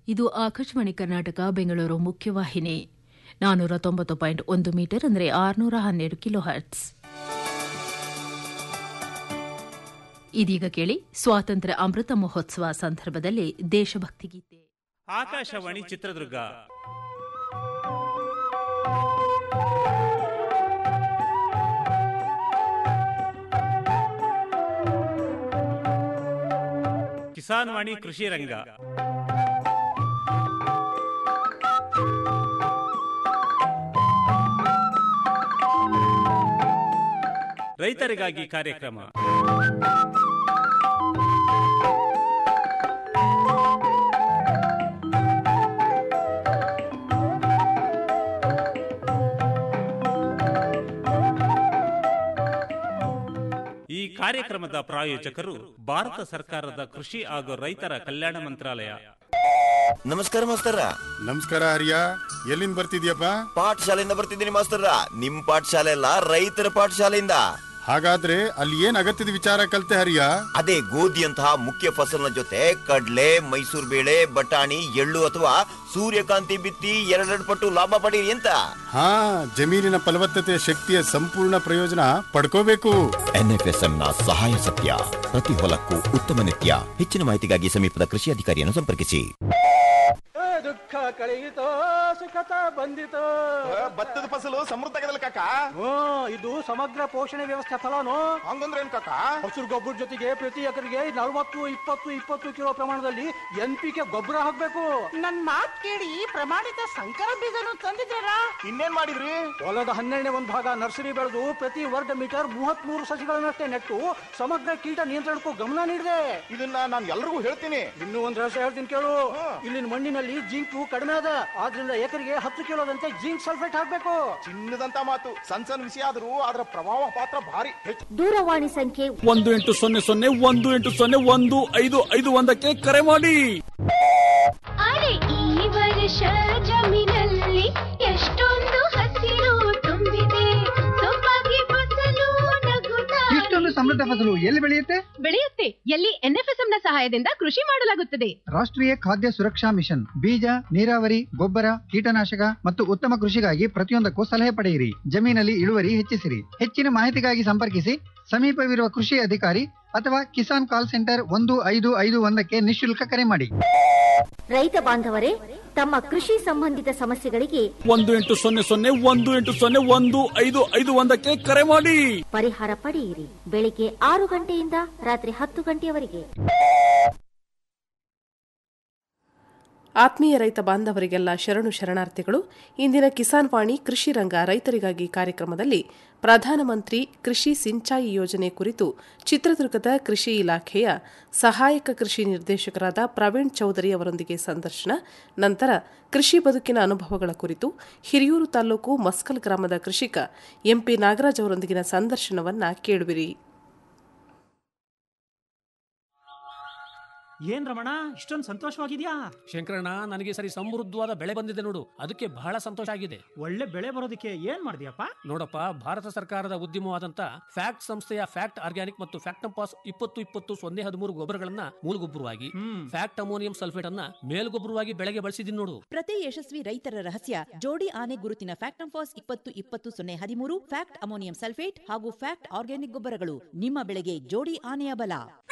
ಇದು ಆಕಾಶವಾಣಿ ಕರ್ನಾಟಕ ಬೆಂಗಳೂರು ಮುಖ್ಯವಾಹಿನಿ ನಾನೂರ ತೊಂಬತ್ತು ಪಾಯಿಂಟ್ ಒಂದು ಮೀಟರ್ ಅಂದರೆ ಆರುನೂರ ಹನ್ನೆರಡು ಕಿಲೋ ಹರ್ಟ್ಸ್ ಇದೀಗ ಕೇಳಿ ಸ್ವಾತಂತ್ರ್ಯ ಅಮೃತ ಮಹೋತ್ಸವ ಸಂದರ್ಭದಲ್ಲಿ ದೇಶಭಕ್ತಿ ಗೀತೆ ಆಕಾಶವಾಣಿ ಚಿತ್ರದುರ್ಗ ಕಿಸಾನ್ ವಾಣಿ ಕೃಷಿ ರಂಗ ರೈತರಿಗಾಗಿ ಕಾರ್ಯಕ್ರಮ ಈ ಕಾರ್ಯಕ್ರಮದ ಪ್ರಾಯೋಜಕರು ಭಾರತ ಸರ್ಕಾರದ ಕೃಷಿ ಹಾಗೂ ರೈತರ ಕಲ್ಯಾಣ ಮಂತ್ರಾಲಯ ನಮಸ್ಕಾರ ಮಾಸ್ತರ ನಮಸ್ಕಾರ ಹರಿಯ ಎಲ್ಲಿಂದ ಬರ್ತಿದ್ಯಪ್ಪ ಪಾಠಶಾಲೆಯಿಂದ ಬರ್ತಿದ್ದೀನಿ ಮಾಸ್ತರ ನಿಮ್ ಪಾಠಶಾಲೆ ಅಲ್ಲ ರೈತರ ಪಾಠಶಾಲೆಯಿಂದ ಹಾಗಾದ್ರೆ ಅಲ್ಲಿ ಏನ್ ಅಗತ್ಯದ ವಿಚಾರ ಕಲ್ತೆ ಹರಿಯ ಅದೇ ಗೋಧಿಯಂತಹ ಮುಖ್ಯ ಫಸಲಿನ ಜೊತೆ ಕಡ್ಲೆ ಮೈಸೂರು ಬೇಳೆ ಬಟಾಣಿ ಎಳ್ಳು ಅಥವಾ ಸೂರ್ಯಕಾಂತಿ ಬಿತ್ತಿ ಎರಡೆರಡು ಪಟ್ಟು ಲಾಭ ಪಡೀರಿ ಅಂತ ಹಾ ಜಮೀನಿನ ಫಲವತ್ತತೆ ಶಕ್ತಿಯ ಸಂಪೂರ್ಣ ಪ್ರಯೋಜನ ಪಡ್ಕೋಬೇಕು ಎನ್ಎಫ್ಎಸ್ಎಂ ನ ಸಹಾಯ ಸತ್ಯ ಪ್ರತಿ ಹೊಲಕ್ಕೂ ಉತ್ತಮ ನಿತ್ಯ ಹೆಚ್ಚಿನ ಮಾಹಿತಿಗಾಗಿ ಸಮೀಪದ ಕೃಷಿ ಅಧಿಕಾರಿಯನ್ನು ಸಂಪರ್ಕಿಸಿ ದುಃಖ ಕಳೆಯಿತೋ ಸುಖತ ಬಂದಿತೋ ಭತ್ತದ ಫಸಲು ಸಮೃದ್ಧ ಆಗದಲ್ಲ ಕಾಕ ಹ್ಞೂ ಇದು ಸಮಗ್ರ ಪೋಷಣೆ ವ್ಯವಸ್ಥೆ ಫಲನು ಹಂಗಂದ್ರೆ ಏನ್ ಕಾಕ ಹಸಿರು ಗೊಬ್ಬರ ಜೊತೆಗೆ ಪ್ರತಿ ಎಕರೆಗೆ ನಲವತ್ತು ಇಪ್ಪತ್ತು ಇಪ್ಪತ್ತು ಕಿಲೋ ಪ್ರಮಾಣದಲ್ಲಿ ಎನ್ ಪಿ ಕೆ ಗೊಬ್ಬರ ಹಾಕ್ಬೇಕು ನನ್ ಮಾತ್ ಕೇಳಿ ಪ್ರಮಾಣಿತ ಸಂಕರ ಬೀಜನು ತಂದಿದ್ದೀರಾ ಇನ್ನೇನ್ ಮಾಡಿದ್ರಿ ಹೊಲದ ಹನ್ನೆರಡನೇ ಒಂದು ಭಾಗ ನರ್ಸರಿ ಬೆಳೆದು ಪ್ರತಿ ವರ್ಗ ಮೀಟರ್ ಮೂವತ್ತ್ ಮೂರು ಸಸಿಗಳನ್ನಷ್ಟೇ ನೆಟ್ಟು ಸಮಗ್ರ ಕೀಟ ನಿಯಂತ್ರಣಕ್ಕೂ ಗಮನ ನೀಡಿದೆ ಇದನ್ನ ನಾನು ಎಲ್ರಿಗೂ ಹೇಳ್ತೀನಿ ಇನ್ನೂ ಒಂದು ರಹಸ್ಯ ಹೇಳ್ತೀನಿ ಕೇಳು ಇಲ್ಲಿನ ಮಣ್ಣಿನಲ್ಲಿ ಜಿಂಕು ಕಡಿಮೆ ಅದ ಆದ್ರಿಂದ ಎಕರೆಗೆ ಹತ್ತು ಕಿಲೋದಂತೆ ಜಿಂಕ್ ಸಲ್ಫೇಟ್ ಹಾಕ್ಬೇಕು ಚಿನ್ನದಂತ ಮಾತು ಸಣ್ಣ ಸಣ್ಣ ವಿಷಯ ಆದ್ರೂ ಅದರ ಪ್ರಭಾವ ಪಾತ್ರ ಭಾರಿ ಹೆಚ್ಚು ದೂರವಾಣಿ ಸಂಖ್ಯೆ ಒಂದು ಎಂಟು ಸೊನ್ನೆ ಸೊನ್ನೆ ಒಂದು ಎಂಟು ಸೊನ್ನೆ ಒಂದು ಐದು ಐದು ಒಂದಕ್ಕೆ ಕರೆ ಮಾಡಿ ಅರೆ ಈ ವರ್ಷ ಜಮೀನಲ್ಲಿ ಎಷ್ಟೊಂದು ಹಸಿರು ತುಂಬಿದೆ ಸೊಬಗೆ ಫಸಲು ನಗುತ್ತಾ ಇಷ್ಟೊಂದು ಸಮೃದ್ಧ ಫಸಲು ಎಲ್ಲಿ ಬೆಳೆಯುತ್ತೆ ಬೆಳೆಯುತ್ತೆ ಎಲ್ಲಿ ಎನ್ಎಫ್ಎಸ್ಎಂ ನ ಸಹಾಯದಿಂದ ಕೃಷಿ ಮಾಡಲಾಗುತ್ತದೆ ರಾಷ್ಟ್ರೀಯ ಖಾದ್ಯ ಸುರಕ್ಷಾ ಮಿಷನ್ ಬೀಜ ನೀರಾವರಿ ಗೊಬ್ಬರ ಕೀಟನಾಶಕ ಮತ್ತು ಉತ್ತಮ ಕೃಷಿಗಾಗಿ ಪ್ರತಿಯೊಂದಕ್ಕೂ ಸಲಹೆ ಪಡೆಯಿರಿ ಜಮೀನಲ್ಲಿ ಇಳುವರಿ ಹೆಚ್ಚಿಸಿರಿ ಹೆಚ್ಚಿನ ಮಾಹಿತಿಗಾಗಿ ಸಂಪರ್ಕಿಸಿ ಸಮೀಪವಿರುವ ಕೃಷಿ ಅಧಿಕಾರಿ ಅಥವಾ ಕಿಸಾನ್ ಕಾಲ್ ಸೆಂಟರ್ ಒಂದು ಐದು ಐದು ಒಂದಕ್ಕೆ ನಿಶುಲ್ಕ ಕರೆ ಮಾಡಿ ರೈತ ಬಾಂಧವರೇ ತಮ್ಮ ಕೃಷಿ ಸಂಬಂಧಿತ ಸಮಸ್ಯೆಗಳಿಗೆ ಒಂದು ಎಂಟು ಸೊನ್ನೆ ಸೊನ್ನೆ ಒಂದು ಎಂಟು ಸೊನ್ನೆ ಒಂದು ಐದು ಐದು ಒಂದಕ್ಕೆ ಕರೆ ಮಾಡಿ ಪರಿಹಾರ ಪಡೆಯಿರಿ ಬೆಳಿಗ್ಗೆ ಆರು ಗಂಟೆಯಿಂದ ರಾತ್ರಿ ಹತ್ತು ಗಂಟೆಯವರೆಗೆ ಆತ್ಮೀಯ ರೈತ ಬಾಂಧವರಿಗೆಲ್ಲ ಶರಣು ಶರಣಾರ್ಥಿಗಳು ಇಂದಿನ ಕಿಸಾನ್ ವಾಣಿ ಕೃಷಿ ರಂಗ ರೈತರಿಗಾಗಿ ಕಾರ್ಯಕ್ರಮದಲ್ಲಿ ಪ್ರಧಾನಮಂತ್ರಿ ಕೃಷಿ ಸಿಂಚಾಯಿ ಯೋಜನೆ ಕುರಿತು ಚಿತ್ರದುರ್ಗದ ಕೃಷಿ ಇಲಾಖೆಯ ಸಹಾಯಕ ಕೃಷಿ ನಿರ್ದೇಶಕರಾದ ಪ್ರವೀಣ್ ಚೌಧರಿ ಅವರೊಂದಿಗೆ ಸಂದರ್ಶನ ನಂತರ ಕೃಷಿ ಬದುಕಿನ ಅನುಭವಗಳ ಕುರಿತು ಹಿರಿಯೂರು ತಾಲೂಕು ಮಸ್ಕಲ್ ಗ್ರಾಮದ ಕೃಷಿಕ ಎಂಪಿ ನಾಗರಾಜ್ ಅವರೊಂದಿಗಿನ ಸಂದರ್ಶನವನ್ನ ಕೇಳುವಿರಿ ಏನ್ ರಮಣ ಇಷ್ಟೊಂದು ಸಂತೋಷವಾಗಿದ್ಯಾ ಶಂಕರಣ್ಣ ನನಗೆ ಸರಿ ಸಮೃದ್ಧವಾದ ಬೆಳೆ ಬಂದಿದೆ ನೋಡು ಅದಕ್ಕೆ ಬಹಳ ಸಂತೋಷ ಆಗಿದೆ ಒಳ್ಳೆ ಬೆಳೆ ಬರೋದಕ್ಕೆ ಏನ್ ಮಾಡಿದ್ಯಪ್ಪ ನೋಡಪ್ಪ ಭಾರತ ಸರ್ಕಾರದ ಉದ್ಯಮವಾದಂತ ಫ್ಯಾಕ್ಟ್ ಸಂಸ್ಥೆಯ ಫ್ಯಾಕ್ಟ್ ಆರ್ಗ್ಯಾನಿಕ್ ಮತ್ತು ಫ್ಯಾಕ್ಟಂಪಾಸ್ ಇಪ್ಪತ್ತು ಇಪ್ಪತ್ತು ಸೊನ್ನೆ ಹದಿಮೂರು ಗೊಬ್ಬರಗಳನ್ನ ಮೂಲಗೊಬ್ಬರವಾಗಿ ಫ್ಯಾಕ್ಟ್ ಅಮೋನಿಯಂ ಸಲ್ಫೇಟ್ ಅನ್ನ ಮೇಲ್ಗೊಬ್ಬರವಾಗಿ ಬೆಳೆಗೆ ಬಳಸಿದೀನಿ ನೋಡು ಪ್ರತಿ ಯಶಸ್ವಿ ರೈತರ ರಹಸ್ಯ ಜೋಡಿ ಆನೆ ಗುರುತಿನ ಫ್ಯಾಕ್ಟಂಫಾಸ್ ಇಪ್ಪತ್ತು ಇಪ್ಪತ್ತು ಸೊನ್ನೆ ಹದಿಮೂರು ಫ್ಯಾಕ್ಟ್ ಅಮೋನಿಯಂ ಸಲ್ಫೇಟ್ ಹಾಗೂ ಫ್ಯಾಕ್ಟ್ ಆರ್ಗ್ಯಾನಿಕ್ ಗೊಬ್ಬರಗಳು ನಿಮ್ಮ ಬೆಳೆಗೆ ಜೋಡಿ ಆನೆಯ ಬಲ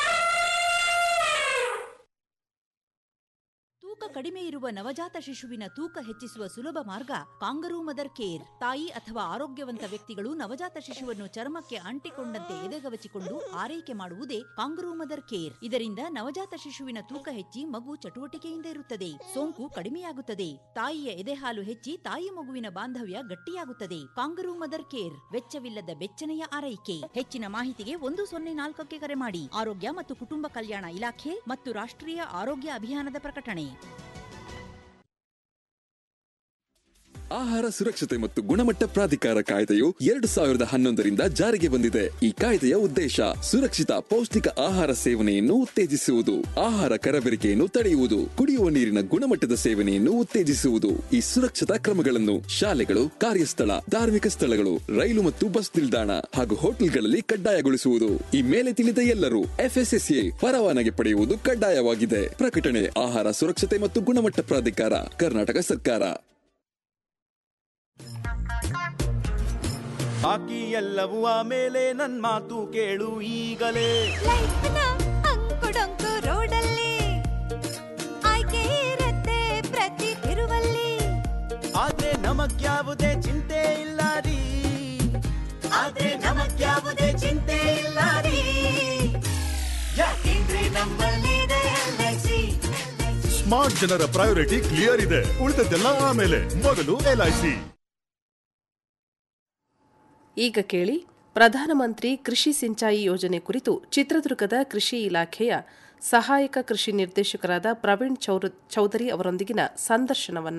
ತೂಕ ಕಡಿಮೆ ಇರುವ ನವಜಾತ ಶಿಶುವಿನ ತೂಕ ಹೆಚ್ಚಿಸುವ ಸುಲಭ ಮಾರ್ಗ ಕಾಂಗರೂ ಮದರ್ ಕೇರ್ ತಾಯಿ ಅಥವಾ ಆರೋಗ್ಯವಂತ ವ್ಯಕ್ತಿಗಳು ನವಜಾತ ಶಿಶುವನ್ನು ಚರ್ಮಕ್ಕೆ ಅಂಟಿಕೊಂಡಂತೆ ಎದೆಗವಚಿಕೊಂಡು ಆರೈಕೆ ಮಾಡುವುದೇ ಕಾಂಗರೂ ಮದರ್ ಕೇರ್ ಇದರಿಂದ ನವಜಾತ ಶಿಶುವಿನ ತೂಕ ಹೆಚ್ಚಿ ಮಗು ಚಟುವಟಿಕೆಯಿಂದ ಇರುತ್ತದೆ ಸೋಂಕು ಕಡಿಮೆಯಾಗುತ್ತದೆ ತಾಯಿಯ ಎದೆಹಾಲು ಹೆಚ್ಚಿ ತಾಯಿ ಮಗುವಿನ ಬಾಂಧವ್ಯ ಗಟ್ಟಿಯಾಗುತ್ತದೆ ಕಾಂಗರೂ ಮದರ್ ಕೇರ್ ವೆಚ್ಚವಿಲ್ಲದ ಬೆಚ್ಚನೆಯ ಆರೈಕೆ ಹೆಚ್ಚಿನ ಮಾಹಿತಿಗೆ ಒಂದು ಸೊನ್ನೆ ನಾಲ್ಕಕ್ಕೆ ಕರೆ ಮಾಡಿ ಆರೋಗ್ಯ ಮತ್ತು ಕುಟುಂಬ ಕಲ್ಯಾಣ ಇಲಾಖೆ ಮತ್ತು ರಾಷ್ಟ್ರೀಯ ಆರೋಗ್ಯ ಅಭಿಯಾನದ ಪ್ರಕಟಣೆ ಆಹಾರ ಸುರಕ್ಷತೆ ಮತ್ತು ಗುಣಮಟ್ಟ ಪ್ರಾಧಿಕಾರ ಕಾಯ್ದೆಯು ಎರಡು ಸಾವಿರದ ಹನ್ನೊಂದರಿಂದ ಜಾರಿಗೆ ಬಂದಿದೆ ಈ ಕಾಯ್ದೆಯ ಉದ್ದೇಶ ಸುರಕ್ಷಿತ ಪೌಷ್ಟಿಕ ಆಹಾರ ಸೇವನೆಯನ್ನು ಉತ್ತೇಜಿಸುವುದು ಆಹಾರ ಕರಬೇರಿಕೆಯನ್ನು ತಡೆಯುವುದು ಕುಡಿಯುವ ನೀರಿನ ಗುಣಮಟ್ಟದ ಸೇವನೆಯನ್ನು ಉತ್ತೇಜಿಸುವುದು ಈ ಸುರಕ್ಷತಾ ಕ್ರಮಗಳನ್ನು ಶಾಲೆಗಳು ಕಾರ್ಯಸ್ಥಳ ಧಾರ್ಮಿಕ ಸ್ಥಳಗಳು ರೈಲು ಮತ್ತು ಬಸ್ ನಿಲ್ದಾಣ ಹಾಗೂ ಹೋಟೆಲ್ಗಳಲ್ಲಿ ಕಡ್ಡಾಯಗೊಳಿಸುವುದು ಈ ಮೇಲೆ ತಿಳಿದ ಎಲ್ಲರೂ ಎಫ್ಎಸ್ಎಸ್ಎ ಪರವಾನಗಿ ಪಡೆಯುವುದು ಕಡ್ಡಾಯವಾಗಿದೆ ಪ್ರಕಟಣೆ ಆಹಾರ ಸುರಕ್ಷತೆ ಮತ್ತು ಗುಣಮಟ್ಟ ಪ್ರಾಧಿಕಾರ ಕರ್ನಾಟಕ ಸರ್ಕಾರ ಬಾಕಿ ಎಲ್ಲವೂ ಆಮೇಲೆ ನನ್ ಮಾತು ಕೇಳು ಈಗಲೇ ಅಂಕುಡೊಂಕು ರೋಡಲ್ಲಿ ಆಯ್ಕೆ ಇರತ್ತೆ ಪ್ರತಿ ತಿರುವಲ್ಲಿ ಆದ್ರೆ ನಮಗ್ಯಾವುದೇ ಚಿಂತೆ ಇಲ್ಲ ರೀ ಆದ್ರೆ ನಮಗ್ಯಾವುದೇ ಚಿಂತೆ ಇಲ್ಲ ರೀ ಯಾಕೆಂದ್ರೆ ನಮ್ಮಲ್ಲಿದೆ LIC. ಸ್ಮಾರ್ಟ್ ಜನರ ಪ್ರಯಾರಿಟಿ ಕ್ಲಿಯರ್ ಇದೆ ಉಳಿದದ್ದೆಲ್ಲ ಆಮೇಲೆ ಮೊದಲು ಎಲ್ಐಸಿ ಈಗ ಕೇಳಿ ಪ್ರಧಾನಮಂತ್ರಿ ಕೃಷಿ ಸಿಂಚಾಯಿ ಯೋಜನೆ ಕುರಿತು ಚಿತ್ರದುರ್ಗದ ಕೃಷಿ ಇಲಾಖೆಯ ಸಹಾಯಕ ಕೃಷಿ ನಿರ್ದೇಶಕರಾದ ಪ್ರವೀಣ್ ಚೌರ ಚೌಧರಿ ಅವರೊಂದಿಗಿನ ಸಂದರ್ಶನವನ್ನ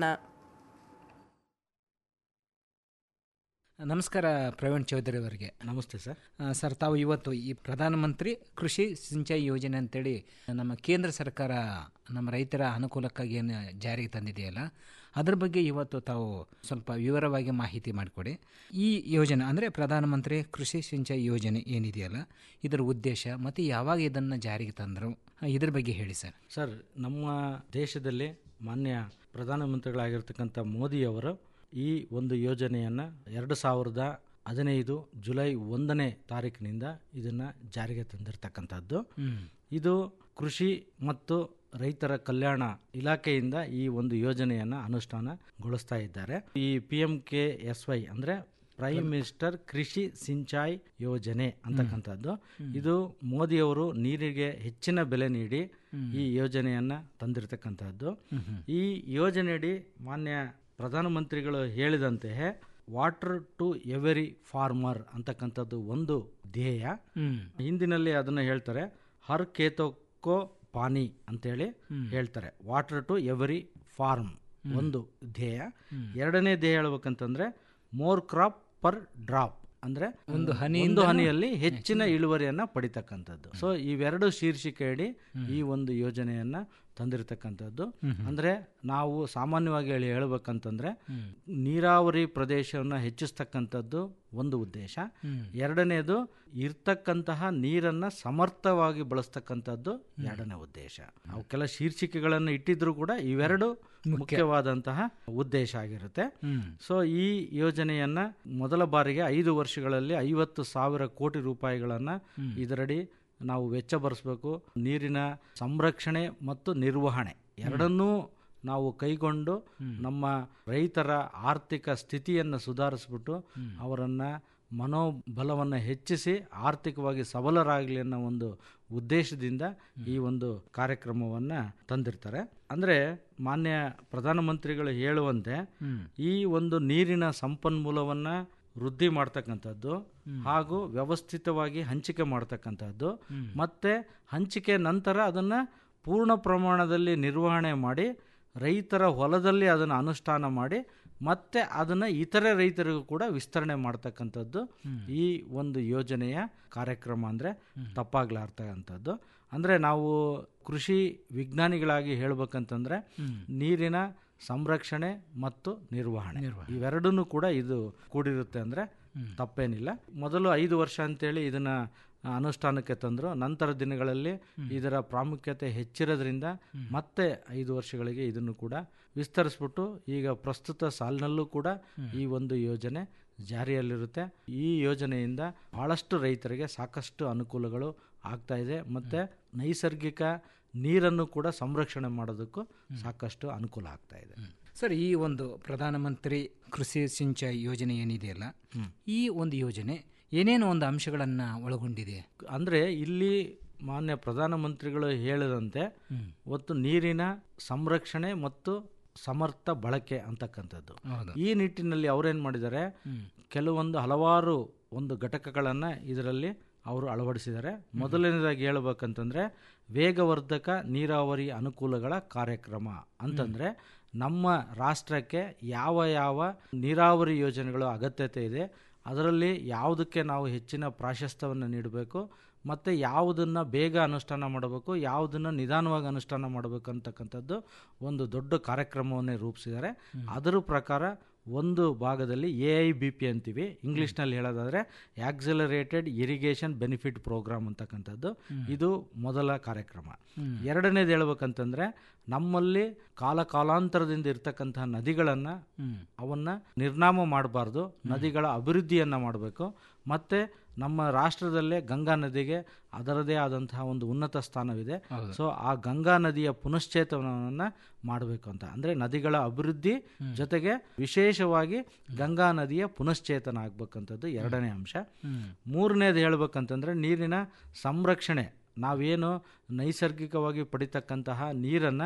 ನಮಸ್ಕಾರ ಪ್ರವೀಣ್ ಚೌಧರಿ ಅವರಿಗೆ ನಮಸ್ತೆ ಸರ್ ಆ, ಸರ್ ತಾವು ಇವತ್ತು ಈ ಪ್ರಧಾನಮಂತ್ರಿ ಕೃಷಿ ಸಿಂಚಾಯಿ ಯೋಜನೆ ಅಂತೇಳಿ ನಮ್ಮ ಕೇಂದ್ರ ಸರ್ಕಾರ ನಮ್ಮ ರೈತರ ಅನುಕೂಲಕ್ಕಾಗಿ ಏನು ಜಾರಿಗೆ ತಂದಿದೆಯಲ್ಲ ಅದ್ರ ಬಗ್ಗೆ ಇವತ್ತು ತಾವು ಸ್ವಲ್ಪ ವಿವರವಾಗಿ ಮಾಹಿತಿ ಮಾಡಿಕೊಡಿ ಈ ಯೋಜನೆ ಅಂದರೆ ಪ್ರಧಾನಮಂತ್ರಿ ಕೃಷಿ ಸಿಂಚಾಯಿ ಯೋಜನೆ ಏನಿದೆಯಲ್ಲ ಇದರ ಉದ್ದೇಶ ಮತ್ತು ಯಾವಾಗ ಇದನ್ನು ಜಾರಿಗೆ ತಂದರು ಇದ್ರ ಬಗ್ಗೆ ಹೇಳಿ ಸರ್ ಸರ್ ನಮ್ಮ ದೇಶದಲ್ಲಿ ಮಾನ್ಯ ಪ್ರಧಾನಮಂತ್ರಿಗಳಾಗಿರ್ತಕ್ಕಂಥ ಮೋದಿಯವರು ಈ ಒಂದು ಯೋಜನೆಯನ್ನು ಎರಡು ಸಾವಿರದ ಹದಿನೈದು ಜುಲೈ ಒಂದನೇ ತಾರೀಕಿನಿಂದ ಇದನ್ನು ಜಾರಿಗೆ ತಂದಿರತಕ್ಕಂಥದ್ದು ಹ್ಮ್. ಇದು ಕೃಷಿ ಮತ್ತು ರೈತರ ಕಲ್ಯಾಣ ಇಲಾಖೆಯಿಂದ ಈ ಒಂದು ಯೋಜನೆಯನ್ನು ಅನುಷ್ಠಾನಗೊಳಿಸ್ತಾ ಇದ್ದಾರೆ ಈ P M K S Y ಅಂದರೆ ಪ್ರೈಮ್ ಮಿನಿಸ್ಟರ್ ಕೃಷಿ ಸಿಂಚಾಯಿ ಯೋಜನೆ ಅಂತಕ್ಕಂಥದ್ದು ಇದು ಮೋದಿಯವರು ನೀರಿಗೆ ಹೆಚ್ಚಿನ ಬೆಲೆ ನೀಡಿ ಈ ಯೋಜನೆಯನ್ನು ತಂದಿರತಕ್ಕಂಥದ್ದು ಈ ಯೋಜನೆಯಡಿ ಮಾನ್ಯ ಪ್ರಧಾನಮಂತ್ರಿಗಳು ಹೇಳಿದಂತೆ ವಾಟರ್ ಟು ಎವರಿ ಫಾರ್ಮರ್ ಅಂತಕ್ಕಂಥದ್ದು ಒಂದು ಧ್ಯೇಯ ಹ್ಮ್. ಹಿಂದಿನಲ್ಲಿ ಅದನ್ನು ಹೇಳ್ತಾರೆ ಹರ್ ಕೇತೋಕೋ ಪಾನಿ ಅಂತೇಳಿ ಹೇಳ್ತಾರೆ ವಾಟರ್ ಟು ಎವರಿ ಫಾರ್ಮ್ ಒಂದು ಧ್ಯೇಯ ಎರಡನೇ ಧ್ಯೇಯ ಹೇಳ್ಬೇಕಂತಂದ್ರೆ ಮೋರ್ ಕ್ರಾಪ್ ಪರ್ ಡ್ರಾಪ್ ಅಂದ್ರೆ ಒಂದು ಹನಿಯಿಂದ ಒಂದು ಹನಿಯಲ್ಲಿ ಹೆಚ್ಚಿನ ಇಳುವರಿಯನ್ನ ಪಡಿತಕ್ಕಂಥದ್ದು ಸೊ ಇವೆರಡು ಶೀರ್ಷಿಕೆಯಡಿ ಈ ಒಂದು ಯೋಜನೆಯನ್ನ ತಂದಿರತಕ್ಕಂಥದ್ದು ಅಂದ್ರೆ ನಾವು ಸಾಮಾನ್ಯವಾಗಿ ಹೇಳಿ ಹೇಳ್ಬೇಕಂತಂದ್ರೆ ನೀರಾವರಿ ಪ್ರದೇಶವನ್ನು ಹೆಚ್ಚಿಸ್ತಕ್ಕಂಥದ್ದು ಒಂದು ಉದ್ದೇಶ ಎರಡನೇದು ಇರ್ತಕ್ಕಂತಹ ನೀರನ್ನ ಸಮರ್ಥವಾಗಿ ಬಳಸ್ತಕ್ಕಂಥದ್ದು ಎರಡನೇ ಉದ್ದೇಶ ನಾವು ಕೆಲ ಶೀರ್ಷಿಕೆಗಳನ್ನು ಇಟ್ಟಿದ್ರು ಕೂಡ ಇವೆರಡು ಮುಖ್ಯವಾದಂತಹ ಉದ್ದೇಶ ಆಗಿರುತ್ತೆ ಸೊ ಈ ಯೋಜನೆಯನ್ನ ಮೊದಲ ಬಾರಿಗೆ ಐದು ವರ್ಷಗಳಲ್ಲಿ ಐವತ್ತು ಸಾವಿರ ಕೋಟಿ ರೂಪಾಯಿಗಳನ್ನ ಇದರಡಿ ನಾವು ವೆಚ್ಚ ಭರಿಸಬೇಕು ನೀರಿನ ಸಂರಕ್ಷಣೆ ಮತ್ತು ನಿರ್ವಹಣೆ ಎರಡನ್ನೂ ನಾವು ಕೈಗೊಂಡು ನಮ್ಮ ರೈತರ ಆರ್ಥಿಕ ಸ್ಥಿತಿಯನ್ನು ಸುಧಾರಿಸ್ಬಿಟ್ಟು ಅವರನ್ನು ಮನೋಬಲವನ್ನು ಹೆಚ್ಚಿಸಿ ಆರ್ಥಿಕವಾಗಿ ಸಬಲರಾಗಲಿ ಅನ್ನೋ ಒಂದು ಉದ್ದೇಶದಿಂದ ಈ ಒಂದು ಕಾರ್ಯಕ್ರಮವನ್ನು ತಂದಿರ್ತಾರೆ ಅಂದರೆ ಮಾನ್ಯ ಪ್ರಧಾನಮಂತ್ರಿಗಳು ಹೇಳುವಂತೆ ಈ ಒಂದು ನೀರಿನ ಸಂಪನ್ಮೂಲವನ್ನು ವೃದ್ಧಿ ಮಾಡ್ತಕ್ಕಂಥದ್ದು ಹಾಗೂ ವ್ಯವಸ್ಥಿತವಾಗಿ ಹಂಚಿಕೆ ಮಾಡ್ತಕ್ಕಂಥದ್ದು ಮತ್ತೆ ಹಂಚಿಕೆ ನಂತರ ಅದನ್ನು ಪೂರ್ಣ ಪ್ರಮಾಣದಲ್ಲಿ ನಿರ್ವಹಣೆ ಮಾಡಿ ರೈತರ ಹೊಲದಲ್ಲಿ ಅದನ್ನು ಅನುಷ್ಠಾನ ಮಾಡಿ ಮತ್ತೆ ಅದನ್ನು ಇತರೆ ರೈತರಿಗೂ ಕೂಡ ವಿಸ್ತರಣೆ ಮಾಡ್ತಕ್ಕಂಥದ್ದು ಈ ಒಂದು ಯೋಜನೆಯ ಕಾರ್ಯಕ್ರಮ ಅಂದರೆ ತಪ್ಪಾಗ್ಲಾರ್ತಕ್ಕಂಥದ್ದು ಅಂದರೆ ನಾವು ಕೃಷಿ ವಿಜ್ಞಾನಿಗಳಾಗಿ ಹೇಳ್ಬೇಕಂತಂದ್ರೆ ನೀರಿನ ಸಂರಕ್ಷಣೆ ಮತ್ತು ನಿರ್ವಹಣೆ ಇವೆರಡನ್ನೂ ಕೂಡ ಇದು ಕೂಡಿರುತ್ತೆ ಅಂದರೆ ತಪ್ಪೇನಿಲ್ಲ ಮೊದಲು ಐದು ವರ್ಷ ಅಂತೇಳಿ ಇದನ್ನ ಅನುಷ್ಠಾನಕ್ಕೆ ತಂದರು ನಂತರ ದಿನಗಳಲ್ಲಿ ಇದರ ಪ್ರಾಮುಖ್ಯತೆ ಹೆಚ್ಚಿರೋದ್ರಿಂದ ಮತ್ತೆ ಐದು ವರ್ಷಗಳಿಗೆ ಇದನ್ನು ಕೂಡ ವಿಸ್ತರಿಸ್ಬಿಟ್ಟು ಈಗ ಪ್ರಸ್ತುತ ಸಾಲಿನಲ್ಲೂ ಕೂಡ ಈ ಒಂದು ಯೋಜನೆ ಜಾರಿಯಲ್ಲಿರುತ್ತೆ ಈ ಯೋಜನೆಯಿಂದ ಬಹಳಷ್ಟು ರೈತರಿಗೆ ಸಾಕಷ್ಟು ಅನುಕೂಲಗಳು ಆಗ್ತಾ ಇದೆ ಮತ್ತು ನೈಸರ್ಗಿಕ ನೀರನ್ನು ಕೂಡ ಸಂರಕ್ಷಣೆ ಮಾಡೋದಕ್ಕೂ ಸಾಕಷ್ಟು ಅನುಕೂಲ ಆಗ್ತಾ ಇದೆ ಸರ್ ಈ ಒಂದು ಪ್ರಧಾನಮಂತ್ರಿ ಕೃಷಿ ಸಿಂಚಾಯಿ ಯೋಜನೆ ಏನಿದೆಯಲ್ಲ ಈ ಒಂದು ಯೋಜನೆ ಏನೇನು ಒಂದು ಅಂಶಗಳನ್ನು ಒಳಗೊಂಡಿದೆ ಅಂದರೆ ಇಲ್ಲಿ ಮಾನ್ಯ ಪ್ರಧಾನಮಂತ್ರಿಗಳು ಹೇಳಿದಂತೆ ಒತ್ತು ನೀರಿನ ಸಂರಕ್ಷಣೆ ಮತ್ತು ಸಮರ್ಥ ಬಳಕೆ ಅಂತಕ್ಕಂಥದ್ದು ಹೌದು. ಈ ನಿಟ್ಟಿನಲ್ಲಿ ಅವರೇನು ಮಾಡಿದ್ದಾರೆ ಕೆಲವೊಂದು ಹಲವಾರು ಒಂದು ಘಟಕಗಳನ್ನು ಇದರಲ್ಲಿ ಅವರು ಅಳವಡಿಸಿದ್ದಾರೆ ಮೊದಲನೇದಾಗಿ ಹೇಳ್ಬೇಕಂತಂದ್ರೆ ವೇಗವರ್ಧಕ ನೀರಾವರಿ ಅನುಕೂಲಗಳ ಕಾರ್ಯಕ್ರಮ ಅಂತಂದ್ರೆ ನಮ್ಮ ರಾಷ್ಟ್ರಕ್ಕೆ ಯಾವ ಯಾವ ನೀರಾವರಿ ಯೋಜನೆಗಳು ಅಗತ್ಯತೆ ಇದೆ ಅದರಲ್ಲಿ ಯಾವುದಕ್ಕೆ ನಾವು ಹೆಚ್ಚಿನ ಪ್ರಾಶಸ್ತ್ಯವನ್ನು ನೀಡಬೇಕು ಮತ್ತು ಯಾವುದನ್ನು ಬೇಗ ಅನುಷ್ಠಾನ ಮಾಡಬೇಕು ಯಾವುದನ್ನು ನಿಧಾನವಾಗಿ ಅನುಷ್ಠಾನ ಮಾಡಬೇಕು ಅಂತಕ್ಕಂಥದ್ದು ಒಂದು ದೊಡ್ಡ ಕಾರ್ಯಕ್ರಮವನ್ನೇ ರೂಪಿಸಿದ್ದಾರೆ ಅದರ ಪ್ರಕಾರ ಒಂದು ಭಾಗದಲ್ಲಿ ಎ ಐ ಬಿ ಪಿ ಅಂತೀವಿ ಇಂಗ್ಲೀಷ್ನಲ್ಲಿ ಹೇಳೋದಾದರೆ ಆಕ್ಸಿಲರೇಟೆಡ್ ಇರಿಗೇಷನ್ ಬೆನಿಫಿಟ್ ಪ್ರೋಗ್ರಾಮ್ ಅಂತಕ್ಕಂಥದ್ದು ಇದು ಮೊದಲ ಕಾರ್ಯಕ್ರಮ ಎರಡನೇದು ಹೇಳ್ಬೇಕಂತಂದರೆ ನಮ್ಮಲ್ಲಿ ಕಾಲ ಕಾಲಾಂತರದಿಂದ ಇರ್ತಕ್ಕಂತಹ ನದಿಗಳನ್ನು ಅವನ್ನ ನಿರ್ನಾಮ ಮಾಡಬಾರ್ದು ನದಿಗಳ ಅಭಿವೃದ್ಧಿಯನ್ನು ಮಾಡಬೇಕು ಮತ್ತು ನಮ್ಮ ರಾಷ್ಟ್ರದಲ್ಲೇ ಗಂಗಾ ನದಿಗೆ ಅದರದೇ ಆದಂತಹ ಒಂದು ಉನ್ನತ ಸ್ಥಾನವಿದೆ ಸೊ ಆ ಗಂಗಾ ನದಿಯ ಪುನಶ್ಚೇತನವನ್ನು ಮಾಡಬೇಕು ಅಂತ ಅಂದರೆ ನದಿಗಳ ಅಭಿವೃದ್ಧಿ ಜೊತೆಗೆ ವಿಶೇಷವಾಗಿ ಗಂಗಾ ನದಿಯ ಪುನಶ್ಚೇತನ ಆಗ್ಬೇಕಂಥದ್ದು ಎರಡನೇ ಅಂಶ ಮೂರನೇದು ಹೇಳ್ಬೇಕಂತಂದರೆ ನೀರಿನ ಸಂರಕ್ಷಣೆ ನಾವೇನು ನೈಸರ್ಗಿಕವಾಗಿ ಪಡಿತಕ್ಕಂತಹ ನೀರನ್ನು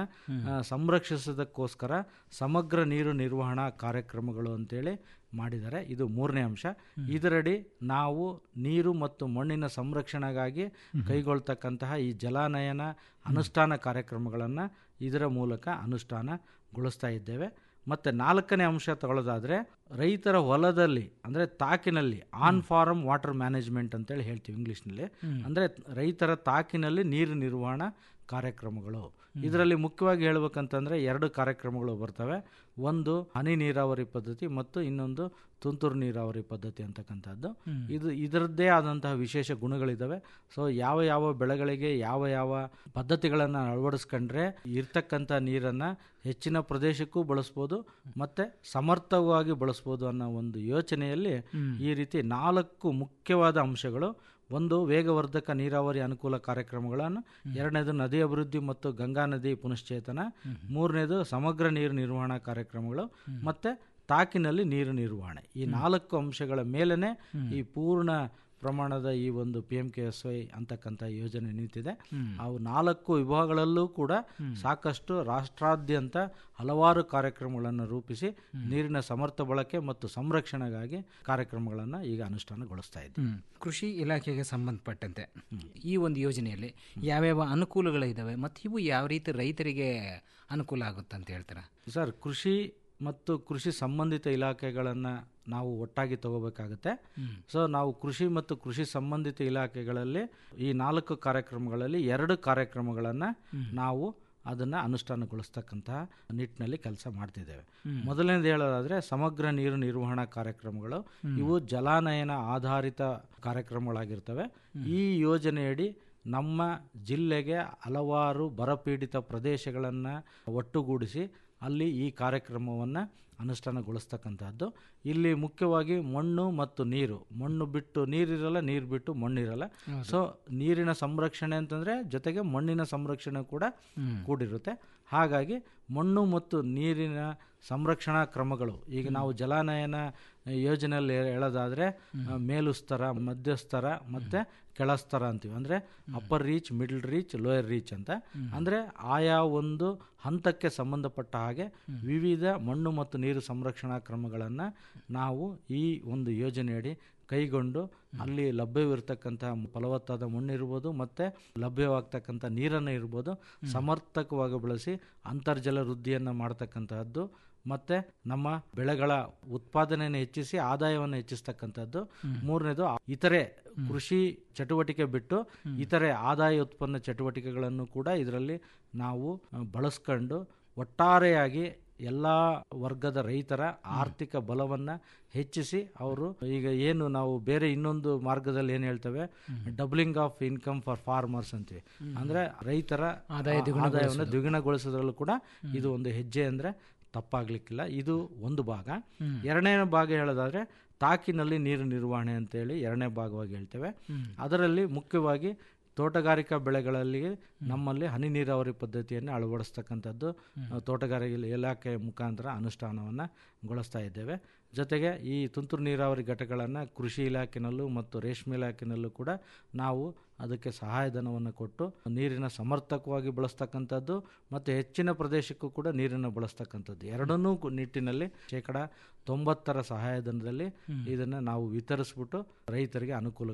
ಸಂರಕ್ಷಿಸೋದಕ್ಕೋಸ್ಕರ ಸಮಗ್ರ ನೀರು ನಿರ್ವಹಣಾ ಕಾರ್ಯಕ್ರಮಗಳು ಅಂತೇಳಿ ಮಾಡಿದ್ದಾರೆ ಇದು ಮೂರನೇ ಅಂಶ ಇದರಡಿ ನಾವು ನೀರು ಮತ್ತು ಮಣ್ಣಿನ ಸಂರಕ್ಷಣೆಗಾಗಿ ಕೈಗೊಳ್ತಕ್ಕಂತಹ ಈ ಜಲಾನಯನ ಅನುಷ್ಠಾನ ಕಾರ್ಯಕ್ರಮಗಳನ್ನು ಇದರ ಮೂಲಕ ಅನುಷ್ಠಾನಗೊಳಿಸ್ತಾ ಇದ್ದೇವೆ ಮತ್ತು ನಾಲ್ಕನೇ ಅಂಶ ತಗೊಳ್ಳೋದಾದರೆ ರೈತರ ಹೊಲದಲ್ಲಿ ಅಂದರೆ ತಾಕಿನಲ್ಲಿ ಆನ್ ಫಾರ್ಮ್ ವಾಟರ್ ಮ್ಯಾನೇಜ್ಮೆಂಟ್ ಅಂತೇಳಿ ಹೇಳ್ತೀವಿ ಇಂಗ್ಲೀಷ್ನಲ್ಲಿ ಅಂದರೆ ರೈತರ ತಾಕಿನಲ್ಲಿ ನೀರು ನಿರ್ವಹಣಾ ಕಾರ್ಯಕ್ರಮಗಳು ಇದರಲ್ಲಿ ಮುಖ್ಯವಾಗಿ ಹೇಳ್ಬೇಕಂತಂದರೆ ಎರಡು ಕಾರ್ಯಕ್ರಮಗಳು ಬರ್ತವೆ ಒಂದು ಹನಿ ನೀರಾವರಿ ಪದ್ಧತಿ ಮತ್ತು ಇನ್ನೊಂದು ತುಂತುರು ನೀರಾವರಿ ಪದ್ಧತಿ ಅಂತಕ್ಕಂಥದ್ದು ಇದು ಇದರದ್ದೇ ಆದಂತಹ ವಿಶೇಷ ಗುಣಗಳಿದ್ದಾವೆ ಸೊ ಯಾವ ಯಾವ ಬೆಳೆಗಳಿಗೆ ಯಾವ ಯಾವ ಪದ್ಧತಿಗಳನ್ನು ಅಳವಡಿಸ್ಕೊಂಡ್ರೆ ಇರ್ತಕ್ಕಂಥ ನೀರನ್ನು ಹೆಚ್ಚಿನ ಪ್ರದೇಶಕ್ಕೂ ಬಳಸ್ಬೋದು ಮತ್ತು ಸಮರ್ಥವಾಗಿ ಬಳಸ್ಬೋದು ಅನ್ನೋ ಒಂದು ಯೋಚನೆಯಲ್ಲಿ ಈ ರೀತಿ ನಾಲ್ಕು ಮುಖ್ಯವಾದ ಅಂಶಗಳು ಒಂದು ವೇಗವರ್ಧಕ ನೀರಾವರಿ ಅನುಕೂಲ ಕಾರ್ಯಕ್ರಮಗಳನ್ನು ಎರಡನೇದು ನದಿ ಅಭಿವೃದ್ಧಿ ಮತ್ತು ಗಂಗಾ ನದಿ ಪುನಶ್ಚೇತನ ಮೂರನೇದು ಸಮಗ್ರ ನೀರು ನಿರ್ವಹಣಾ ಕಾರ್ಯಕ್ರಮಗಳು ಮತ್ತು ತಾಕಿನಲ್ಲಿ ನೀರು ನಿರ್ವಹಣೆ ಈ ನಾಲ್ಕು ಅಂಶಗಳ ಮೇಲೇ ಈ ಪೂರ್ಣ ಪ್ರಮಾಣದ ಈ ಒಂದು P M K S Y ಅಂತಕ್ಕಂಥ ಯೋಜನೆ ನಿಂತಿದೆ ಅವು ನಾಲ್ಕು ವಿಭಾಗಗಳಲ್ಲೂ ಕೂಡ ಸಾಕಷ್ಟು ರಾಷ್ಟ್ರಾದ್ಯಂತ ಹಲವಾರು ಕಾರ್ಯಕ್ರಮಗಳನ್ನು ರೂಪಿಸಿ ನೀರಿನ ಸಮರ್ಥ ಬಳಕೆ ಮತ್ತು ಸಂರಕ್ಷಣೆಗಾಗಿ ಕಾರ್ಯಕ್ರಮಗಳನ್ನು ಈಗ ಅನುಷ್ಠಾನಗೊಳಿಸ್ತಾ ಇದ್ದೀವಿ ಕೃಷಿ ಇಲಾಖೆಗೆ ಸಂಬಂಧಪಟ್ಟಂತೆ ಈ ಒಂದು ಯೋಜನೆಯಲ್ಲಿ ಯಾವ್ಯಾವ ಅನುಕೂಲಗಳಿದ್ದಾವೆ ಮತ್ತು ಇವು ಯಾವ ರೀತಿ ರೈತರಿಗೆ ಅನುಕೂಲ ಆಗುತ್ತೆ ಅಂತ ಹೇಳ್ತಾರೆ ಸರ್ ಕೃಷಿ ಮತ್ತು ಕೃಷಿ ಸಂಬಂಧಿತ ಇಲಾಖೆಗಳನ್ನು ನಾವು ಒಟ್ಟಾಗಿ ತಗೋಬೇಕಾಗುತ್ತೆ ಸೊ ನಾವು ಕೃಷಿ ಮತ್ತು ಕೃಷಿ ಸಂಬಂಧಿತ ಇಲಾಖೆಗಳಲ್ಲಿ ಈ ನಾಲ್ಕು ಕಾರ್ಯಕ್ರಮಗಳಲ್ಲಿ ಎರಡು ಕಾರ್ಯಕ್ರಮಗಳನ್ನು ನಾವು ಅದನ್ನು ಅನುಷ್ಠಾನಗೊಳಿಸ್ತಕ್ಕಂತಹ ನಿಟ್ಟಿನಲ್ಲಿ ಕೆಲಸ ಮಾಡ್ತಿದ್ದೇವೆ ಮೊದಲನೇದು ಹೇಳೋದಾದರೆ ಸಮಗ್ರ ನೀರು ನಿರ್ವಹಣಾ ಕಾರ್ಯಕ್ರಮಗಳು ಇವು ಜಲಾನಯನ ಆಧಾರಿತ ಕಾರ್ಯಕ್ರಮಗಳಾಗಿರ್ತವೆ ಈ ಯೋಜನೆಯಡಿ ನಮ್ಮ ಜಿಲ್ಲೆಗೆ ಹಲವಾರು ಬರಪೀಡಿತ ಪ್ರದೇಶಗಳನ್ನು ಒಟ್ಟುಗೂಡಿಸಿ ಅಲ್ಲಿ ಈ ಕಾರ್ಯಕ್ರಮವನ್ನು ಅನುಷ್ಠಾನಗೊಳಿಸ್ತಕ್ಕಂಥದ್ದು ಇಲ್ಲಿ ಮುಖ್ಯವಾಗಿ ಮಣ್ಣು ಮತ್ತು ನೀರು ಮಣ್ಣು ಬಿಟ್ಟು ನೀರಿರಲ್ಲ ನೀರು ಬಿಟ್ಟು ಮಣ್ಣಿರಲ್ಲ ಸೊ ನೀರಿನ ಸಂರಕ್ಷಣೆ ಅಂತಂದರೆ ಜೊತೆಗೆ ಮಣ್ಣಿನ ಸಂರಕ್ಷಣೆ ಕೂಡ ಕೂಡಿರುತ್ತೆ ಹಾಗಾಗಿ ಮಣ್ಣು ಮತ್ತು ನೀರಿನ ಸಂರಕ್ಷಣಾ ಕ್ರಮಗಳು ಈಗ ನಾವು ಜಲಾನಯನ ಯೋಜನೆಯಲ್ಲಿ ಹೇಳೋದಾದರೆ ಮೇಲು ಸ್ತರ ಮಧ್ಯಸ್ತರ ಮತ್ತು ಕೆಳಸ್ತರ ಅಂತೀವಿ ಅಂದರೆ upper reach middle reach lower reach ಅಂತ ಅಂದರೆ ಆಯಾ ಒಂದು ಹಂತಕ್ಕೆ ಸಂಬಂಧಪಟ್ಟ ಹಾಗೆ ವಿವಿಧ ಮಣ್ಣು ಮತ್ತು ನೀರು ಸಂರಕ್ಷಣಾ ಕ್ರಮಗಳನ್ನು ನಾವು ಈ ಒಂದು ಯೋಜನೆಯಡಿ ಕೈಗೊಂಡು ಅಲ್ಲಿ ಲಭ್ಯವಿರ್ತಕ್ಕಂಥ ಫಲವತ್ತಾದ ಮಣ್ಣಿರ್ಬೋದು ಮತ್ತು ಲಭ್ಯವಾಗ್ತಕ್ಕಂಥ ನೀರನ್ನು ಇರ್ಬೋದು ಸಮರ್ಥಕವಾಗಿ ಬಳಸಿ ಅಂತರ್ಜಲ ವೃದ್ಧಿಯನ್ನು ಮಾಡ್ತಕ್ಕಂತಹದ್ದು ಮತ್ತು ನಮ್ಮ ಬೆಳೆಗಳ ಉತ್ಪಾದನೆಯನ್ನು ಹೆಚ್ಚಿಸಿ ಆದಾಯವನ್ನು ಹೆಚ್ಚಿಸ್ತಕ್ಕಂಥದ್ದು ಮೂರನೇದು ಇತರೆ ಕೃಷಿ ಚಟುವಟಿಕೆ ಬಿಟ್ಟು ಇತರೆ ಆದಾಯ ಉತ್ಪನ್ನ ಚಟುವಟಿಕೆಗಳನ್ನು ಕೂಡ ಇದರಲ್ಲಿ ನಾವು ಬಳಸ್ಕೊಂಡು ಒಟ್ಟಾರೆಯಾಗಿ ಎಲ್ಲ ವರ್ಗದ ರೈತರ ಆರ್ಥಿಕ ಬಲವನ್ನು ಹೆಚ್ಚಿಸಿ ಅವರು ಈಗ ಏನು ನಾವು ಬೇರೆ ಇನ್ನೊಂದು ಮಾರ್ಗದಲ್ಲಿ ಏನು ಹೇಳ್ತೇವೆ doubling of income for farmers ಅಂತೀವಿ ಅಂದರೆ ರೈತರ ಆದಾಯ ಆದಾಯವನ್ನು ದ್ವಿಗುಣಗೊಳಿಸೋದ್ರಲ್ಲೂ ಕೂಡ ಇದು ಒಂದು ಹೆಜ್ಜೆ ಅಂದರೆ ತಪ್ಪಾಗಲಿಕ್ಕಿಲ್ಲ ಇದು ಒಂದು ಭಾಗ ಎರಡನೇ ಭಾಗ ಹೇಳೋದಾದರೆ ತಾಕಿನಲ್ಲಿ ನೀರು ನಿರ್ವಹಣೆ ಅಂತೇಳಿ ಎರಡನೇ ಭಾಗವಾಗಿ ಹೇಳ್ತೇವೆ ಅದರಲ್ಲಿ ಮುಖ್ಯವಾಗಿ ತೋಟಗಾರಿಕಾ ಬೆಳೆಗಳಲ್ಲಿ ನಮ್ಮಲ್ಲಿ ಹನಿ ನೀರಾವರಿ ಪದ್ಧತಿಯನ್ನು ಅಳವಡಿಸ್ತಕ್ಕಂಥದ್ದು ತೋಟಗಾರಿಕೆ ಇಲಾಖೆ ಮುಖಾಂತರ ಅನುಷ್ಠಾನವನ್ನು ಗೊಳಿಸ್ತಾ ಇದ್ದೇವೆ ಜೊತೆಗೆ ಈ ತುಂತುರು ನೀರಾವರಿ ಘಟಕಗಳನ್ನು ಕೃಷಿ ಇಲಾಖೆನಲ್ಲೂ ಮತ್ತು ರೇಷ್ಮೆ ಇಲಾಖೆನಲ್ಲೂ ಕೂಡ ನಾವು ಅದಕ್ಕೆ ಸಹಾಯಧನವನ್ನು ಕೊಟ್ಟು ನೀರಿನ ಸಮರ್ಥಕವಾಗಿ ಬಳಸ್ತಕ್ಕಂಥದ್ದು ಮತ್ತು ಹೆಚ್ಚಿನ ಪ್ರದೇಶಕ್ಕೂ ಕೂಡ ನೀರನ್ನು ಬಳಸ್ತಕ್ಕಂಥದ್ದು ಎರಡನ್ನೂ ನಿಟ್ಟಿನಲ್ಲಿ ಶೇಕಡ ತೊಂಬತ್ತರ ಸಹಾಯಧನದಲ್ಲಿ ಇದನ್ನು ನಾವು ವಿತರಿಸ್ಬಿಟ್ಟು ರೈತರಿಗೆ ಅನುಕೂಲಗಳು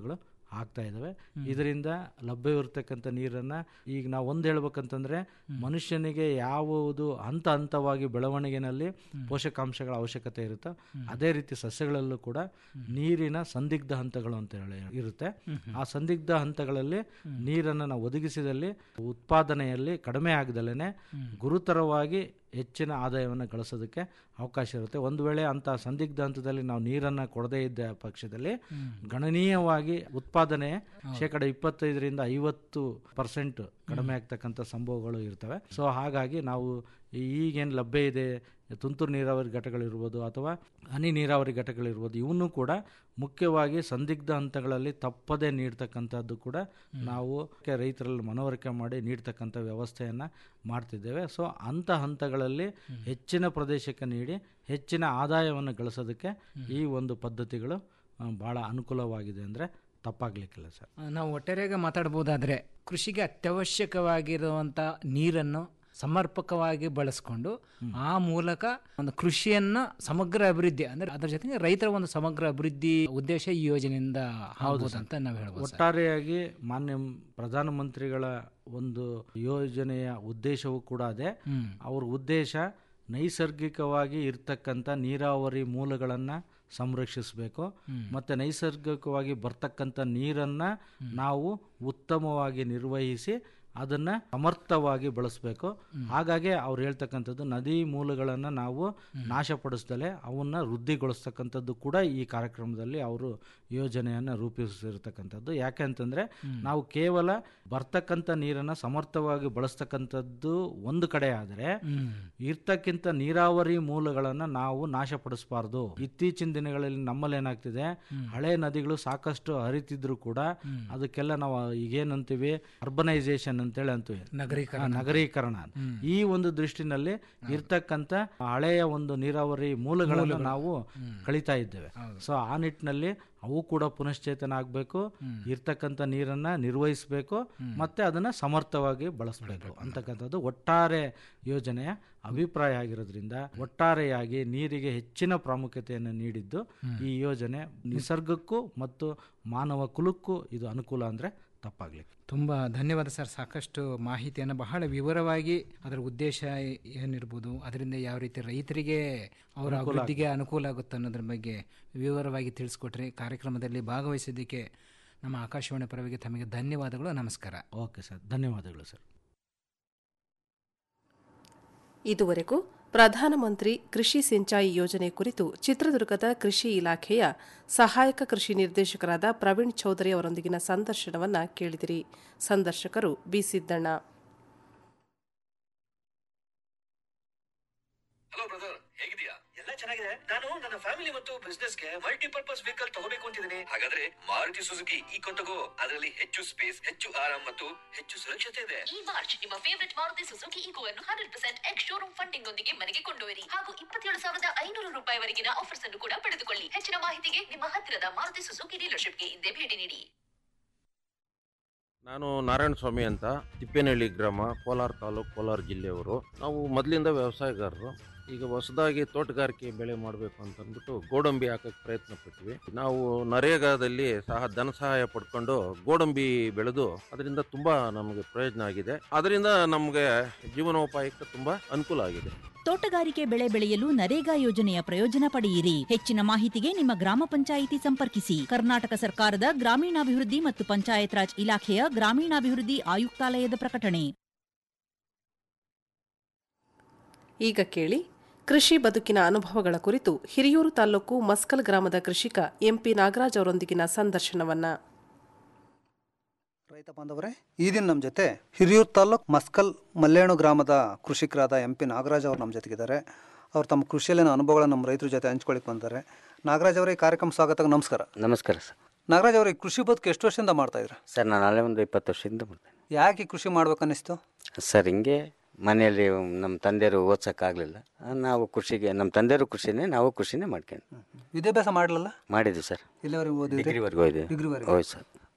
ಆಗ್ತಾ ಇದ್ದಾವೆ ಇದರಿಂದ ಲಭ್ಯವಿರ್ತಕ್ಕಂಥ ನೀರನ್ನು ಈಗ ನಾವು ಒಂದು ಹೇಳ್ಬೇಕಂತಂದ್ರೆ ಮನುಷ್ಯನಿಗೆ ಯಾವುದು ಹಂತ ಹಂತವಾಗಿ ಬೆಳವಣಿಗೆನಲ್ಲಿ ಪೋಷಕಾಂಶಗಳ ಅವಶ್ಯಕತೆ ಇರುತ್ತೋ ಅದೇ ರೀತಿ ಸಸ್ಯಗಳಲ್ಲೂ ಕೂಡ ನೀರಿನ ಸಂದಿಗ್ಧ ಹಂತಗಳು ಅಂತ ಹೇಳಿ ಇರುತ್ತೆ ಆ ಸಂದಿಗ್ಧ ಹಂತಗಳಲ್ಲಿ ನೀರನ್ನು ನಾವು ಒದಗಿಸಿದಲ್ಲಿ ಉತ್ಪಾದನೆಯಲ್ಲಿ ಕಡಿಮೆ ಆಗದಲ್ಲೇ ಗುರುತರವಾಗಿ ಹೆಚ್ಚಿನ ಆದಾಯವನ್ನು ಗಳಿಸೋದಕ್ಕೆ ಅವಕಾಶ ಇರುತ್ತೆ ಒಂದು ವೇಳೆ ಅಂಥ ಸಂದಿಗ್ಧ ಹಂತದಲ್ಲಿ ನಾವು ನೀರನ್ನು ಕೊಡದೇ ಇದ್ದ ಪಕ್ಷದಲ್ಲಿ ಗಣನೀಯವಾಗಿ ಉತ್ಪಾದನೆ ಶೇಕಡ ಇಪ್ಪತ್ತೈದರಿಂದ ಐವತ್ತು ಪರ್ಸೆಂಟ್ ಕಡಿಮೆ ಆಗ್ತಕ್ಕಂಥ ಸಂಭವಗಳು ಇರ್ತವೆ ಸೊ ಹಾಗಾಗಿ ನಾವು ಈಗೇನು ಲಭ್ಯ ಇದೆ ತುಂತುರು ನೀರಾವರಿ ಘಟಕಗಳಿರ್ಬೋದು ಅಥವಾ ಹನಿ ನೀರಾವರಿ ಘಟಕಗಳಿರ್ಬೋದು ಇವನ್ನೂ ಕೂಡ ಮುಖ್ಯವಾಗಿ ಸಂದಿಗ್ಧ ಹಂತಗಳಲ್ಲಿ ತಪ್ಪದೇ ನೀಡ್ತಕ್ಕಂಥದ್ದು ಕೂಡ ನಾವು ರೈತರಲ್ಲಿ ಮನವರಿಕೆ ಮಾಡಿ ನೀಡ್ತಕ್ಕಂಥ ವ್ಯವಸ್ಥೆಯನ್ನು ಮಾಡ್ತಿದ್ದೇವೆ ಸೊ ಅಂಥ ಹಂತಗಳಲ್ಲಿ ಹೆಚ್ಚಿನ ಪ್ರದೇಶಕ್ಕೆ ನೀಡಿ ಹೆಚ್ಚಿನ ಆದಾಯವನ್ನು ಗಳಿಸೋದಕ್ಕೆ ಈ ಒಂದು ಪದ್ಧತಿಗಳು ಭಾಳ ಅನುಕೂಲವಾಗಿದೆ ಅಂದರೆ ತಪ್ಪಾಗಲಿಕ್ಕಿಲ್ಲ ಸರ್ ನಾವು ಒಟ್ಟಾರೆಯಾಗಿ ಮಾತಾಡ್ಬೋದಾದರೆ ಕೃಷಿಗೆ ಅತ್ಯವಶ್ಯಕವಾಗಿರುವಂಥ ನೀರನ್ನು ಸಮರ್ಪಕವಾಗಿ ಬಳಸ್ಕೊಂಡು ಆ ಮೂಲಕ ಒಂದು ಕೃಷಿಯನ್ನ ಸಮಗ್ರ ಅಭಿವೃದ್ಧಿ ಅಂದ್ರೆ ಅದರ ಜೊತೆಗೆ ರೈತರ ಒಂದು ಸಮಗ್ರ ಅಭಿವೃದ್ಧಿ ಉದ್ದೇಶ ಈ ಯೋಜನೆಯಿಂದ ಹೌದು ಅಂತ ನಾವು ಹೇಳ್ಬೋದು ಸರ್. ಒಟ್ಟಾರೆಯಾಗಿ ಮಾನ್ಯ ಪ್ರಧಾನಮಂತ್ರಿಗಳ ಒಂದು ಯೋಜನೆಯ ಉದ್ದೇಶವೂ ಕೂಡ ಅದೇ ಹ್ಮ್. ಅವ್ರ ಉದ್ದೇಶ ನೈಸರ್ಗಿಕವಾಗಿ ಇರ್ತಕ್ಕಂಥ ನೀರಾವರಿ ಮೂಲಗಳನ್ನು ಸಂರಕ್ಷಿಸಬೇಕು ಹ್ಮ್. ಮತ್ತು ನೈಸರ್ಗಿಕವಾಗಿ ಬರ್ತಕ್ಕಂಥ ನೀರನ್ನು ನಾವು ಉತ್ತಮವಾಗಿ ನಿರ್ವಹಿಸಿ ಅದನ್ನು ಸಮರ್ಥವಾಗಿ ಬಳಸಬೇಕು ಹಾಗಾಗಿ ಅವ್ರು ಹೇಳ್ತಕ್ಕಂಥದ್ದು ನದಿ ಮೂಲಗಳನ್ನು ನಾವು ನಾಶಪಡಿಸ್ದಲೆ ಅವನ್ನ ವೃದ್ಧಿಗೊಳಿಸ್ತಕ್ಕಂಥದ್ದು ಕೂಡ ಈ ಕಾರ್ಯಕ್ರಮದಲ್ಲಿ ಅವರು ಯೋಜನೆಯನ್ನು ರೂಪಿಸಿರ್ತಕ್ಕಂಥದ್ದು ಯಾಕೆ ಅಂತಂದರೆ ನಾವು ಕೇವಲ ಬರ್ತಕ್ಕಂಥ ನೀರನ್ನು ಸಮರ್ಥವಾಗಿ ಬಳಸ್ತಕ್ಕಂಥದ್ದು ಒಂದು ಕಡೆ ಆದರೆ ಹ್ಮ್. ಇರ್ತಕ್ಕಿಂತ ನೀರಾವರಿ ಮೂಲಗಳನ್ನು ನಾವು ನಾಶಪಡಿಸಬಾರ್ದು ಇತ್ತೀಚಿನ ದಿನಗಳಲ್ಲಿ ನಮ್ಮಲ್ಲಿ ಏನಾಗ್ತಿದೆ ಹಳೆ ನದಿಗಳು ಸಾಕಷ್ಟು ಹರಿತಿದ್ರು ಕೂಡ ಅದಕ್ಕೆಲ್ಲ ನಾವು ಈಗೇನಂತೀವಿ ಅರ್ಬನೈಸೇಷನ್ ಅಂತೇಳಿ ಅಂತೀವಿ ನಗರೀಕರಣ. ಆ, ನಗರೀಕರಣ ಹ್ಮ್. ಈ ಒಂದು ದೃಷ್ಟಿನಲ್ಲಿ ಇರ್ತಕ್ಕಂಥ ಹಳೆಯ ಒಂದು ನೀರಾವರಿ ಮೂಲಗಳನ್ನು ಮೂಲಗಳು. ನಾವು ಹ್ಮ್. ಕಳಿತಾ ಇದ್ದೇವೆ ಸೊ ಆ ನಿಟ್ಟಿನಲ್ಲಿ ಅವು ಕೂಡ ಪುನಶ್ಚೇತನ ಆಗಬೇಕು ಇರ್ತಕ್ಕಂಥ ನೀರನ್ನ ನಿರ್ವಹಿಸಬೇಕು ಮತ್ತೆ ಅದನ್ನ ಸಮರ್ಥವಾಗಿ ಬಳಸಬೇಕು ಅಂತಕ್ಕಂಥದ್ದು ಒಟ್ಟಾರೆ ಯೋಜನೆಯ ಅಭಿಪ್ರಾಯ ಆಗಿರೋದ್ರಿಂದ ಒಟ್ಟಾರೆಯಾಗಿ ನೀರಿಗೆ ಹೆಚ್ಚಿನ ಪ್ರಾಮುಖ್ಯತೆಯನ್ನು ನೀಡಿದ್ದು ಈ ಯೋಜನೆ ನಿಸರ್ಗಕ್ಕೂ ಮತ್ತು ಮಾನವ ಕುಲಕ್ಕೂ ಇದು ಅನುಕೂಲ ಅಂದ್ರೆ ತಪ್ಪಾಗ್ಲಿಕ್ಕೆ ತುಂಬ ಧನ್ಯವಾದ ಸರ್ ಸಾಕಷ್ಟು ಮಾಹಿತಿಯನ್ನು ಬಹಳ ವಿವರವಾಗಿ ಅದರ ಉದ್ದೇಶ ಏನಿರ್ಬೋದು ಅದರಿಂದ ಯಾವ ರೀತಿ ರೈತರಿಗೆ ಅವರ ಅನುಕೂಲ ಅಭಿವೃದ್ಧಿಗೆ ಅನುಕೂಲ ಆಗುತ್ತೆ ಅನ್ನೋದ್ರ ಬಗ್ಗೆ ವಿವರವಾಗಿ ತಿಳಿಸ್ಕೊಟ್ರಿ ಕಾರ್ಯಕ್ರಮದಲ್ಲಿ ಭಾಗವಹಿಸಿದ್ದಕ್ಕೆ ನಮ್ಮ ಆಕಾಶವಾಣಿ ಪರವಾಗಿ ತಮಗೆ ಧನ್ಯವಾದಗಳು ನಮಸ್ಕಾರ ಓಕೆ ಸರ್ ಧನ್ಯವಾದಗಳು ಸರ್ ಇದುವರೆಗೂ ಪ್ರಧಾನಮಂತ್ರಿ ಕೃಷಿ ಸಿಂಚಾಯಿ ಯೋಜನೆ ಕುರಿತು ಚಿತ್ರದುರ್ಗದ ಕೃಷಿ ಇಲಾಖೆಯ ಸಹಾಯಕ ಕೃಷಿ ನಿರ್ದೇಶಕರಾದ ಪ್ರವೀಣ್ ಚೌಧರಿ ಅವರೊಂದಿಗಿನ ಸಂದರ್ಶನವನ್ನ ಕೇಳಿದಿರಿ ಸಂದರ್ಶಕರು ಬಿ ಸಿದ್ದಣ್ಣ ಹಲೋ ಬ್ರದರ್ ಹೇಗಿದ್ಯಾ ಎಲ್ಲ ಚೆನ್ನಾಗಿದೆ ನಾನು ನನ್ನ ಫ್ಯಾಮಿಲಿ ಮತ್ತು ಬಿಸ್ನೆಸ್ ಗೆ ಮಲ್ಟಿಪರ್ಪಸ್ ವೆಹಿಕಲ್ ತಗೋಬೇಕು ಅಂತಿದ್ದೀನಿ ಹಾಗಾದ್ರೆ ಮಾರುತಿ ಸುಜುಕಿ ಈಕೋ ತಗೋ ಅದರಲ್ಲಿ ಹೆಚ್ಚು ಸ್ಪೇಸ್ ಹೆಚ್ಚು ಆರಾಮ್ ಮತ್ತು ಹೆಚ್ಚು ಸುರಕ್ಷತೆ ಇದೆ ಈ ಮಾರ್ಚ್ ನಿಮ್ಮ ಫೇವರಿಟ್ ಮಾರುತಿ ಸುಜುಕಿ ಈಕೋ ಅನ್ನು hundred percent ex showroom funding ಒಂದಿಗೆ ಮನೆಗೆ ಕೊಂಡೊಯ್ಯಿರಿ ಹಾಗೂ ಇಪ್ಪತ್ತೇಳು ಸಾವಿರದ ಐನೂರು ರೂಪಾಯಿವರೆಗಿನ ಆಫರ್ಸ್ ಅನ್ನು ಕೂಡ ಪಡೆದುಕೊಳ್ಳಿ ಹೆಚ್ಚಿನ ಮಾಹಿತಿಗೆ ನಿಮ್ಮ ಹತ್ತಿರದ ಮಾರುತಿ ಸುಜುಕಿ ಡೀಲರ್ಶಿಪ್ಗೆ ಹಿಂದೆ ಭೇಟಿ ನೀಡಿ ನಾನು ನಾರಾಯಣ ಸ್ವಾಮಿ ಅಂತ ತಿಪ್ಪೇನಹಳ್ಳಿ ಗ್ರಾಮ ಕೋಲಾರ ತಾಲೂಕು ಕೋಲಾರ ಜಿಲ್ಲೆಯವರು ನಾವು ಮೊದಲಿಂದ ವ್ಯವಸಾಯಗಾರರು ಈಗ ಹೊಸದಾಗಿ ತೋಟಗಾರಿಕೆ ಬೆಳೆ ಮಾಡಬೇಕು ಅಂತ ಅಂದ್ಬಿಟ್ಟು ಗೋಡಂಬಿ ಹಾಕಕ್ಕೆ ಪ್ರಯತ್ನ ಪಟ್ವಿ ನಾವು ನರೇಗಾದಲ್ಲಿ ಸಹ ಧನ ಸಹಾಯ ಪಡ್ಕೊಂಡು ಗೋಡಂಬಿ ಬೆಳೆದು ಅದರಿಂದ ತುಂಬಾ ನಮಗೆ ಪ್ರಯೋಜನ ಆಗಿದೆ ಅದರಿಂದ ನಮಗೆ ಜೀವನೋಪಾಯಕ್ಕೆ ತುಂಬಾ ಅನುಕೂಲ ಆಗಿದೆ ತೋಟಗಾರಿಕೆ ಬೆಳೆ ಬೆಳೆಯಲು ನರೇಗಾ ಯೋಜನೆಯ ಪ್ರಯೋಜನ ಪಡೆಯಿರಿ ಹೆಚ್ಚಿನ ಮಾಹಿತಿಗೆ ನಿಮ್ಮ ಗ್ರಾಮ ಪಂಚಾಯಿತಿ ಸಂಪರ್ಕಿಸಿ ಕರ್ನಾಟಕ ಸರ್ಕಾರದ ಗ್ರಾಮೀಣಾಭಿವೃದ್ಧಿ ಮತ್ತು ಪಂಚಾಯತ್ ರಾಜ್ ಇಲಾಖೆಯ ಗ್ರಾಮೀಣಾಭಿವೃದ್ಧಿ ಆಯುಕ್ತಾಲಯದ ಪ್ರಕಟಣೆ ಈಗ ಕೇಳಿ ಕೃಷಿ ಬದುಕಿನ ಅನುಭವಗಳ ಕುರಿತು ಹಿರಿಯೂರು ತಾಲೂಕು ಮಸ್ಕಲ್ ಗ್ರಾಮದ ಕೃಷಿಕ ಎಂಪಿ ನಾಗರಾಜ್ ಅವರೊಂದಿಗಿನ ಸಂದರ್ಶನವನ್ನ ರೈತ ಬಾಂಧವರೇ ಈ ದಿನ ನಮ್ಮ ಜೊತೆ ಹಿರಿಯೂರು ತಾಲೂಕ್ ಮಸ್ಕಲ್ ಮಲ್ಲೇಣು ಗ್ರಾಮದ ಕೃಷಿಕರಾದ ಎಂ ಪಿ ನಾಗರಾಜ್ ಅವರು ನಮ್ಮ ಜೊತೆಗಿದ್ದಾರೆ ಅವ್ರು ತಮ್ಮ ಕೃಷಿಯಲ್ಲಿನ ಅನುಭವಗಳನ್ನ ನಮ್ಮ ರೈತರ ಜೊತೆ ಹಂಚ್ಕೊಳ್ಳಿಕ್ಕೆ ಬಂದ್ದಾರೆ ನಾಗರಾಜ್ ಅವರೇ ಈ ಕಾರ್ಯಕ್ರಮ ಸ್ವಾಗತ ನಮಸ್ಕಾರ ನಮಸ್ಕಾರ ಸರ್ ನಾಗರಾಜ್ ಅವರೇ ಕೃಷಿ ಬದುಕು ಎಷ್ಟು ವರ್ಷದಿಂದ ಮಾಡ್ತಾ ಇದ್ರ ಸರ್ ನಾನು ಅಲ್ಲೇ ಒಂದು ಇಪ್ಪತ್ತು ವರ್ಷದಿಂದ ಮಾಡ್ತೇನೆ ಯಾಕೆ ಈ ಕೃಷಿ ಮಾಡ್ಬೇಕನ್ನಿಸ್ತು ಸರ್ ಹಿಂಗೆ ಮನೆಯಲ್ಲಿ ನಮ್ಮ ತಂದೆಯರು ಓದ್ಸೋಕ್ಕಾಗಲಿಲ್ಲ ನಾವು ಕೃಷಿಗೆ ನಮ್ಮ ತಂದೆಯವರು ಕೃಷಿನೇ ನಾವು ಕೃಷಿನೇ ಮಾಡ್ಕೊಂಡು ವಿದ್ಯಾಭ್ಯಾಸ ಮಾಡಲಿಲ್ಲ ಮಾಡಿದ್ವಿ ಸರ್ ಎಲ್ಲಿವರೆಗೆ ಓದಿದ್ರಿ ಡಿಗ್ರಿವರೆಗೂ ಹೋಯ್ದೆ ಡಿಗ್ರಿವರೆಗೆ ಹೋಯ್ತು ಸರ್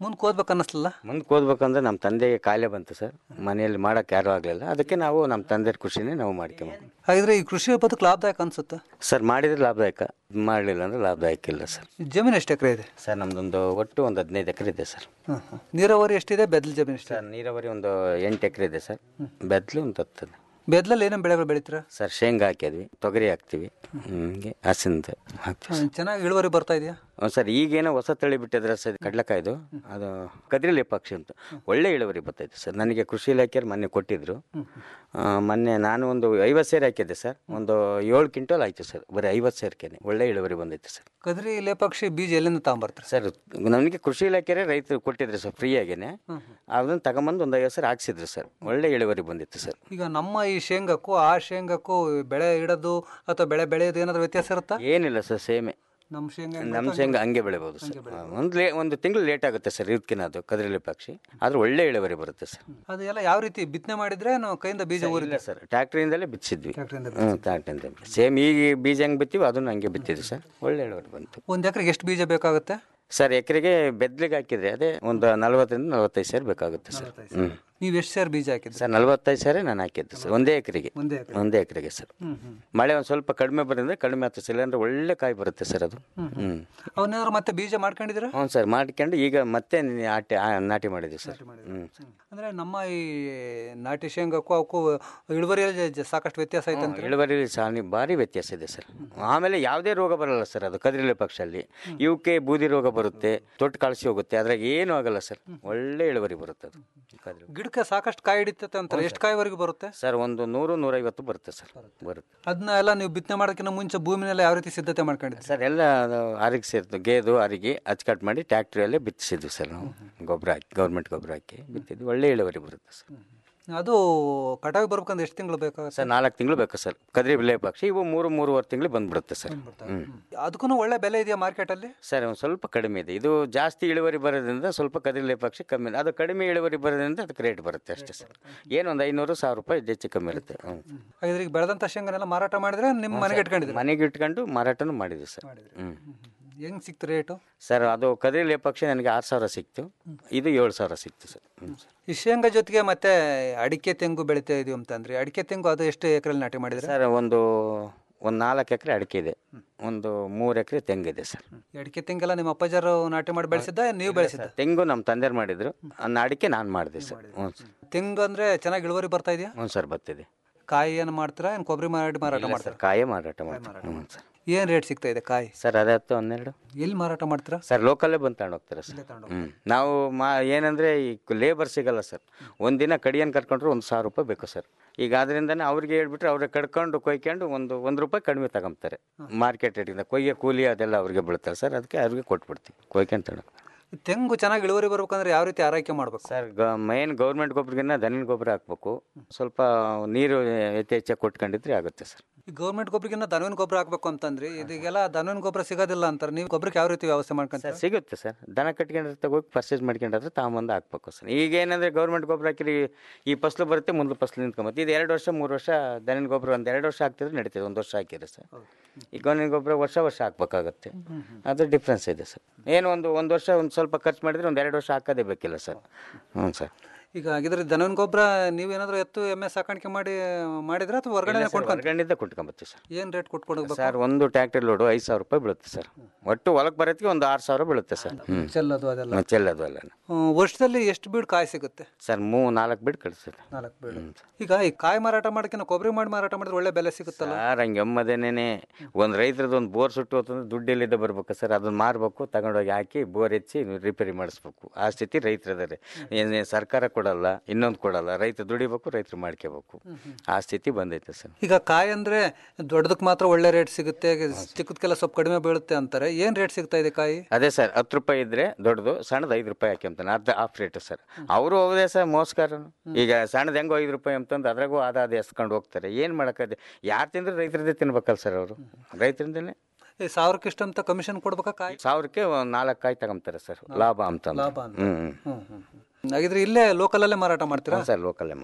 ಮುಂದಕ್ಕೆ ಓದ್ಬೇಕು ಅನ್ನಿಸ್ಲಿಲ್ಲ ಮುಂದಕ್ಕೆ ಓದ್ಬೇಕಂದ್ರೆ ನಮ್ಮ ತಂದೆಗೆ ಕಾಯಿಲೆ ಬಂತು ಸರ್ ಮನೆಯಲ್ಲಿ ಮಾಡೋಕೆ ಯಾರೂ ಆಗಲಿಲ್ಲ ಅದಕ್ಕೆ ನಾವು ನಮ್ಮ ತಂದೆ ಖುಷಿನೇ ನಾವು ಮಾಡ್ಕೊಂಬೋದು ಹಾಗಿದ್ರೆ ಈ ಕೃಷಿ ಬದುಕು ಲಾಭದಾಯಕ ಅನ್ಸುತ್ತೆ ಸರ್ ಮಾಡಿದ್ರೆ ಲಾಭದಾಯಕ ಮಾಡಲಿಲ್ಲ ಅಂದ್ರೆ ಲಾಭದಾಯಕ ಇಲ್ಲ ಸರ್ ಜಮೀನು ಎಷ್ಟು ಎಕರೆ ಇದೆ ಸರ್ ನಮ್ದೊಂದು ಒಟ್ಟು ಒಂದು ಹದಿನೈದು ಎಕರೆ ಇದೆ ಸರ್ ನೀರಾವರಿ ಎಷ್ಟಿದೆ ಬೆದ್ಲ ಜಮೀನು ಎಷ್ಟಿದೆ ಸರ್ ನೀರಾವರಿ ಒಂದು ಎಂಟು ಎಕರೆ ಇದೆ ಸರ್ ಬೆದ್ಲು ಒಂದು ಹತ್ತದೆ ಬೆದ್ಲಲ್ಲಿ ಏನೇನು ಬೆಳೆಗಳು ಬೆಳಿತೀರಾ ಸರ್ ಶೇಂಗಾ ಹಾಕಿದ್ವಿ ತೊಗರಿ ಹಾಕ್ತೀವಿ ಹಿಂಗೆ ಹಸಿಂದ ಹಾಕ್ತೀವಿ ಹ್ಮ್, ಚೆನ್ನಾಗಿ ಇಳುವರಿ ಬರ್ತಾ ಇದೆಯಾ ಹ್ಞೂ ಸರ್ ಈಗೇನೋ ಹೊಸ ತಳಿ ಬಿಟ್ಟಿದ್ರೆ ಸರ್ ಕಡ್ಲೆಕಾಯ್ದು ಅದು ಕದ್ರಿ ಪಕ್ಷಿ ಅಂತ ಒಳ್ಳೆ ಇಳುವರಿ ಬರ್ತೈತೆ ಸರ್ ನನಗೆ ಕೃಷಿ ಇಲಾಖೆಯವ್ರು ಮೊನ್ನೆ ಕೊಟ್ಟಿದ್ರು ಆ, ಮೊನ್ನೆ ನಾನು ಒಂದು ಐವತ್ತು ಸೇರು ಹಾಕಿದ್ದೆ ಸರ್ ಒಂದು ಏಳು ಕ್ವಿಂಟಲ್ ಆಯ್ತು ಸರ್ ಬರೀ ಐವತ್ತು ಸೇರ್ಕೇನೆ ಒಳ್ಳೆ ಇಳುವರಿ ಬಂದೈತೆ ಸರ್ ಕದ್ರಿ ಲೇಪಾಕ್ಷಿ ಬೀಜ ಎಲ್ಲಿಂದ ತಗೊಂಬರ್ತಾರೆ ಸರ್ ನನಗೆ ಕೃಷಿ ಇಲಾಖೆಯೇ ರೈತರು ಕೊಟ್ಟಿದ್ರು ಸರ್ ಫ್ರೀಯಾಗೇನೆ ಅದನ್ನ ತಗೊಂಬಂದು ಒಂದು ಐವತ್ತು ಸರ್ ಹಾಕ್ಸಿದ್ರು ಸರ್ ಒಳ್ಳೆ ಇಳುವರಿ ಬಂದಿತ್ತು ಸರ್ ಈಗ ನಮ್ಮ ಈ ಶೇಂಗಕ್ಕೂ ಆ ಶೇಂಗಕ್ಕೂ ಬೆಳೆ ಇಡೋದು ಅಥವಾ ಬೆಳೆ ಬೆಳೆಯೋದು ಏನಾದ್ರು ವ್ಯತ್ಯಾಸ ಇರುತ್ತಾ ಏನಿಲ್ಲ ಸರ್ ಸೇಮೆ ನಮ್ಮ ಶೇಂಗಾ ನಮ್ಮ ಶೇಂಗಾ ಹಂಗೆ ಬೆಳಿಬೋದು ಸರ್ ಒಂದು ಲೇ ಒಂದು ತಿಂಗಳು ಲೇಟ್ ಆಗುತ್ತೆ ಸರ್ ಇದಕ್ಕಿನ ಅದು ಕದ್ರಿಲಿ ಪಕ್ಷಿ ಆದ್ರೆ ಒಳ್ಳೆ ಇಳುವರಿ ಬರುತ್ತೆ ಸರ್ ಅದು ಎಲ್ಲ ಯಾವ ರೀತಿ ಬಿತ್ತನೆ ಮಾಡಿದ್ರೆ ನಾವು ಕೈಯಿಂದ ಬೀಜ ಊರಿ ಇಲ್ಲ ಸರ್ ಟ್ಯಾಕ್ಟ್ರಿಯಿಂದಲೇ ಬಿಚ್ಚಿದ್ವಿ ಟ್ಯಾಕ್ಟ್ರಿಯಿಂದ ಹ್ಞೂ ಟ್ಯಾಕ್ಟ್ರಿಯಿಂದ ಸೇಮ್ ಈಗ ಬೀಜ ಹೆಂಗೆ ಬಿತ್ತೀವಿ ಅದನ್ನು ಹಂಗೆ ಬಿತ್ತಿದ್ವಿ ಸರ್ ಒಳ್ಳೆ ಇಳುವರಿ ಬಂತು ಒಂದು ಎಕರೆಗೆ ಎಷ್ಟು ಬೀಜ ಬೇಕಾಗುತ್ತೆ ಸರ್ ಎಕರೆಗೆ ಬೆದ್ಲಿಗೆ ಹಾಕಿದ್ರೆ ಅದೇ ಒಂದು ನಲವತ್ತರಿಂದ ನಲವತ್ತೈದು ಸೇರು ಬೇಕಾಗುತ್ತೆ ಸರ್ ಹ್ಞೂ ನೀವು ಎಷ್ಟು ಸೇರು ಬೀಜ ಹಾಕಿದ್ರಿ ಸರ್ ನಲವತ್ತೈದು ಸೇರೆ ನಾನು ಹಾಕಿದ್ದು ಸರ್ ಒಂದೇ ಎಕರೆಗೆ ಒಂದೇ ಒಂದೇ ಎಕರೆಗೆ ಸರ್ ಹ್ಮ್, ಹ್ಮ್. ಮಳೆ ಒಂದು ಸ್ವಲ್ಪ ಕಡಿಮೆ ಬರೋದ್ರೆ ಕಡಿಮೆ ಆಗ್ತದೆ ಸರ್ ಇಲ್ಲಾಂದ್ರೆ ಒಳ್ಳೆ ಕಾಯಿ ಬರುತ್ತೆ ಸರ್ ಅದು ಹ್ಞೂ ಅವನ್ನೇನಾದ್ರು ಮತ್ತೆ ಬೀಜ ಮಾಡ್ಕೊಂಡಿದ್ದೀರಾ ಹ್ಞೂ ಸರ್ ಮಾಡ್ಕೊಂಡು ಈಗ ಮತ್ತೆ ಆಟಿ ಆ, ನಾಟಿ ಮಾಡಿದ್ವಿ ಸರ್ ಹ್ಞೂ ಅಂದ್ರೆ ನಮ್ಮ ಈ ನಾಟಿ ಶೇಂಗಕ್ಕೂ ಅವಕ್ಕೂ ಇಳುವರಿಯಲ್ಲಿ ಜ- ಜ- ಸಾಕಷ್ಟು ವ್ಯತ್ಯಾಸ ಐತೆ ಅಂತ ಇಳುವರಿ ಸಾನಿ ಭಾರಿ ವ್ಯತ್ಯಾಸ ಇದೆ ಸರ್ ಆಮೇಲೆ ಯಾವುದೇ ರೋಗ ಬರಲ್ಲ ಸರ್ ಅದು ಕದಿರಿಲೆ ಪಕ್ಷಲ್ಲಿ ಇವಕ್ಕೆ ಬೂದಿ ರೋಗ ಬರುತ್ತೆ ತೊಟ್ಟು ಕಳಸಿ ಹೋಗುತ್ತೆ ಅದ್ರಾಗ ಏನೂ ಆಗಲ್ಲ ಸರ್ ಒಳ್ಳೆ ಇಳುವರಿ ಬರುತ್ತೆ ಅದು ಕದಿರಿ ಗಿಡಕ್ಕೆ ಸಾಕಷ್ಟು ಕಾಯಿ ಹಿಡಿತೈತೆ ಅಂತಾರೆ ಎಷ್ಟು ಕಾಯಿವರೆಗೂ ಬರುತ್ತೆ ಸರ್ ಒಂದು ನೂರು ನೂರೈವತ್ತು ಬರುತ್ತೆ ಸರ್ ಬರುತ್ತೆ ಅದನ್ನ ಎಲ್ಲ ನೀವು ಬಿತ್ತನೆ ಮಾಡೋಕ್ಕಿಂತ ಮುಂಚೆ ಭೂಮಿನೆಲ್ಲ ಯಾವ ರೀತಿ ಸಿದ್ಧತೆ ಮಾಡ್ಕೊಂಡಿದ್ರಿ ಸರ್ ಎಲ್ಲ ಅದು ಅರಿಗೆ ಸೇರ್ತು ಗೇದು ಅರಿಗೆ ಅಚ್ಚುಕಟ್ಟು ಮಾಡಿ ಟ್ಯಾಕ್ಟ್ರಿಯಲ್ಲೇ ಬಿತ್ತಿಸಿದ್ವಿ ಸರ್ ನಾವು ಗೊಬ್ಬರ ಹಾಕಿ ಗೌರ್ಮೆಂಟ್ ಗೊಬ್ಬರ ಹಾಕಿ ಬಿತ್ತಿದ್ವಿ ಒಳ್ಳೆ ಇಳುವರಿ ಬರುತ್ತೆ ಸರ್ ಅದು ಕಟಾವಿಗೆ ಬರ್ಬೇಕಂದ್ರೆ ಎಷ್ಟು ತಿಂಗಳು ಬೇಕಾಗುತ್ತೆ ಸರ್ ನಾಲ್ಕು ತಿಂಗಳು ಬೇಕು ಸರ್ ಕದ್ರಿ ಬಿಳೆ ಪಕ್ಷಿ ಇವು ಮೂರು ಮೂರುವರೆ ತಿಂಗಳು ಬಂದ್ಬಿಡುತ್ತೆ ಸರ್ ಹ್ಞೂ ಅದಕ್ಕೂ ಒಳ್ಳೆ ಬೆಲೆ ಇದೆಯಾ ಮಾರ್ಕೆಟಲ್ಲಿ ಸರ್ ಒಂದು ಸ್ವಲ್ಪ ಕಡಿಮೆ ಇದೆ ಇದು ಜಾಸ್ತಿ ಇಳುವರಿ ಬರೋದ್ರಿಂದ ಸ್ವಲ್ಪ ಕದಿಲೆ ಪಕ್ಷಿ ಕಮ್ಮಿ ಇದೆ. ಅದು ಕಡಿಮೆ ಇಳುವರಿ ಬರೋದ್ರಿಂದ ಅದಕ್ಕೆ ರೇಟ್ ಬರುತ್ತೆ ಅಷ್ಟೇ ಸರ್ ಏನು ಒಂದು ಐನೂರು ಸಾವಿರ ರೂಪಾಯಿ ಹೆಚ್ಚು ಕಮ್ಮಿ ಇರುತ್ತೆ ಹ್ಞೂ ಹಾಗಾದ್ರೆ ಈಗ ಬೆಳೆದಂಥ ಶೇಂಗನೆಲ್ಲ ಮಾರಾಟ ಮಾಡಿದ್ರೆ ನಿಮ್ಮ ಮನೆಗೆ ಇಟ್ಕೊಂಡಿದ್ದೀರಿ ಮನೆಗೆ ಇಟ್ಕೊಂಡು ಮಾರಾಟನೂ ಮಾಡಿದ್ವಿ ಸರ್ ಹ್ಞೂ ಹೆಂಗ್ ಸಿಕ್ತು ರೇಟು ಸರ್ ಅದು ಕದಿಲೆ ಪಕ್ಷಿ ನನಗೆ ಆರು ಸಾವಿರ ಸಿಕ್ತು ಇದು ಏಳು ಸಾವಿರ ಸಿಕ್ತು ಸರ್ ಹ್ಞೂ ಸರ್ ಈ ಶೇಂಗಾ ಜೊತೆಗೆ ಮತ್ತೆ ಅಡಿಕೆ ತೆಂಗು ಬೆಳಿತಾ ಇದೀವಿ ಅಂತಂದ್ರಿ ಅಡಿಕೆ ತೆಂಗು ಅದು ಎಷ್ಟು ಎಕರೆಲ್ಲಿ ನಾಟಿ ಮಾಡಿದ್ರೆ ಸರ್ ಒಂದು ಒಂದು ನಾಲ್ಕು ಎಕರೆ ಅಡಿಕೆ ಇದೆ ಒಂದು ಮೂರು ಎಕರೆ ತೆಂಗಿದೆ ಸರ್ ಅಡಿಕೆ ತೆಂಗೆಲ್ಲ ನಿಮ್ಮ ಅಪ್ಪಾಜರು ನಾಟಿ ಮಾಡಿ ಬೆಳೆಸಿದ್ದ ನೀವು ಬೆಳೆಸಿದ್ದ ತೆಂಗು ನಮ್ಮ ತಂದೆಯವ್ರು ಮಾಡಿದ್ರು ಅನ್ನ ಅಡಿಕೆ ನಾನು ಮಾಡಿದೆ ಸರ್ ಹ್ಞೂ ಸರ್ ತೆಂಗು ಅಂದ್ರೆ ಚೆನ್ನಾಗಿ ಇಳುವರಿ ಬರ್ತಾ ಇದೆಯಾ ಹ್ಞೂ ಸರ್ ಬರ್ತಿದೆ ಕಾಯಿ ಏನು ಮಾಡ್ತೀರಾ ಏನು ಕೊಬ್ಬರಿ ಮಾಡಿ ಮಾರಾಟ ಇಲ್ಲ ಮಾಡ್ತೀರಾ ಸರ್ ಕಾಯೇ ಮಾರಾಟ ಮಾಡ್ತಾರೆ ಹ್ಞೂ ಸರ್ ಏನ್ ರೇಟ್ ಸಿಗ್ತಾ ಇದೆ ಕಾಯಿ ಸರ್ ಅದೇ ಹತ್ತು ಹನ್ನೆರಡು ಎಲ್ಲಿ ಮಾರಾಟ ಮಾಡ್ತೀರಾ ಸರ್ ಲೋಕಲ್ಲೇ ಬಂದು ತಗೊಂಡು ಹೋಗ್ತಾರೆ ಸರ್ ಹ್ಞೂ ನಾವು ಮಾ ಏನಂದರೆ ಈ ಲೇಬರ್ ಸಿಗಲ್ಲ ಸರ್ ಒಂದಿನ ಕಡಿಯನ್ನು ಕರ್ಕೊಂಡ್ರೆ ಒಂದು ಸಾವಿರ ರೂಪಾಯಿ ಬೇಕು ಸರ್ ಈಗ ಅದರಿಂದನೇ ಅವ್ರಿಗೆ ಹೇಳ್ಬಿಟ್ರೆ ಅವ್ರಿಗೆ ಕಡ್ಕೊಂಡು ಕೊಯ್ಕೊಂಡು ಒಂದು ಒಂದು ರೂಪಾಯಿ ಕಡಿಮೆ ತಗೊಂತಾರೆ ಮಾರ್ಕೆಟ್ ರೇಟಿಂದ ಕೊಯ್ಯೋ ಕೂಲಿ ಅದೆಲ್ಲ ಅವ್ರಿಗೆ ಬೀಳ್ತಾರೆ ಸರ್ ಅದಕ್ಕೆ ಅವ್ರಿಗೆ ಕೊಟ್ಬಿಡ್ತೀವಿ ಕೊಯ್ಕೊಂಡು ತಗೊಂಡು ತೆಂಗು ಚೆನ್ನಾಗಿ ಇಳುವರಿ ಬರ್ಬೇಕಂದ್ರೆ ಯಾವ ರೀತಿ ಆರೈಕೆ ಮಾಡ್ಬೇಕು ಸರ್ ಗ ಮೇನ್ ಗೌರ್ಮೆಂಟ್ ಗೊಬ್ಬರಿಗಿನ್ನ ದನಿನ ಗೊಬ್ಬರ ಹಾಕ್ಬೇಕು ಸ್ವಲ್ಪ ನೀರು ಯಥೇಚ್ಛ ಕೊಟ್ಕೊಂಡಿದ್ರೆ ಆಗುತ್ತೆ ಸರ್ ಈ ಗೌರ್ಮೆಂಟ್ ಗೊಬ್ಬರಿಗಿನ್ನ ದನವಿನ ಗೊಬ್ಬರ ಹಾಕ್ಬೇಕು ಅಂತಂದ್ರಿ ಇದೀಗೆಲ್ಲ ದನವಿನ ಗೊಬ್ಬರ ಸಿಗೋದಿಲ್ಲ ಅಂತಾರೆ ನೀವು ಗೊಬ್ಬರಕ್ಕೆ ಯಾವ ರೀತಿ ವ್ಯವಸ್ಥೆ ಮಾಡ್ಕೊಂತೀರಾ ಸರ್ ಸಿಗುತ್ತೆ ಸರ್ ದನ ಕಟ್ಕೊಂಡಿರ್ತ ಹೋಗಿ ಪರ್ಚೇಸ್ ಮಾಡ್ಕೊಂಡ್ರೆ ತಗೊಂಬಂದು ಹಾಕ್ಬೇಕು ಸರ್ ಈಗ ಏನಂದ್ರೆ ಗೌರ್ಮೆಂಟ್ ಗೊಬ್ಬರ ಹಾಕಿರಿ ಈ ಫಸಲು ಬರುತ್ತೆ ಮುಂದೆ ಫಸಲು ನಿಂತ್ಕೊಂಬತ್ತೆ ಇದು ಎರಡು ವರ್ಷ ಮೂರು ವರ್ಷ ದನಿನ ಗೊಬ್ಬರ ಒಂದು ಎರಡು ವರ್ಷ ಹಾಕ್ತಿದ್ರೆ ನಡೀತದೆ ಒಂದು ವರ್ಷ ಹಾಕಿದ್ರೆ ಸರ್ ಈ ಗೌರ್ಮೆಂಟ್ ಗೊಬ್ಬರ ವರ್ಷ ವರ್ಷ ಹಾಕ್ಬೇಕಾಗತ್ತೆ ಅದು ಡಿಫ್ರೆನ್ಸ್ ಇದೆ ಸರ್ ಏನು ಒಂದು ಒಂದು ವರ್ಷ ಒಂದು ಸ್ವಲ್ಪ ಖರ್ಚು ಮಾಡಿದ್ರೆ ಒಂದು ಎರಡು ವರ್ಷ ಹಾಕೋದೇ ಬೇಕಿಲ್ಲ ಸರ್ ಹ್ಞೂ ಸರ್ ಈಗ ಹಾಗಿದ್ರೆ ದನವಿನ ಗೊಬ್ಬರ ನೀವೇನಾದ್ರೂ ಎತ್ತು ಎಮ್ಮೆ ಸಾಕಾಣಿಕೆ ಮಾಡಿ ಮಾಡಿದ್ರೆ ಅಥವಾ ಹೊರಗಡೆ ಕೊಂಡ್ಕೊಂಡು ಹೊರಗಡೆಯಿಂದ ಕೊಟ್ಕೊಂಬತ್ತೀವಿ ಸರ್ ಏನ್ ರೇಟ್ ಕೊಟ್ಕೊಡ್ಬೇಕು ಸರ್ ಒಂದು ಟ್ಯಾಕ್ಟರ್ ಲೋಡು ಐದು ಸಾವಿರ ರೂಪಾಯಿ ಬೀಳುತ್ತೆ ಸರ್ ಒಟ್ಟು ಹೊಲಕ್ಕೆ ಬರೋದಕ್ಕೆ ಒಂದು ಆರು ಸಾವಿರ ಬೀಳುತ್ತೆ ಸರ್ ಹ್ಞೂ ಚೆಲ್ಲೋದು ಅದೆಲ್ಲ ಚೆಲ್ಲೋದು ಅಲ್ಲ ಹ್ಮ್, ವರ್ಷದಲ್ಲಿ ಎಷ್ಟು ಬೀಡ್ ಕಾಯಿ ಸಿಗುತ್ತೆ ಸರ್ ಮೂ ನಾಲ್ಕು ಬಿಟ್ಟು ಕಳಿಸ್ತದೆ ನಾಲ್ಕು ಬೀಡ್ ಈಗ ಈ ಕಾಯಿ ಮಾರಾಟ ಮಾಡಕ್ಕಿಂತ ಕೊಬ್ಬರಿ ಮಾಡಿ ಮಾರಾಟ ಮಾಡಿದ್ರೆ ಒಳ್ಳೆ ಬೆಲೆ ಸಿಗುತ್ತಲ್ಲ ಸರ್ ಹಂಗೆ ಎಮ್ಮದೇನೆ ಒಂದು ರೈತರದ್ದು ಒಂದು ಬೋರ್ ಸುಟ್ಟು ಹೋತಂದ್ರೆ ದುಡ್ಡು ಎಲ್ಲಿದ್ದ ಬರ್ಬೇಕು ಸರ್ ಅದನ್ನ ಮಾರ್ಬೇಕು ತಗೊಂಡೋಗಿ ಹಾಕಿ ಬೋರ್ ಹೆಚ್ಚಿ ರಿಪೇರಿ ಮಾಡಿಸ್ಬೇಕು ಆ ಸ್ಥಿತಿ ರೈತರದಾರೆ ಏನೇ ಸರ್ಕಾರ ಕೊಡಲ್ಲ ಇನ್ನೊಂದು ಕೊಡಲ್ಲ ರೈತ ದುಡಿಬೇಕು ರೈತರು ಮಾಡ್ಕೋಬೇಕು ಆ ಸ್ಥಿತಿ ಬಂದೈತೆ ಸರ್ ಈಗ ಕಾಯಿ ಅಂದ್ರೆ ದೊಡ್ಡದಕ್ಕೆ ಮಾತ್ರ ಒಳ್ಳೆ ರೇಟ್ ಸಿಗುತ್ತೆ ಚಿಕ್ಕದಕ್ಕೆಲ್ಲ ಸ್ವಲ್ಪ ಕಡಿಮೆ ಬೀಳುತ್ತೆ ಅಂತಾರೆ ಏನ್ ರೇಟ್ ಸಿಗ್ತಾ ಇದೆ ಕಾಯಿ ಅದೇ ಸರ್ ಹತ್ತು ರೂಪಾಯಿ ಇದ್ರೆ ದೊಡ್ಡದು ಸಣ್ಣದು ಐದು ರೂಪಾಯಿ ಹಾಕ್ಯಂತಾನೆ ಅರ್ಧ ಹಾಫ್ ರೇಟ್ ಸರ್ ಅವರು ಹೌದೇ ಸರ್ ಮೋಸ್ಕರನು ಈಗ ಸಣ್ಣದು ಹೆಂಗೋ ಐದು ರೂಪಾಯಿ ಅಂತಂದು ಅದ್ರಾಗೂ ಆದ ಅದು ಎಸ್ಕೊಂಡು ಹೋಗ್ತಾರೆ ಏನು ಮಾಡೋಕ್ಕದೆ ಯಾರು ತಿಂದ್ರೆ ರೈತರದ್ದೇ ತಿನ್ಬೇಕಲ್ಲ ಸರ್ ಅವರು ರೈತರಿಂದನೇ ಈ ಸಾವಿರಕ್ಕೆ ಇಷ್ಟು ಅಂತ ಕಮಿಷನ್ ಕೊಡ್ಬೇಕಾ ಕಾಯಿ ಸಾವಿರಕ್ಕೆ ಒಂದು ನಾಲ್ಕು ಕಾಯಿ ತಗೊಂತಾರೆ ಸರ್ ಲಾಭ ಅಂತ ಲಾಭ ಅಂತ. ಹ್ಞೂ ಹ್ಞೂ ಹಾಗಿದ್ರೆ ಇಲ್ಲೇ ಲೋಕಲ್ ಅಲ್ಲೇ ಮಾರಾಟ ಮಾಡ್ತೀರಾ ಸರ್ ಲೋಕಲ್ಲೇ ಮಾರಾಟ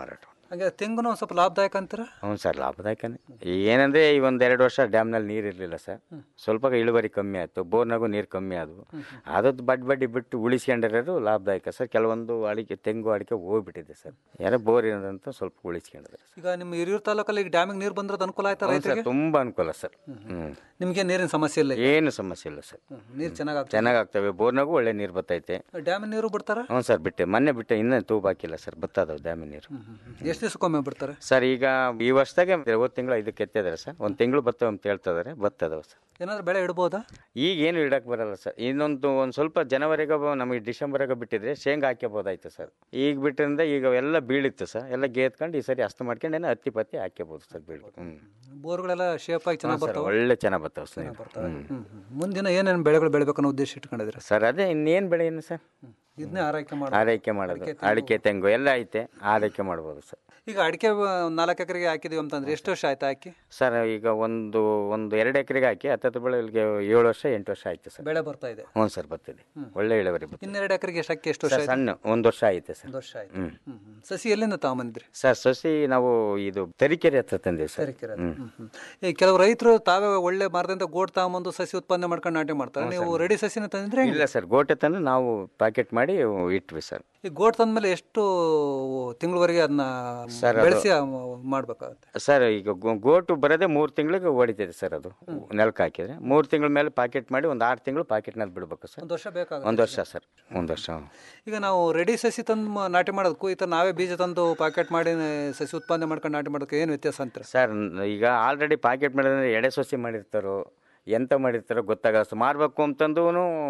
ಹಾಗೆ ತೆಂಗುನು ಒಂದ್ ಸ್ವಲ್ಪ ಲಾಭದಾಯಕ ಅಂತೀರಾ ಹ್ಞೂ ಸರ್ ಲಾಭದಾಯಕನೇ ಏನಂದ್ರೆ ಈ ಒಂದು ಎರಡು ವರ್ಷ ಡ್ಯಾಮ್ನಲ್ಲಿ ನೀರು ಇರಲಿಲ್ಲ ಸರ್ ಸ್ವಲ್ಪ ಇಳುವರಿ ಕಮ್ಮಿ ಆಯಿತು ಬೋರ್ನಾಗೂ ನೀರು ಕಮ್ಮಿ ಆದವು ಅದದ್ದು ಬಡ್ಡಿ ಬಡ್ಡಿ ಬಿಟ್ಟು ಉಳಿಸ್ಕೊಂಡಿರೋದು ಲಾಭದಾಯಕ ಸರ್ ಕೆಲವೊಂದು ಅಡಿಕೆ ತೆಂಗು ಅಡಿಕೆ ಹೋಗ್ಬಿಟ್ಟಿದೆ ಸರ್ ಯಾರೋ ಬೋರ್ ಇರೋದಂತ ಸ್ವಲ್ಪ ಉಳಿಸ್ಕೊಂಡಿದ್ದಾರೆ ಈಗ ನಿಮ್ಮ ಹಿರಿಯೂರು ತಾಲೂಕಲ್ಲಿ ಈಗ ಡ್ಯಾಮಿಗೆ ನೀರು ಬಂದ್ರದ್ದು ಅನುಕೂಲ ಆಯ್ತಾ ಹೌದು ಸರ್ ರೈತರಿಗೆ ತುಂಬಾ ಅನುಕೂಲ ಸರ್ ಹ್ಞೂ ನಿಮ್ಗೆ ನೀರಿನ ಸಮಸ್ಯೆ ಇಲ್ಲ ಏನು ಸಮಸ್ಯೆ ಇಲ್ಲ ಸರ್ ನೀರು ಚೆನ್ನಾಗಿ ಚೆನ್ನಾಗಿ ಆಗ್ತವೆ ಬೋರ್ನಾಗೂ ಒಳ್ಳೆ ನೀರು ಬರ್ತೈತೆ ಡ್ಯಾಮಿನ ನೀರು ಬಿಡ್ತಾರ ಹ್ಞೂ ಸರ್ ಬಿಟ್ಟೆ ಮೊನ್ನೆ ಬಿಟ್ಟೆ ಇನ್ನೂ ತೂಬ್ ಹಾಕಿಲ್ಲ ಸರ್ ಬತ್ತದವು ಡ್ಯಾಮಿನ ನೀರು ಎಷ್ಟು ದಿವಸಕ್ಕೊಮ್ಮೆ ಬಿಡ್ತಾರೆ ಸರ್ ಈಗ ಈ ವರ್ಷದಾಗೆ ಹೋದ ತಿಂಗಳು ಇದಕ್ಕೆ ಎತ್ತಿದ್ದಾರೆ ಸರ್ ಒಂದು ತಿಂಗಳು ಬರ್ತವೆ ಅಂತ ಹೇಳ್ತಾ ಇದಾರೆ ಬರ್ತದವ ಸರ್ ಏನಾದ್ರು ಬೆಳೆ ಇಡ್ಬೋದಾ ಈಗ ಏನು ಇಡಕ್ಕೆ ಬರಲ್ಲ ಸರ್ ಇನ್ನೊಂದು ಒಂದು ಸ್ವಲ್ಪ ಜನವರಿಗೆ ನಮಗೆ ಡಿಸೆಂಬರಾಗ ಬಿಟ್ಟಿದ್ರೆ ಶೇಂಗಾ ಹಾಕ್ಯಬೋದಾಯ್ತು ಸರ್ ಈಗ ಬಿಟ್ಟಿರಿಂದ ಈಗ ಎಲ್ಲ ಬೀಳಿತ್ತು ಸರ್ ಎಲ್ಲ ಗೇತ್ಕೊಂಡು ಈ ಸರಿ ಅಸ್ತ ಮಾಡ್ಕೊಂಡು ಏನೋ ಹತ್ತಿ ಪತ್ತಿ ಹಾಕ್ಯಬೋದು ಸರ್ ಬೀಳಿ ಹ್ಞೂ ಬೋರ್ಗಳೆಲ್ಲ ಶೇಪ್ ಆಗಿ ಚೆನ್ನಾಗಿ ಸರ್ ಬರ್ತಾವೆ ಒಳ್ಳೆ ಚೆನ್ನಾಗಿ ಬರ್ತಾವೆ ಸರ್ ಹ್ಞೂ ಮುಂದಿನ ಏನೇನು ಬೆಳೆಗಳು ಬೆಳಿಬೇಕು ಅನ್ನೋ ಉದ್ದೇಶ ಇಟ್ಕೊಂಡಿದ್ರೆ ಸರ್ ಅದೇ ಇನ್ನೇನು ಬೆಳೆ ಏನು ಸರ್ ಇದನ್ನೇ ಆರೈಕೆ ಮಾಡಿ ಆರೈಕೆ ಮಾಡೋದು ಅಡಿಕೆ ತೆಂಗು ಎಲ್ಲ ಐತೆ ಆರೈಕೆ ಮಾಡ್ಬೋದು ಸರ್ ಈಗ ಅಡಿಕೆ ನಾಲ್ಕು ಎಕರೆಗೆ ಹಾಕಿದೀವಿ ಅಂತಂದ್ರೆ ಎಷ್ಟು ವರ್ಷ ಆಯ್ತು ಹಾಕಿ ಸರ್ ಈಗ ಒಂದು ಒಂದು ಎರಡು ಎಕರೆಗೆ ಹಾಕಿ ಹತ್ತತ್ತು ಬೆಳೆಗಳಿಗೆ ಏಳು ವರ್ಷ ಎಂಟು ವರ್ಷ ಆಯ್ತು ಸರ್ ಬೆಳೆ ಬರ್ತಾ ಇದೆ ಹ್ಞೂ ಸರ್ ಬರ್ತಿದೆ ಒಳ್ಳೆ ಇಳುವರಿ ಬರ್ತಿದೆ ಇನ್ನೆರಡು ಎಕರೆಗೆ ಎಷ್ಟು ಹಾಕಿ ಎಷ್ಟು ವರ್ಷ ಸರ್ ಆಯ್ತು ಸಣ್ಣ ಒಂದು ವರ್ಷ ಆಯ್ತು ಸರ್ ಒಂದು ವರ್ಷ ಆಯ್ತು ಹ್ಞೂ ಹ್ಮ್, ಹ್ಮ್. ಸಸಿ ಎಲ್ಲಿಂದ ತಗೊಂಬಂದ್ರಿ ಸರ್ ಸಸಿ ನಾವು ಇದು ತರೀಕೆರೆ ಹತ್ರ ತಂದೀವಿ ಸರ್ ತರೀಕೆರೆ ಹ್ಞೂ ಹ್ಮ್, ಹ್ಮ್. ಈ ಕೆಲವು ರೈತರು ತಾವೇ ಒಳ್ಳೆ ಮರದಿಂದ ಗೋಡ್ ತಗೊಂಬಂದು ಸಸಿ ಉತ್ಪಾದನೆ ಮಾಡ್ಕೊಂಡು ನಾಟಿ ಮಾಡ್ತಾರೆ ಹ್ಞೂ ನೀವು ಸರ್. ರೆಡಿ ಸಸಿನ ತಂದ್ರೆ ಇಲ್ಲ ಸರ್ ಗೋಟೆ ತಂದು ನಾವು ಪ್ಯಾಕೆಟ್ ಮಾಡಿ ಇಟ್ವಿ ಸರ್ ಈ ಗೋಟ್ ತಂದ್ಮೇಲೆ ಎಷ್ಟು ತಿಂಗಳವರೆಗೆ ಅದನ್ನ ಸರ್, ಅದು- ಬೆಳೆಸಿ ಮಾಡ್ಬೇಕಾಗುತ್ತೆ ಸರ್ ಈಗ ಗೋ- ಗೋಟು ಬರೋದೇ ಮೂರು ತಿಂಗಳಿಗೆ ಹೊಡಿತೈತೆ ಸರ್ ಅದು ನೆಲಕ್ಕೆ ಹಾಕಿದ್ರೆ ಮೂರು ತಿಂಗಳ ಮೇಲೆ ಪ್ಯಾಕೆಟ್ ಮಾಡಿ ಒಂದು ಆರು ತಿಂಗಳು ಪ್ಯಾಕೆಟ್ನಲ್ಲಿ ಬಿಡ್ಬೇಕು ಸರ್ ಒಂದು ವರ್ಷ ಬೇಕಾಗುತ್ತೆ ಒಂದು ವರ್ಷ ಸರ್ ಒಂದು ವರ್ಷ ಈಗ ನಾವು ರೆಡಿ ಸಸಿ ತಂದು ಮ- ನಾಟಿ ಮಾಡೋದಕ್ಕೂ ಈ ಥರ ನಾವೇ ಬೀಜ ತಂದು ಪ್ಯಾಕೆಟ್ ಮಾಡಿ ಸಸಿ ಉತ್ಪಾದನೆ ಮಾಡ್ಕೊಂಡು ನಾಟಿ ಮಾಡೋದಕ್ಕೆ ಏನು ವ್ಯತ್ಯಾಸ ಅಂತಾರೆ ಸರ್ ಈಗ ಆಲ್ರೆಡಿ ಪ್ಯಾಕೆಟ್ ಮಾಡಿದ್ರೆ ಎಡೆ ಸೊಸಿ ಮಾಡಿರ್ತಾರೋ ಎಂತ ಮಾಡಿರ್ತಾರೋ ಗೊತ್ತಾಗಲ್ಲ ಸರ್ ಮಾರಬೇಕು ಅಂತಂದು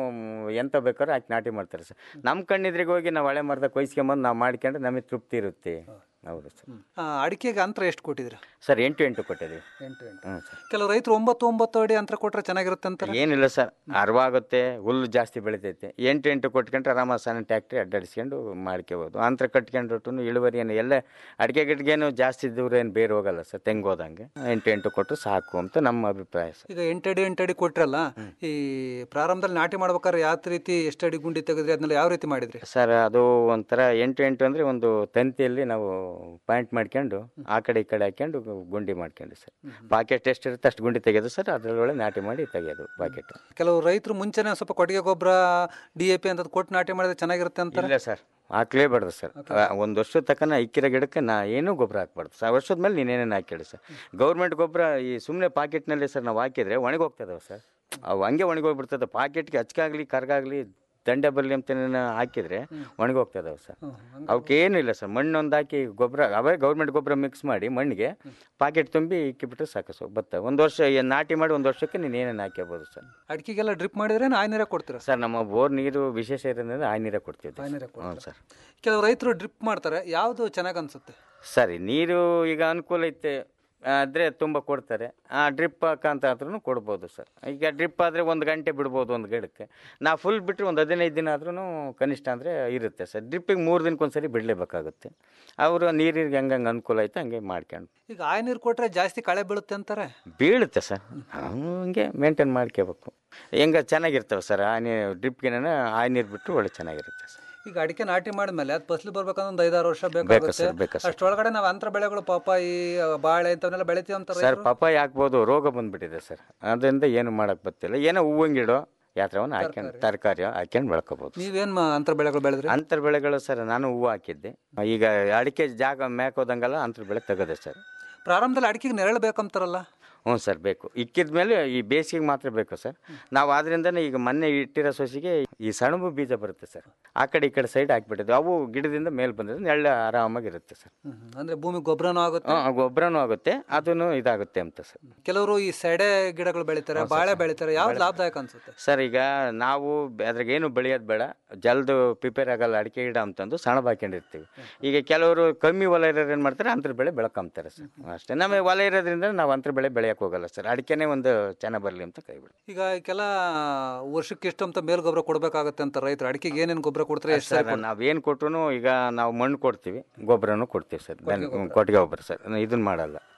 ಎಂತ ಬೇಕಾದ್ರೂ ಹಾಕಿ ನಾಟಿ ಮಾಡ್ತಾರೆ ಸರ್ ನಮ್ಮ ಕಣ್ಣಿದ್ರಿಗೆ ಹೋಗಿ ನಾವು ಹಳೆ ಮರದ ಕೊಯ್ಸ್ಕೊಂಬಂದು ನಾವು ಮಾಡ್ಕೊಂಡ್ರೆ ನಮಗೆ ತೃಪ್ತಿ ಇರುತ್ತೆ ಹೌದು ಸರ್ ಆ, ಅಡಿಕೆಗೆ ಅಂತರ ಎಷ್ಟು ಕೊಟ್ಟಿದ್ರಿ ಸರ್ ಎಂಟು ಎಂಟು ಕೊಟ್ಟಿದ್ದೀವಿ ಎಂಟು ಎಂಟು ಹ್ಞೂ ಸರ್ ಕೆಲವು ರೈತರು ಒಂಬತ್ತು ಒಂಬತ್ತು ಅಡಿ ಅಂತರ ಕೊಟ್ರೆ ಚೆನ್ನಾಗಿರುತ್ತೆ ಅಂತಾರೆ ಏನಿಲ್ಲ ಸರ್ ಅರ್ವಾಗುತ್ತೆ ಹುಲ್ಲು ಜಾಸ್ತಿ ಬೆಳಿತೈತೆ ಎಂಟು ಎಂಟು ಕೊಟ್ಕೊಂಡ್ರೆ ಆರಾಮ ಸಣ್ಣ ಟ್ಯಾಕ್ಟ್ರಿ ಅಡ್ಡಾಡಿಸ್ಕೊಂಡು ಮಾಡ್ಕೋಬೋದು ಅಂತರ ಕಟ್ಕೊಂಡ್ರು ಇಳುವರಿ ಏನು ಎಲ್ಲ ಅಡಿಕೆ ಗಿಡ್ಗೇನು ಜಾಸ್ತಿ ದೂರ ಏನು ಬೇರೆ ಹೋಗಲ್ಲ ಸರ್ ತೆಂಗು ಹೋದಂಗೆ ಎಂಟು ಎಂಟು ಕೊಟ್ಟರು ಸಾಕು ಅಂತ ನಮ್ಮ ಅಭಿಪ್ರಾಯ ಸರ್ ಈಗ ಎಂಟು ಅಡಿ ಎಂಟು ಅಡಿ ಕೊಟ್ರಲ್ಲ ಈ ಪ್ರಾರಂಭದಲ್ಲಿ ನಾಟಿ ಮಾಡ್ಬೇಕಾದ್ರೆ ಯಾವ ರೀತಿ ಎಷ್ಟು ಅಡಿ ಗುಂಡಿ ತೆಗೆದ್ರಿ ಅದನ್ನೆಲ್ಲ ಯಾವ ರೀತಿ ಮಾಡಿದ್ರಿ ಸರ್ ಅದು ಒಂಥರ ಎಂಟು ಎಂಟು ಅಂದರೆ ಒಂದು ತಂತಿಯಲ್ಲಿ ನಾವು ಪಾಯಿಂಟ್ ಮಾಡ್ಕೊಂಡು ಆ ಕಡೆ ಈ ಕಡೆ ಹಾಕ್ಕೊಂಡು ಗುಂಡಿ ಮಾಡ್ಕೊಂಡು ಸರ್ ಪಾಕೆಟ್ ಎಷ್ಟಿರುತ್ತೆ ಅಷ್ಟು ಗುಂಡಿ ತೆಗೆದು ಸರ್ ಅದರೊಳಗೆ ನಾಟಿ ಮಾಡಿ ತೆಗೆಯೋದು ಪಾಕೆಟ್ ಕೆಲವು ರೈತರು ಮುಂಚೆನೆ ಸ್ವಲ್ಪ ಕೊಟ್ಟಿಗೆ ಗೊಬ್ಬರ ಡಿ ಎ ಪಿ ಅಂತ ಕೊಟ್ಟು ನಾಟಿ ಮಾಡಿದ್ರೆ ಚೆನ್ನಾಗಿರುತ್ತೆ ಅಂತಾರೆ ಇಲ್ಲ ಸರ್ ಹಾಕ್ಲೇಬಾರ್ದು ಸರ್ ಒಂದು ವರ್ಷದ ತಕ್ಕನ ಇಕ್ಕಿರೋ ಗಿಡಕ್ಕೆ ನಾ ಏನೂ ಗೊಬ್ಬರ ಹಾಕ್ಬಾರ್ದು ಸರ್ ವರ್ಷದ ಮೇಲೆ ನೀನೇನೇನು ಹಾಕಿಡಿ ಸರ್ ಗೌರ್ಮೆಂಟ್ ಗೊಬ್ಬರ ಈ ಸುಮ್ಮನೆ ಪಾಕೆಟ್ನಲ್ಲಿ ಸರ್ ನಾವು ಹಾಕಿದ್ರೆ ಒಣಗೋಗ್ತದವ ಸರ್ ಅವು ಹಂಗೆ ಒಣಗೋಗ್ಬಿಡ್ತದೆ ಪಾಕೆಟ್ಗೆ ಹಚ್ಕಾಗ್ಲಿ ಕರ್ಗಾಗ್ಲಿ ದಂಡೆ ಬರಲಿ ಅಂತ ಏನಾನ ಹಾಕಿದ್ರೆ ಒಣಗೋಗ್ತದವ ಸರ್ ಅವಕ್ಕೇನು ಇಲ್ಲ ಸರ್ ಮಣ್ಣೊಂದು ಹಾಕಿ ಗೊಬ್ಬರ ಅವೇ ಗೌರ್ಮೆಂಟ್ ಗೊಬ್ಬರ ಮಿಕ್ಸ್ ಮಾಡಿ ಮಣ್ಣಿಗೆ ಪಾಕೆಟ್ ತುಂಬಿ ಇಕ್ಕಿಬಿಟ್ರೆ ಸಾಕು ಸರ್ ಭತ್ತ ಒಂದು ವರ್ಷ ಏನ್ ನಾಟಿ ಮಾಡಿ ಒಂದು ವರ್ಷಕ್ಕೆ ನೀನು ಏನೇನು ಹಾಕ್ಯಬೋದು ಸರ್ ಅಡಿಕೆಗೆಲ್ಲ ಡ್ರಿಪ್ ಮಾಡಿದ್ರೆ ಆಯ್ ನೀರೇ ಕೊಡ್ತೀರಾ ಸರ್ ನಮ್ಮ ಬೋರ್ ನೀರು ವಿಶೇಷ ಇರೋದ್ರಿಂದ ಆ ನೀರೇ ಕೊಡ್ತೀವಿ ಆಯ್ ನೀರೇ ಹ್ಞೂ ಸರ್ ಕೆಲವು ರೈತರು ಡ್ರಿಪ್ ಮಾಡ್ತಾರೆ ಯಾವುದು ಚೆನ್ನಾಗಿ ಅನ್ಸುತ್ತೆ ಸರಿ ನೀರು ಈಗ ಅನುಕೂಲ ಐತೆ ಆದರೆ ತುಂಬ ಕೊಡ್ತಾರೆ ಆ ಡ್ರಿಪ್ ಹಾಕಂತಾದ್ರೂ ಕೊಡ್ಬೋದು ಸರ್ ಈಗ ಡ್ರಿಪ್ ಆದರೆ ಒಂದು ಗಂಟೆ ಬಿಡ್ಬೋದು ಒಂದು ಗಿಡಕ್ಕೆ ನಾ ಫುಲ್ ಬಿಟ್ಟರೆ ಒಂದು ಹದಿನೈದು ದಿನ ಆದ್ರೂ ಕನಿಷ್ಠ ಅಂದರೆ ಇರುತ್ತೆ ಸರ್ ಡ್ರಿಪ್ಪಿಗೆ ಮೂರು ದಿನಕ್ಕೊಂದ್ಸರಿ ಬಿಡಲೇಬೇಕಾಗುತ್ತೆ ಅವರು ನೀರಿಗೆ ಹೆಂಗೆ ಅನುಕೂಲ ಐತೆ ಹಂಗೆ ಮಾಡ್ಕೊಂಡು ಈಗ ಆಯ್ ನೀರು ಕೊಟ್ರೆ ಜಾಸ್ತಿ ಕಳೆ ಬೀಳುತ್ತೆ ಅಂತಾರೆ ಬೀಳುತ್ತೆ ಸರ್ ಹಂಗೆ ಮೇಂಟೈನ್ ಮಾಡ್ಕೋಬೇಕು ಹೆಂಗೆ ಚೆನ್ನಾಗಿರ್ತವೆ ಸರ್ ಆ ನೀರು ಡ್ರಿಪ್ಗಿನ ಆ ನೀರು ಬಿಟ್ಟು ಒಳ್ಳೆ ಚೆನ್ನಾಗಿರುತ್ತೆ ಸರ್ ಈಗ ಅಡಿಕೆ ನಾಟಿ ಮಾಡಿದ್ಮೇಲೆ ಅದು ಫಸಲು ಬರ್ಬೇಕಂದ್ರೆ ಒಂದು ಐದಾರು ವರ್ಷ ಬೇಕು ಬೇಕಾಗುತ್ತೆ ಸರ್, ಬೇಕು ಸರ್. ಅಷ್ಟೊಳಗಡೆ ನಾವು ಅಂತರ ಬೆಳೆಗಳು ಪಪ್ಪಾಯಿ ಬಾಳೆ ಇಂಥವನ್ನೆಲ್ಲ ಬೆಳಿತೀವಿ ಅಂತಾರೆ ಸರ್ ಪಪ್ಪಾಯಿ ಹಾಕ್ಬೋದು ರೋಗ ಬಂದ್ಬಿಟ್ಟಿದೆ ಸರ್ ಅದರಿಂದ ಏನು ಮಾಡಕ್ ಬರ್ತಿಲ್ಲ ಏನೋ ಹೂವಿನ ಗಿಡ ಯಾತ್ರವನ್ನು ಹಾಕ್ಕೊಂಡು ತರಕಾರಿ ಹಾಕ್ಕೊಂಡು ಬೆಳ್ಕೋಬೋದು ನೀವೇನು ಅಂತರ ಬೆಳೆಗಳು ಬೆಳೆದ್ರಿ ಅಂತರ ಬೆಳೆಗಳು ಸರ್ ನಾನು ಹೂವು ಹಾಕಿದ್ದೆ ಈಗ ಅಡಿಕೆ ಜಾಗ ಮೇಕೋದಂಗೆಲ್ಲ ಅಂತರ ಬೆಳೆ ತೆಗೆದೆ ಸರ್ ಪ್ರಾರಂಭದಲ್ಲಿ ಅಡಿಕೆಗೆ ನೆರಳು ಬೇಕಂತಾರಲ್ಲ ಹ್ಞೂ ಸರ್ ಬೇಕು ಇಕ್ಕಿದ ಮೇಲೆ ಈ ಬೇಸಿಗೆಗೆ ಮಾತ್ರ ಬೇಕು ಸರ್ ನಾವು ಆದ್ರಿಂದನೇ ಈಗ ಮೊನ್ನೆ ಇಟ್ಟಿರೋ ಸೊಸಿಗೆ ಈ ಸೆಣಬು ಬೀಜ ಬರುತ್ತೆ ಸರ್ ಆ ಕಡೆ ಈ ಕಡೆ ಸೈಡ್ ಹಾಕ್ಬಿಟ್ಟಿದ್ವಿ ಅವು ಗಿಡದಿಂದ ಮೇಲೆ ಬಂದಿದ್ರೆ ನೆಳ್ಳ ಆರಾಮಾಗಿರುತ್ತೆ ಸರ್ ಅಂದ್ರೆ ಭೂಮಿ ಗೊಬ್ಬರನೂ ಆಗುತ್ತೆ ಹಾಂ ಗೊಬ್ಬರನೂ ಆಗುತ್ತೆ ಅದನ್ನು ಇದಾಗುತ್ತೆ ಅಂತ ಸರ್ ಕೆಲವರು ಈ ಸೆಡೆ ಗಿಡಗಳು ಬೆಳಿತಾರೆ ಬಾಳೆ ಬೆಳಿತಾರೆ ಯಾವ್ದು ಲಾಭದಾಯಕ ಅನ್ಸುತ್ತೆ ಸರ್ ಈಗ ನಾವು ಅದ್ರಾಗ ಏನು ಬೆಳೆಯೋದು ಬೇಡ ಜಲ್ದು ಪ್ರಿಪೇರ್ ಆಗಲ್ಲ ಅಡಿಕೆ ಗಿಡ ಅಂತಂದು ಸೆಣಬ್ ಹಾಕೊಂಡಿರ್ತೀವಿ ಈಗ ಕೆಲವರು ಕಮ್ಮಿ ಹೊಲ ಇರೋರು ಏನು ಮಾಡ್ತಾರೆ ಅಂತರ ಬೆಳೆ ಬೆಳ್ಕೊಂತಾರೆ ಸರ್ ಅಷ್ಟೇ ನಮಗೆ ಹೊಲ ಇರೋದ್ರಿಂದ ನಾವು ಅಂತರ ಬೆಳೆ ಬೆಳೆಯಕ್ಕೆ ಹೋಗಲ್ಲ ಸರ್ ಅಡಿಕೆನೇ ಒಂದು ಚೆನ್ನಾಗಿ ಬರಲಿ ಅಂತ ಕೈ ಬಿಡಿ ಈಗ ಕೆಲ ವರ್ಷಕ್ಕೆ ಎಷ್ಟು ಅಂತ ಮೇಲ್ ಗೊಬ್ಬರ ಕೊಡ್ಬೇಕಾಗತ್ತೆ ಅಂತ ರೈತರು ಅಡಿಕೆಗೆ ಏನೇನು ಗೊಬ್ಬರ ಕೊಡ್ತಾರೆ ಎಷ್ಟು ಸರ್ ನಾವೇನು ಕೊಟ್ರು ಈಗ ನಾವು ಮಣ್ಣು ಕೊಡ್ತೀವಿ ಗೊಬ್ಬರನು ಕೊಡ್ತೀವಿ ಸರ್ ದನ- ಕೊಟ್ಟಿಗೆ ಗೊಬ್ಬರ ಸರ್ ಇದನ್ನ ಮಾಡಲ್ಲ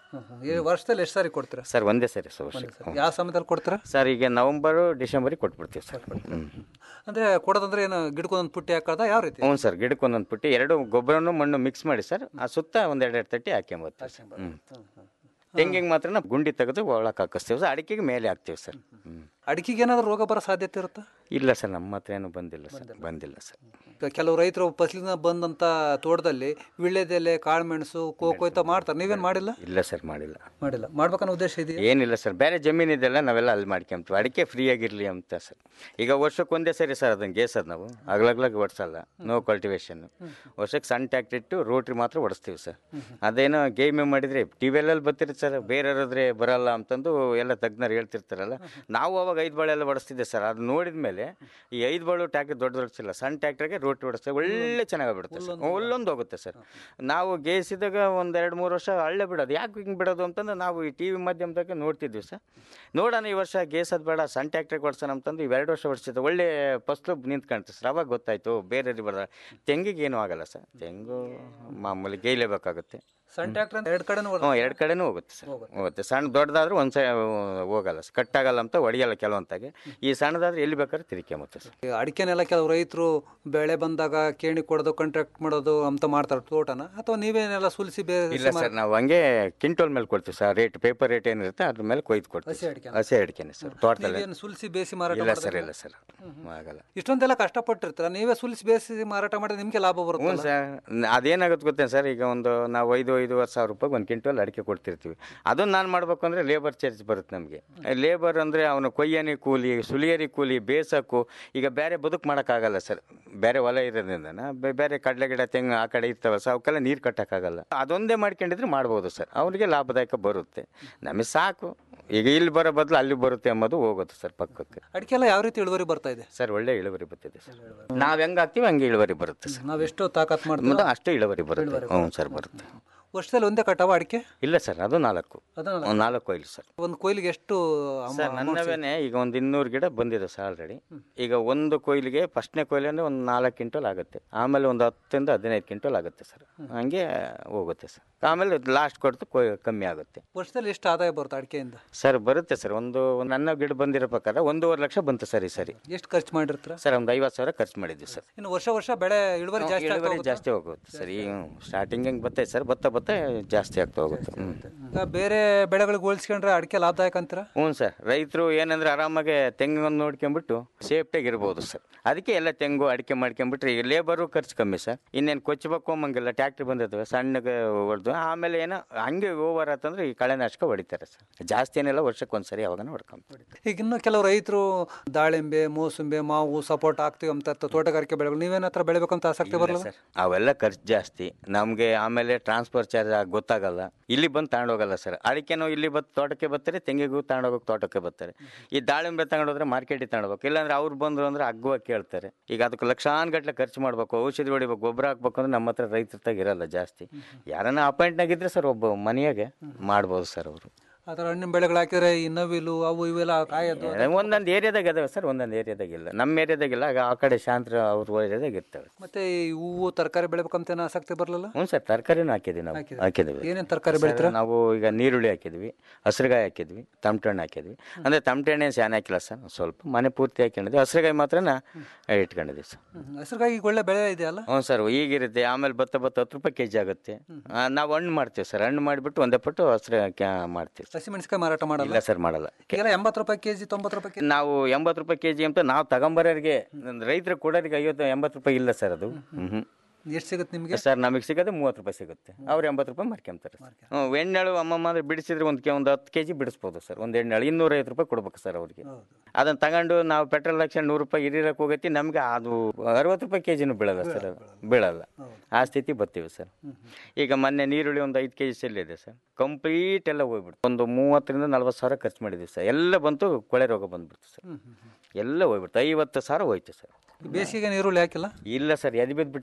ಈ ವರ್ಷದಲ್ಲಿ ಎಷ್ಟು ಸಾರಿ ಕೊಡ್ತೀರಾ ಸರ್ ಒಂದೇ ಸರಿ ಸರ್ ವರ್ಷಕ್ಕೆ ಹ್ಞೂ. ಯಾವ ಸಮಯದಲ್ಲಿ ಕೊಡ್ತೀರಾ ಸರ್ ಈಗ ನವಂಬರು ಡಿಸೆಂಬರಿಗೆ ಕೊಟ್ಬಿಡ್ತೀವಿ ಸರ್ ಹ್ಞೂ ಅಂದ್ರೆ ಕೊಡೋದಂದ್ರೆ ಏನು ಗಿಡಕ್ಕೊಂದೊಂದು ಪುಟ್ಟಿ ಹಾಕೋದ ಯಾವ ರೀತಿ ಹ್ಞೂ ಸರ್ ಗಿಡಕ್ಕೆ ಒಂದೊಂದು ಪುಟ್ಟಿ ಎರಡು ಗೊಬ್ಬರನು ಮಣ್ಣು ಮಿಕ್ಸ್ ಮಾಡಿ ಸರ್ ಆ ಸುತ್ತ ಒಂದ್ ಎರಡೆರಡು ತಟ್ಟಿ ಹಾಕ್ಕೊಂಬರ್ತೀವಿ ಸರ್ ಹ್ಞೂ ತೆಂಗಿಗೆ ಮಾತ್ರ ನಾವು ಗುಂಡಿ ತೆಗೆದು ಒಳಕ್ಕೆ ಹಾಕಿಸ್ತೀವಿ ಸರ್ ಅಡಿಕೆಗೆ ಮೇಲೆ ಹಾಕ್ತೀವಿ ಸರ್ ಹ್ಞೂ ಅಡಿಕೆಗೆ ಏನಾದ್ರು ರೋಗ ಬರೋ ಸಾಧ್ಯತೆ ಇರುತ್ತಾ ಇಲ್ಲ ಸರ್ ನಮ್ಮ ಹತ್ರ ಏನು ಬಂದಿಲ್ಲ ಸರ್ ಬಂದಿಲ್ಲ ಸರ್ ಈಗ ಕೆಲವು ರೈತರು ಫಸಲಿನ ಬಂದಂತ ತೋಟದಲ್ಲಿ ವಿಳ್ಳೆದೆಲೆ ಕಾಳುಮೆಣಸು ಕೋಕೋ ಇಂತ ಮಾಡ್ತಾರೆ ನೀವೇನ್ ಮಾಡಿಲ್ಲ ಇಲ್ಲ ಸರ್ ಮಾಡಿಲ್ಲ ಮಾಡಿಲ್ಲ ಮಾಡ್ಬೇಕನ್ನೋ ಉದ್ದೇಶ ಇದೆಯಾ ಏನಿಲ್ಲ ಸರ್ ಬೇರೆ ಜಮೀನು ಇದೆಲ್ಲ ನಾವೆಲ್ಲ ಅಲ್ಲಿ ಮಾಡ್ಕೊಂತೀವಿ ಅಡಿಕೆ ಫ್ರೀ ಆಗಿರಲಿ ಅಂತ ಸರ್ ಈಗ ವರ್ಷಕ್ಕೆ ಒಂದೇ ಸರಿ ಸರ್ ಅದನ್ನು ಗೇಸೋದು ನಾವು ಅಗ್ಲಗ್ಲಾಗ ಓಡಿಸಲ್ಲ ನೋ ಕಲ್ಟಿವೇಶನ್ ವರ್ಷಕ್ಕೆ ಸಣ್ಣ ಟ್ಯಾಕ್ಟ್ರಿ ಇಟ್ಟು ರೋಟ್ರಿ ಮಾತ್ರ ಓಡಿಸ್ತೀವಿ ಸರ್ ಅದೇನೋ ಗೇಮೆ ಮಾಡಿದ್ರೆ ಟಿ ವಿಯಲ್ಲೆಲ್ಲ ಬರ್ತಿರುತ್ತೆ ಸರ್ ಬೇರೆಯವರಾದ್ರೆ ಬರಲ್ಲ ಅಂತಂದು ಎಲ್ಲ ತಜ್ಞರು ಹೇಳ್ತಿರ್ತಾರಲ್ಲ ನಾವು ಅವಾಗ ಐದು ಬಾಳೆ ಎಲ್ಲ ಓಡಿಸ್ತಿದ್ದೆ ಸರ್ ಅದು ನೋಡಿದ ಮೇಲೆ ಈ ಐದು ಬಾಳು ಟ್ಯಾಕ್ಟ್ರಿ ದೊಡ್ಡ ದೊಡ್ಡಸಿಲ್ಲ ಸಣ್ಣ ಟ್ಯಾಕ್ಟ್ರಿಗೆ ರೋಟ್ರಿ ಓಡಿಸ್ತೇವೆ ಒಳ್ಳೆ ಚೆನ್ನಾಗಿ ಬಿಡುತ್ತೆ ಸರ್ ಒಲ್ಲೊಂದು ಹೋಗುತ್ತೆ ಸರ್ ನಾವು ಗೇಸಿದಾಗ ಒಂದು ಎರಡು ಮೂರು ವರ್ಷ ಹಳ್ಳೆ ಬಿಡೋದು ಯಾಕೆ ಹಿಂಗೆ ಬಿಡೋದು ಅಂತಂದು ನಾವು ಈ ಟಿ ವಿ ಮಾಧ್ಯಮದಾಗ ನೋಡ್ತಿದ್ವಿ ಸರ್ ನೋಡೋಣ ಈ ವರ್ಷ ಗೇಸದ್ ಬೇಡ ಸಣ್ಣ ಟ್ಯಾಕ್ಟ್ರಿಗೆ ಓಡಿಸೋಣ ಅಂತಂದು ಇವೆರಡು ವರ್ಷ ಓಡಿಸಿದ್ದು ಒಳ್ಳೆ ಫಸ್ಲು ನಿಂತ್ಕೊಂಡ್ತು ಸರ್ ಅವಾಗ ಗೊತ್ತಾಯ್ತು ಬೇರೆ ಬರೋದ ತೆಂಗಿಗೆ ಏನೂ ಆಗಲ್ಲ ಸರ್ ತೆಂಗು ಮಾಮೂಲಿ ಗೇಯ್ಲೇಬೇಕಾಗುತ್ತೆ ಸಣ್ಣ ಟ್ರ್ಯಾಕ್ಟರ್ ಎರಡು ಕಡೆನೂ ಹ್ಞೂ ಎರಡು ಕಡೆನೂ ಹೋಗುತ್ತೆ ಸರ್ ಹೋಗುತ್ತೆ ಸಣ್ಣ ದೊಡ್ಡದಾದ್ರೂ ಒಂದು ಸೈ ಹೋಗಲ್ಲ ಸರ್ ಕಟ್ಟಾಗಲ್ಲ ಅಂತ ಹೊಡಿಯಲ್ಲ ಕೆಲವೊಂತಾಗೆ ಈ ಸಣ್ಣದಾದ್ರೆ ಎಲ್ಲಿ ಬೇಕಾದ್ರೆ ತಿರ್ಕೊಂಬತ್ತೆ ಸರ್ ಈಗ ಅಡಿಕೆನೆಲ್ಲ ಕೆಲವು ರೈತರು ಬೆಳೆ ಬಂದಾಗ ಕೇಣಿ ಕೊಡೋದು ಕಾಂಟ್ರಾಕ್ಟ್ ಮಾಡೋದು ಅಂತ ಮಾಡ್ತಾರೆ ತೋಟನ ಅಥವಾ ನೀವೇನೆಲ್ಲ ಸುಲಿಸಿ ಬೇರೆ ಇಲ್ಲ ಸರ್ ನಾವು ಹಂಗೆ ಕ್ವಿಂಟೋಲ್ ಮೇಲೆ ಕೊಡ್ತೀವಿ ಸರ್ ರೇಟ್ ಪೇಪರ್ ರೇಟ್ ಏನಿರುತ್ತೆ ಅದ್ರ ಮೇಲೆ ಕೊಯ್ದು ಕೊಡ್ತೀವಿ ಹಸಿ ಅಡಿಕೆ? ಹಸಿ ಅಡಿಕೆನೆ ಸರ್ ತೋಟದಲ್ಲಿ ನೀವೇನು ಸುಲಿಸಿ ಬೇಸಿ ಮಾರಾಟ ಇಲ್ಲ ಮಾಡೋದಿಲ್ಲ? ಸರ್ ಇಲ್ಲ ಸರ್ ಆಗಲ್ಲ ಇಷ್ಟೊಂದೆಲ್ಲ ಕಷ್ಟಪಟ್ಟಿರ್ತೀರ ನೀವೇ ಸುಲಿಸಿ ಬೇಸಿ ಮಾರಾಟ ಮಾಡಿದ್ರೆ ನಿಮ್ಗೆ ಲಾಭ ಹ್ಞೂ ಬರುತ್ತೆ ಸರ್ ನ- ಅದೇನಾಗುತ್ತೆ ಗೊತ್ತೇ ಸರ್ ಈಗ ಒಂದು ನಾವು ಐದು ಐದುವರೆ ಸಾವಿರ ರೂಪಾಯಿ ಒಂದು ಕ್ವಿಂಟಲ್ ಅಡಿಕೆ ಕೊಡ್ತಿರ್ತೀವಿ ಅದನ್ನು ನಾನು ಮಾಡಬೇಕು ಅಂದರೆ ಲೇಬರ್ ಚಾರ್ಜ್ ಬರುತ್ತೆ ನಮಗೆ ಲೇಬರ್ ಅಂದರೆ ಅವನು ಕೊಯ್ಯನಿ ಕೂಲಿ ಸುಲಿಯರಿ ಕೂಲಿ ಬೇಸಕ್ಕು ಈಗ ಬೇರೆ ಬದುಕು ಮಾಡೋಕ್ಕಾಗಲ್ಲ ಸರ್ ಬೇರೆ ಹೊಲ ಇರೋದ್ರಿಂದ ಬೆ- ಬೇರೆ ಕಡಲೆ ಗಿಡ ತೆಂಗು ಆ ಕಡೆ ಇರ್ತಾವೆ ಸರ್ ಅವಕ್ಕೆಲ್ಲ ನೀರು ಕಟ್ಟೋಕ್ಕಾಗಲ್ಲ ಅದೊಂದೇ ಮಾಡ್ಕೊಂಡಿದ್ರೆ ಮಾಡ್ಬೋದು ಸರ್ ಅವ್ರಿಗೆ ಲಾಭದಾಯಕ ಬರುತ್ತೆ ನಮಗೆ ಸಾಕು ಈಗ ಇಲ್ಲಿ ಬರೋ ಬದಲು ಅಲ್ಲಿ ಬರುತ್ತೆ ಎಂಬುದು ಹೋಗುತ್ತೆ ಸರ್ ಪಕ್ಕಕ್ಕೆ ಅಡಿಕೆ ಎಲ್ಲ ಯಾವ ರೀತಿ ಇಳುವರಿ ಬರ್ತಾ ಇದೆ ಸರ್ ಒಳ್ಳೆ ಇಳುವರಿ ಬರ್ತಿದೆ ಸರ್ ನಾವು ಹೆಂಗೆ ಹಾಕ್ತೀವಿ ಹಂಗೆ ಇಳುವರಿ ಬರುತ್ತೆ ಸರ್ ನಾವೆಷ್ಟು ತಾಕತ್ ಮೊದಲು ಮಾಡ್ತೀವಿ ಅಷ್ಟೇ ಇಳುವರಿ ಬರುತ್ತೆ ಹ್ಞೂ ಸರ್ ಬರುತ್ತೆ ವರ್ಷದಲ್ಲಿ ಒಂದೇ ಕಟಾವ ಅಡಿಕೆ ಇಲ್ಲ ಸರ್ ಅದು ನಾಲ್ಕು ಅದು ನಾಲ್ಕು. ಒಂದು ನಾಲ್ಕು ಕೊಯ್ಲು ಸರ್ ಒಂದು ಕೊಯ್ಲಿಗೆ ಎಷ್ಟು ಅಮ- ಸರ್ amount ಸಿಗುತ್ತೆ? ನನ್ನವೇನೆ ಈಗ ಒಂದು ಇನ್ನೂರು ಗಿಡ ಬಂದಿದೆ ಸರ್ ಆಲ್ರೆಡಿ ಈಗ ಒಂದು ಕೊಯ್ಲಿಗೆ ಫಸ್ಟ್ನೇ ಕೊಯ್ಲಂದ್ರೆ ಒಂದು ನಾಲ್ಕು ಕ್ವಿಂಟಲ್ ಆಗುತ್ತೆ ಆಮೇಲೆ ಒಂದು ಹತ್ತರಿಂದ ಹದಿನೈದು ಕ್ವಿಂಟಲ್ ಆಗುತ್ತೆ ಸರ್ ಹಂಗೆ ಹೋಗುತ್ತೆ ಸರ್ ಆಮೇಲೆ ಲಾಸ್ಟ್ ಕೊಡ್ತು ಕೊಯ್ ಕಮ್ಮಿ ಆಗುತ್ತೆ ವರ್ಷದಲ್ಲಿ ಎಷ್ಟು ಆದಾಯ ಬರುತ್ತೆ ಅಡಿಕೆಯಿಂದ ಸರ್ ಬರುತ್ತೆ ಸರ್ ಒಂದು ಒಂದು ನನ್ನ ಗಿಡ ಬಂದಿರೋ ಪ್ರಕಾರ ಒಂದೂವರೆ ಲಕ್ಷ ಬಂತು ಸರ್ ಈ ಸರಿ ಎಷ್ಟು ಖರ್ಚು ಮಾಡಿರ್ತೀರ ಸರ್ ಒಂದು ಐವತ್ತು ಸಾವಿರ ಖರ್ಚು ಮಾಡಿದ್ವಿ ಸರ್ ಇನ್ನು ವರ್ಷ ವರ್ಷ ಬೆಳೆ ಇಳುವರಿ ಹ್ಮ್, ಜಾಸ್ತಿ ಆಗ್ತಾ ಇಳುವರಿ ಹೋಗುತ್ತಾ? ಜಾಸ್ತಿ ಹೋಗುತ್ತೆ ಸರ್ ಈಗ ಸ್ಟಾರ್ಟಿಂಗ್ ಹೆಂಗೆ ಬರ್ತೈತೆ ಸರ್ ಬತ್ತ ಬತ್ತ ಜಾಸ್ತಿ ಆಗ್ತಾ ಹೋಗುತ್ತೆ ಹ್ಞೂ ಈಗ ಬೇರೆ ಬೆಳೆಗಳಿಗೆ ಹೋಲಿಸ್ಕೊಂಡ್ರೆ ಅಡಿಕೆ ಲಾಭದಾಯಕ ಅಂತೀರಾ ಹ್ಞೂ ಸರ್ ರೈತರು ಏನಂದ್ರೆ ಆರಾಮಾಗಿ ತೆಂಗನ್ನು ನೋಡ್ಕೊಂಬಿಟ್ಟು ಸೇಫ್ಟಿಯಾಗಿ ಇರ್ಬೋದು ಸರ್ ಅದಕ್ಕೆ ಎಲ್ಲ ತೆಂಗು ಅಡಿಕೆ ಮಾಡ್ಕೊಂಬಿಟ್ರೆ ಈಗ ಲೇಬರು ಖರ್ಚು ಕಮ್ಮಿ ಸರ್ ಇನ್ನೇನು ಕೊಚ್ಚಬೇಕು ಅಂಬಂಗಿಲ್ಲ ಟ್ಯಾಕ್ಟ್ರಿ ಬಂದಿರ್ತವೆ ಸಣ್ಣಗೆ ಹೊಡೆದು ಆಮೇಲೆ ಏನೋ ಹಂಗೆ ಓವರ್ ಆತಂದ್ರೆ ಈ ಕಳೆನಾಶಕ ಹೊಡಿತಾರೆ ಸರ್ ಜಾಸ್ತಿ ಏನಿಲ್ಲ ವರ್ಷಕ್ಕೆ ಒಂದ್ಸರಿ ಯಾವಾಗನ ಹೊಡ್ಕೊಂಬ ಈಗ ಇನ್ನು ಕೆಲವು ರೈತರು ದಾಳಿಂಬೆ ಮೋಸಂಬೆ ಮಾವು ಸಪೋರ್ಟ್ ಹಾಕ್ತೀವಿ ಅಂತ ಇರ್ತಾರೆ, ತೋಟಗಾರಿಕೆ ಬೆಳೆಗಳು ನೀವೇನ ಹತ್ರ ಬೆಳಿಬೇಕಂತ ಆಸಕ್ತಿ ಬರಲ್ಲ ಸರ್ ಅವೆಲ್ಲ ಖರ್ಚು ಜಾಸ್ತಿ ನಮಗೆ ಆಮೇಲೆ ಟ್ರಾನ್ಸ್ಫರ್ ಚಾರ್ಜ್ ಗೊತ್ತಾಗಲ್ಲ ಇಲ್ಲಿ ಬಂದು ತಗೊಂಡೋಗಲ್ಲ ಸರ್ ಅಡಿಕೆನೂ ಇಲ್ಲಿ ಬಂದು ತೋಟಕ್ಕೆ ಬರ್ತಾರೆ ತೆಂಗಿಗೂ ತಗೊಂಡೋಗಕ್ಕೆ ತೋಟಕ್ಕೆ ಬರ್ತಾರೆ ಈ ದಾಳಿಂಬೆ ತಗೊಂಡೋದ್ರೆ ಮಾರ್ಕೆಟಿಗೆ ತಗೊಂಡೋಗ್ಬೇಕು ಇಲ್ಲಾಂದ್ರೆ ಅವ್ರು ಬಂದ್ರು ಅಂದ್ರೆ ಅಗ್ಗವಾಗಿ ಕೇಳ್ತಾರೆ ಈಗ ಅದಕ್ಕೆ ಲಕ್ಷಾನ್ ಗಟ್ಟಲೆ ಖರ್ಚು ಮಾಡಬೇಕು ಔಷಧಿ ಹೊಡಿಬೇಕು ಗೊಬ್ಬರ ಹಾಕ್ಬೇಕು ಅಂದ್ರೆ ನಮ್ಮ ಹತ್ರ ರೈತರ ತಾಗ ಇರಲ್ಲ ಜಾಸ್ತಿ ಯಾರನ್ನ ಅಪಾಯಿಂಟ್ನಾಗಿದ್ರೆ ಸರ್ ಒಬ್ಬ ಮನೆಯಾಗೆ ಮಾಡ್ಬೋದು ಸರ್ ಅವರು ಆ ಥರ ಹಣ್ಣಿನ ಬೆಳೆಗಳು ಹಾಕಿದ್ರೆ ಈ ನವಿಲು ಅವು ಇವೆಲ್ಲ ಕಾಯೋದು ಒಂದೊಂದು ಏರಿಯಾದಾಗ ಅದಾವೆ ಸರ್ ಒಂದೊಂದು ಏರಿಯಾದಾಗ ಇಲ್ಲ ನಮ್ಮ ಏರಿಯಾದಾಗಿಲ್ಲ ಆಗ ಆ ಕಡೆ ಶಾಂತರ ಅವ್ರ ಏರಿಯಾದಾಗ ಇರ್ತವೆ ಮತ್ತೆ ಈ ಹೂವು ತರಕಾರಿ ಬೆಳಿಬೇಕಂತ ಏನೋ ಆಸಕ್ತಿ ಬರಲಿಲ್ಲ ಹ್ಞೂ ಸರ್ ತರಕಾರಿನೂ ಹಾಕಿದ್ವಿ ನಾವು ಹಾಕಿದ್ದೀರಾ? ಹಾಕಿದ್ವಿ ಏನೇನ್ ತರ್ಕಾರಿ ಸರ್, ಬೆಳಿತೀರಾ? ನಾವು ಈಗ ನೀರುಳ್ಳಿ ಹಾಕಿದ್ವಿ ಹಸಿರುಗಾಯಿ ಹಾಕಿದ್ವಿ ತಮಟೆ ಹಾಕಿದ್ವಿ ಅಂದರೆ ತಮಟೆ ಹಣ್ಣು ಶಾನೆ ಹಾಕಿಲ್ಲ ಸರ್ ಸ್ವಲ್ಪ ಮನೆ ಪೂರ್ತಿ ಹಾಕೊಂಡಿದ್ವಿ ಹಸಿರುಗಾಯಿ ಮಾತ್ರನ ಇಟ್ಕೊಂಡಿದ್ವಿ ಸರ್ ಹಸಿರುಗಾಗಿ ಈಗ ಒಳ್ಳೆ ಬೆಳೆ ಇದೆಯಲ್ಲ ಹ್ಞೂ ಸರ್ ಈಗಿರುತ್ತೆ ಆಮೇಲೆ ಭತ್ತ ಭತ್ತ ಹತ್ತು ರೂಪಾಯಿ ಕೆ ಜಿ ಆಗುತ್ತೆ ಆ, ನಾವು ಹಣ್ಣು ಮಾಡ್ತೀವಿ ಸರ್ ಹಣ್ಣು ಮಾಡಿಬಿಟ್ಟು ಒಂದೇ ಪಟ್ಟು ಹಸಿರು ಮಾಡ್ತೀವಿ ಹಸಿಮೆಣಸಿನಕಾಯಿ ಮಾರಾಟ ಮಾಡಲ್ಲ ಇಲ್ಲ ಸರ್ ಮಾಡಲ್ಲ ಈಗೆಲ್ಲ ಎಂಬತ್ತು ರೂಪಾಯಿ ಕೆಜಿ ತೊಂಬತ್ತು ರೂಪಾಯಿ ಕೆಜಿ ನಾವು ಎಂಬತ್ತು ರೂಪಾಯಿ ಕೆ ಜಿ ಅಂತ ನಾವು ತಗೊಂಬರೋರಿಗೆ ರೈತರು ಕೊಡೋರಿಗೆ ಐವತ್ತು ಎಂಬತ್ತು ರೂಪಾಯಿ ಇಲ್ಲ ಸರ್ ಅದು ಹ್ಞೂ ಎಷ್ಟು ಸಿಗುತ್ತೆ ನಿಮಗೆ ಸರ್ ನಮಗೆ ಸಿಗೋದು ಮೂವತ್ತು ರೂಪಾಯಿ ಸಿಗುತ್ತೆ ಅವ್ರು ಎಂಬತ್ತು ರೂಪಾಯಿ ಮಾರ್ಕೊಂತಾರೆ ಹ್ಞೂ ಎಣ್ಣೆಳು ಅಮ್ಮಮ್ಮ ಅಂದ್ರೆ ಬಿಡಿಸಿದ್ರೆ ಒಂದು ಕೆ ಒಂದು ಹತ್ತು ಕೆ ಜಿ ಬಿಡಿಸ್ಬೋದು ಸರ್ ಒಂದು ಎಣ್ಣೆಳು ಇನ್ನೂರೈವತ್ತು ರೂಪಾಯಿ ಕೊಡ್ಬೇಕು ಸರ್ ಅವ್ರಿಗೆ ಅದನ್ನು ತಗೊಂಡು ನಾವು ಪೆಟ್ರೋಲ್ ಹಾಕ್ಸ್ಕೊಂಡು ನೂರು ರೂಪಾಯಿ ಹಿರಿಯಕ್ಕೆ ಹೋಗೈತಿ ನಮಗೆ ಅದು ಅರವತ್ತು ರೂಪಾಯಿ ಕೆ ಜಿನೂ ಬೀಳಲ್ಲ ಸರ್ ಅದು ಬೀಳಲ್ಲ ಆ ಸ್ಥಿತಿ ಬರ್ತೀವಿ ಸರ್ ಈಗ ಮೊನ್ನೆ ನೀರುಳ್ಳಿ ಒಂದು ಐದು ಕೆ ಜಿ ಇದೆ ಸರ್ ಕಂಪ್ಲೀಟ್ ಎಲ್ಲ ಹೋಗ್ಬಿಡ್ತು ಒಂದು ಮೂವತ್ತರಿಂದ ನಲ್ವತ್ತು ಸಾವಿರ ಖರ್ಚು ಮಾಡಿದ್ವಿ ಸರ್ ಎಲ್ಲ ಬಂತು ಕೊಳೆ ರೋಗ ಬಂದ್ಬಿಡ್ತು ಸರ್ ಎಲ್ಲ ಹೋಗ್ಬಿಡ್ತು ಐವತ್ತು ಸಾವಿರ ಹೋಯ್ತು ಸರ್ ಬೇಸಿಗೆ ನೀರುಳ್ಳಿ ಹಾಕಿಲ್ಲ ಇಲ್ಲ ಸರ್ ಎದ್ ಬಿದ್ದುಬಿಟ್ಟಿದೆ ಸರ್